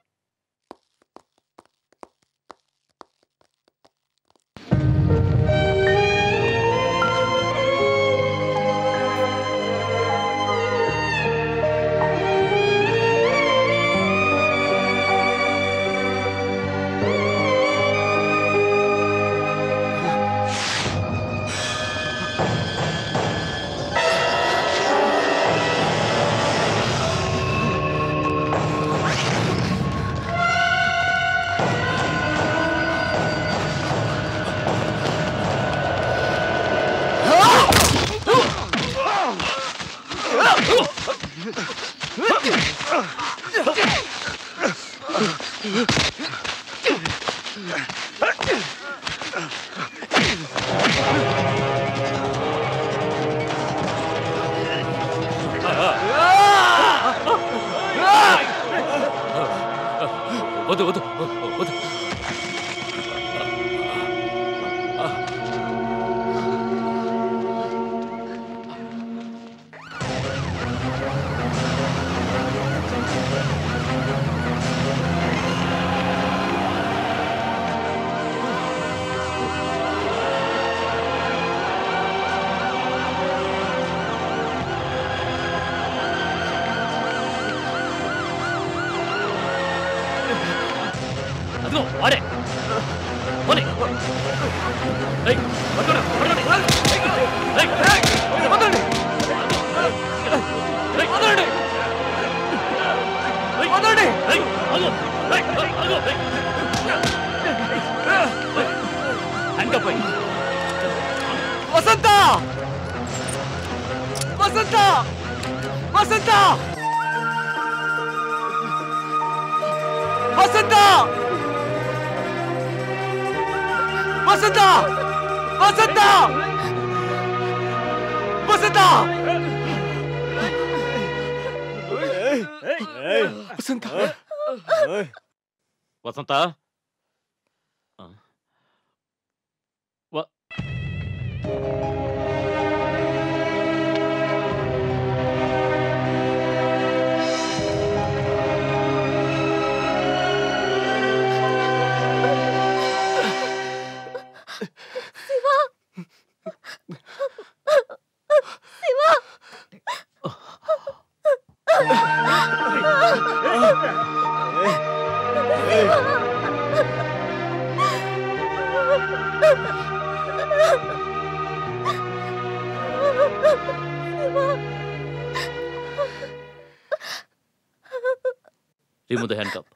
వద్దు వద్దు వద్దు
అదిగో వాడే పోనీ ఏయ్, పట్టుకోరా, పట్టుకోండి. ఏయ్, ఏయ్, వదలండి. ఏయ్, వదలండి. ఏయ్, ఏయ్, ఆగు. ఏయ్, ఏయ్, ఆగు. ఏయ్. హ్యాండ్కప్ అయ్యి.
వసంత వసంత వసంత వసంత వసంత వసంత వసంత వసంత
వసంత ఆ. వ-
Shiva Shiva
remove the handcuff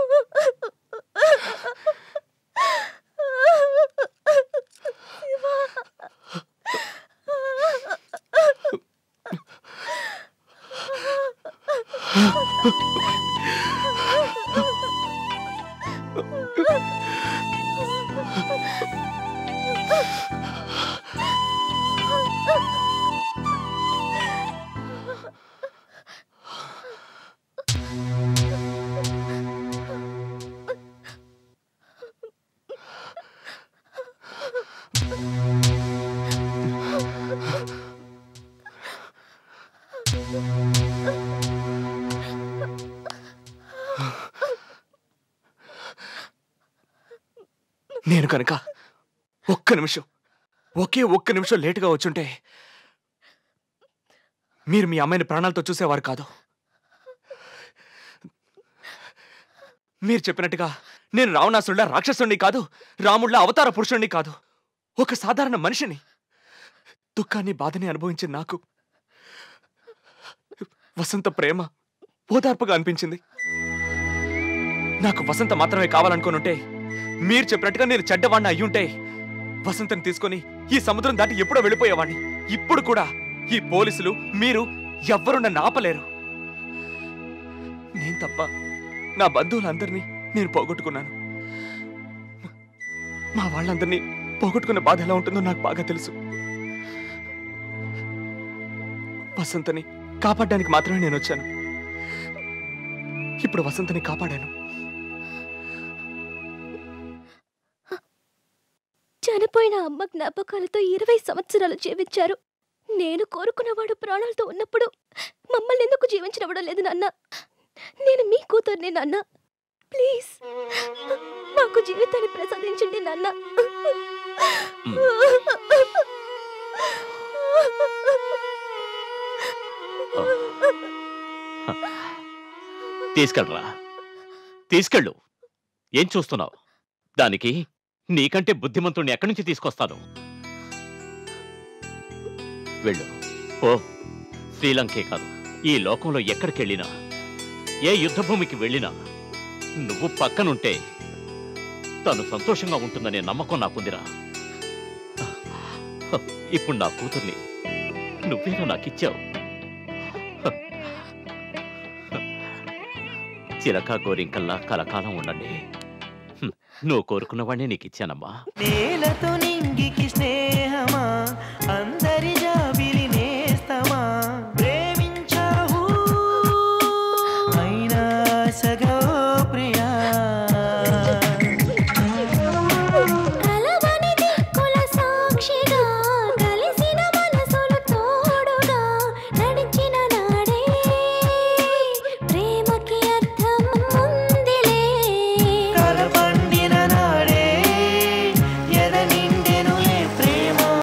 నేను కనుక ఒక్క నిమిషం ఒకే ఒక్క నిమిషం లేటుగా వచ్చుంటే మీరు మీ అమ్మాయిని ప్రాణాలతో చూసేవారు కాదు మీరు చెప్పినట్టుగా నేను రావణాసురుడా రాక్షసుణ్ణి కాదు రాముళ్ళ అవతార పురుషుణ్ణి కాదు ఒక సాధారణ మనిషిని దుఃఖాన్ని బాధని అనుభవించిన నాకు వసంత ప్రేమ ఓదార్పుగా అనిపించింది నాకు వసంత మాత్రమే కావాలనుకోనుంటే మీరు చెప్పినట్టుగా నేను చెడ్డవాణ్ణి అయ్యుంటే వసంతని తీసుకొని ఈ సముద్రం దాటి ఎప్పుడో వెళ్ళిపోయేవాణ్ణి ఇప్పుడు కూడా ఈ పోలీసులు మీరు ఎవ్వరు నన్ను ఆపలేరు నేను తప్ప నా బంధువులందరినీ నేను పోగొట్టుకున్నాను మా వాళ్ళందరినీ పోగొట్టుకున్న బాధ ఎలా ఉంటుందో నాకు బాగా తెలుసు వసంతని కాపాడడానికి మాత్రమే నేను వచ్చాను ఇప్పుడు వసంతని కాపాడాను
చనిపోయిన అమ్మ జ్ఞాపకాలతో ఇరవై సంవత్సరాలు జీవించారు నేను కోరుకున్నవాడు ప్రాణాలతో ఉన్నప్పుడు మమ్మల్ని ఎందుకు జీవించనివ్వడం లేదు నాన్న నేను మీ కూతుర్ని నాన్న ప్లీజ్ మాకు జీవితాన్ని ప్రసాదించండి నాన్న
తీసుకెళ్ళరా తీసుకెళ్ళు ఏం చూస్తున్నావు దానికి నీకంటే బుద్ధిమంతుణ్ణి ఎక్కడి నుంచి తీసుకొస్తాను వెళ్ళు ఓ శ్రీలంకే కాదు ఈ లోకంలో ఎక్కడికెళ్ళినా ఏ యుద్ధభూమికి వెళ్ళినా నువ్వు పక్కనుంటే తను సంతోషంగా ఉంటుందనే నమ్మకం నాకుందిరా ఇప్పుడు నా కూతుర్ని నువ్వేనా నాకిచ్చావు చిలక గోరింకల్లా కలకాలం ఉండండి హ్మ్, నువ్వు కోరుకున్నవాడిని నీకు ఇచ్చానమ్మా
నేలతో నింగికి స్నేహమా అంద